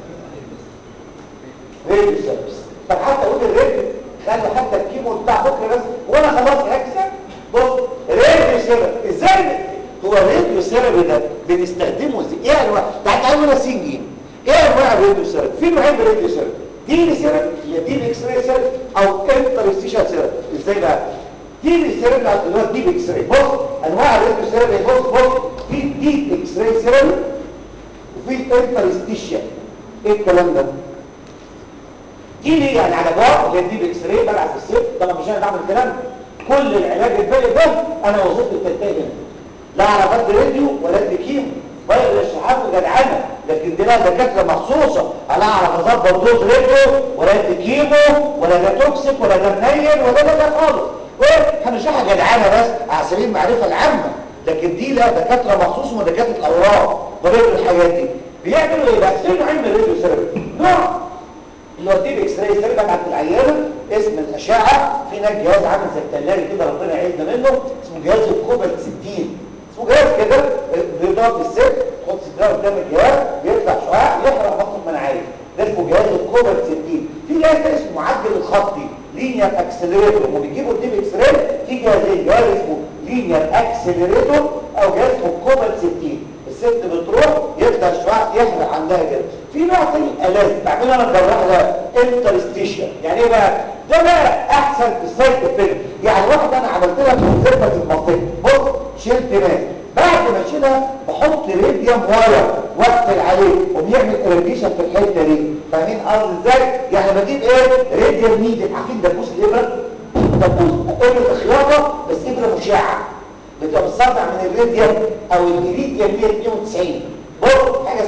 ريديو سيرفيس طب حتى اقول الريديو خلوا حتى الكيمو بتاع بكره بس وانا خلاص هكسب بص ريديو سيرفيس ازاي هو الريديو سيرفيس ده بنستخدمه ازاي ايه انواع تعال تعالوا انا سنجين ايه انواع الريديو سيرفيس في نوعين من الريديو سيرفيس دي سيرفيس اللي دي اكس راي سيرفيس او انترستيشال سيرفيس ازاي بقى دي السيرفيس اللي هو دي اكس راي بص انواع الريديو سيرفيس بص بص في دي اكس راي سيرفيس وفي انترستيشال ايه الكلام ده دي ليه يعني على بعد اللي دي باكس راي بلعب السيف طبعا مش انا بعمل الكلام كل العلاج الباقي ده انا وظيفتي التنتهي هنا لا اعرف ادي راديو ولا ادي كيمو ولا الشحات وجدعانه لكن دي لها دكاتره مخصوصه انا اعرف اظبط دوز راديو ولا ادي كيمو ولا ده توكسيك ولا ده منين ولا ده ده خالص هنشرحها جدعانه بس على سبيل المعرفه العامه لكن دي لها دكاتره مخصوص من دكاتره الاورام طريقه الحاجات دي بيعملوا ايه بقى في نوعين من الراديو ثيرابي نوع اللي هو دي اكس راي سيرفي بتاعت العيانه اسم الاشعه في هناك جهاز عامل زي الثلاجه كده ربنا يعيذنا منه اسمه جهاز الكوبالت 60 اسمه جهاز كده بيضغط الست تحط صدرها قدام الجهاز بيطلع شعاع يحرق بطن المناعيه ده اسمه جهاز الكوبالت 60 في جهاز اسمه معدل الخطي لينير اكسلريتور هم بيجيبوا الديب اكس راي في جهازين جهاز اسمه لينير اكسلريتور او جهاز اسمه كوبالت 60 الست بتروح يبدا الشعاع يحرق عندها كده في نوع تاني الازم بعمله انا الجراح ده انترستيشن يعني ايه بقى ده بقى احسن في السايد افكت يعني واحد انا عملت لها كونسيرفات المنطقه بص شلت ماس بعد ما اشيلها بحط ريديوم واير واقفل عليه وبيعمل اريديشن في الحته دي فاهمين قصدي ازاي يعني بجيب ايه ريديوم نيدل عارفين دبوس الابره دبوس ابره خياطه بس ابره مشعه بتبقى مصنع من الريديوم او الجليديوم 192 بص حاجه اسمها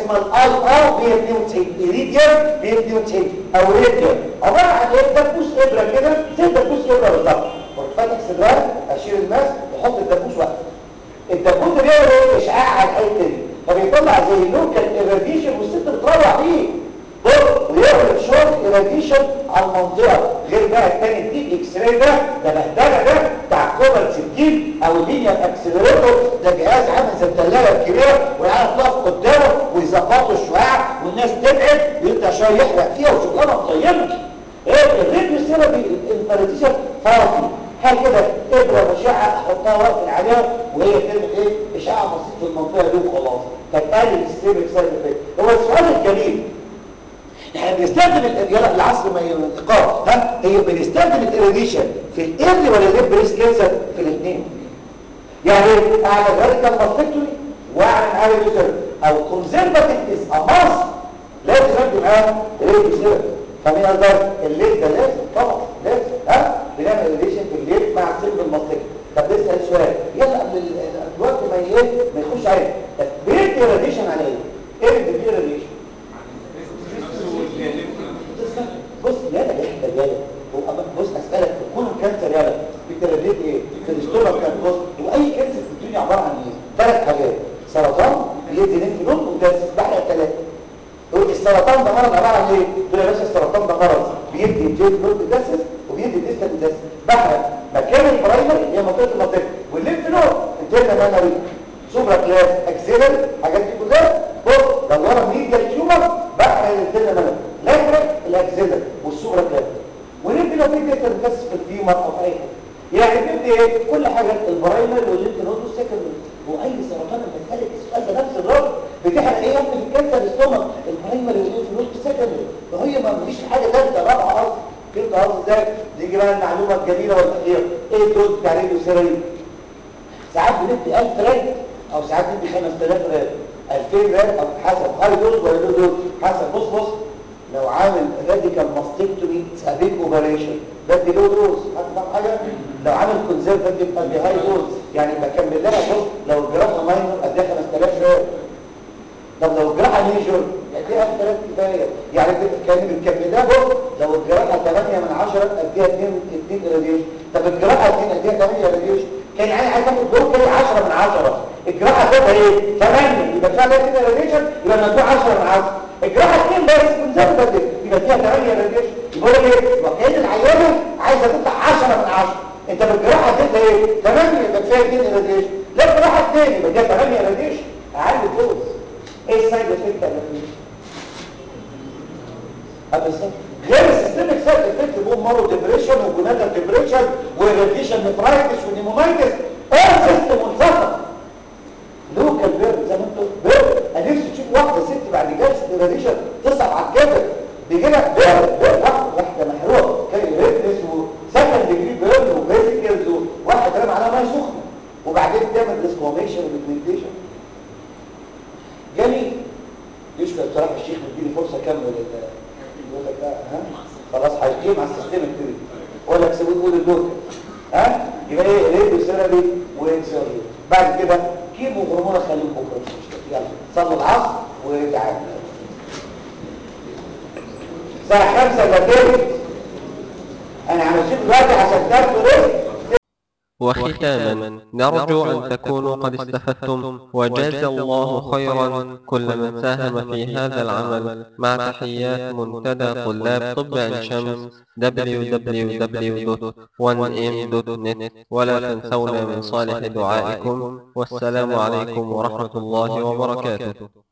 اسمها الاي ار 192 ايريديوم 192 او ريديوم عباره عن ايه دبوس ابره كده زي دبوس ابره بالظبط فاتح صدرها اشيل الماس واحط الدبوس واحد الدبوس ده بيعمل اشعاع على الحته دي فبيطلع زي لوكال ايراديشن والست بتروح بيه بص ويعمل شورت ايراديشن على المنطقه غير بقى الثاني الديب اكس راي ده ده بهدله ده بتاع كوبر 60 او لينير اكسلريتور ده جهاز عامل زي الثلاجه الكبيره والعيال تقف قدامه ويظبطوا الشعاع والناس تبعد ويبدا شويه يحرق فيها وشغلانه طيبه ايه الراديو ثيرابي الانفراديشن فاضي حاجه كده ابره مشعه احطها واقفل عليها وهي تعمل ايه اشعاع بسيط في المنطقه دي وخلاص فتقلل السيستمك سايد افكت هو السؤال الجميل احنا بنستخدم ال- يلا العصر ما الايقاف ها هي بنستخدم الاريديشن في الايرلي ولا الليب بريس كانسر في الاثنين يعني اعمل راديكال ماستكتومي واعمل عالي او كونزرفاتيف از اماس لازم ادي معاه ريديو ثيرابي فمين قصدك الليل ده لازم طبعا لازم ها بنعمل اريديشن في الليل مع السيرف الماستكتومي طب نسال سؤال يلا قبل ال- ال- الوقت ما ايه ما يخش علينا طب بيدي راديشن على ايه؟ ايه اللي بيدي راديشن؟ بص يا ده احنا يا بص اسالك كل كانسر يا بتردد ايه في الاستومك كان بص واي كانسر في الدنيا عباره عن ايه ثلاث حاجات سرطان بيدي لينف نود وده بحرق ثلاثه يقول السرطان ده مرض عباره عن ايه تقول يا باشا السرطان ده مرض بيدي جيت نود داسس وبيدي ديستال داسس بحرق مكان البرايمري هي منطقه المنطقه والليمف نود انترنال مانري سوبرا كلاس اكسيلر الحاجات دي كلها بص لو ورا ميديا تيومر بحرق الانترنال مانري لاترال الاكسيلر والسوبرا كلاس ونبدي لو في ديستال داسس في الفيمر او في اي حاجه يعني بنبدي ايه كل حاجه البرايمري والليمف نود والسكندري واي سرطان المساله السؤال ده نفس الرد بتحرق ايه يا ابني في الكانسر الاستومك البرايمري والليمف نود والسكندري وهي ما فيش حاجه ثالثه رابعه اصلا فهمت قصدي ازاي نيجي بقى المعلومه الجميله والاخيره ايه الدوز بتاع راديو سيرابي ساعات بندي 1000 راد او ساعات بندي 5000 راد 2000 راد او حسب هاي دوز ولا لو دوز حسب بص بص لو عامل راديكال ماستكتومي سابيك اوبريشن بدي له دوز هتفهم حاجه لو عامل كونسرفتيف ادي هاي دوز يعني بكمل لها بص لو الجراحه ماينور اديها 5000 راد طب لو الجراحه ميجور اديها 3000 كفايه يعني انت كان بتكمل لها بص لو الجراحه 8 من 10 اديها 2 2 راديوش طب الجراحه 2 اديها 8 راديوش كان يعني عايز تاخد دور كده 10 من 10 الجراحه تبقى ايه 8 يبقى فيها 2 راديوشن يبقى الموضوع 10 من 10 الجراحه 2 بس كونسرفتيف يبقى فيها 8 راديوشن يبقى لك ايه يبقى كان العيانه عايزه تطلع 10 من 10 انت بالجراحه تبقى ايه 8 يبقى فيها 2 راديوشن لا الجراحه 2 يبقى فيها 8 راديوشن اعلي الدوز ايه السايد افكت اللي فيه بالظبط غير السيستمك سايد افكت بوم مارو ديبريشن وجونادا ديبريشن وراديشن نفرايتس ونيمونايتس اول سيستم منفصل لوكال بيرد زي ما انت بيرد انا نفسي تشوف واحده ست بعد جلسه راديشن تصعب على الجبل بيجي لها بيرد بيرد واحده واحده محروقه كان ريتنس وسكند ديجري بيرد وفيزيكالز وواحد رمى عليها ميه سخنه وبعدين تعمل ديسكوميشن وبيجمنتيشن جميل يشكر بصراحه الشيخ مديني فرصه اكمل يقول لك لا ها خلاص هيقيم على السيستم الكبير ولا اكسبوا تقول الدور ها يبقى ايه ريديو سيرابي وانسولين بعد كده كيمو هرمون خليهم بكره مش مشكله يلا صلوا العصر وتعالوا الساعه 5 الا تلت انا همشيك دلوقتي عشان تاخدوا رزق وختاما نرجو أن تكونوا قد استفدتم وجاز الله خيرا كل من ساهم في هذا العمل مع تحيات منتدى طلاب طب عين شمس www.1m.net ولا تنسونا من صالح دعائكم والسلام عليكم ورحمة الله وبركاته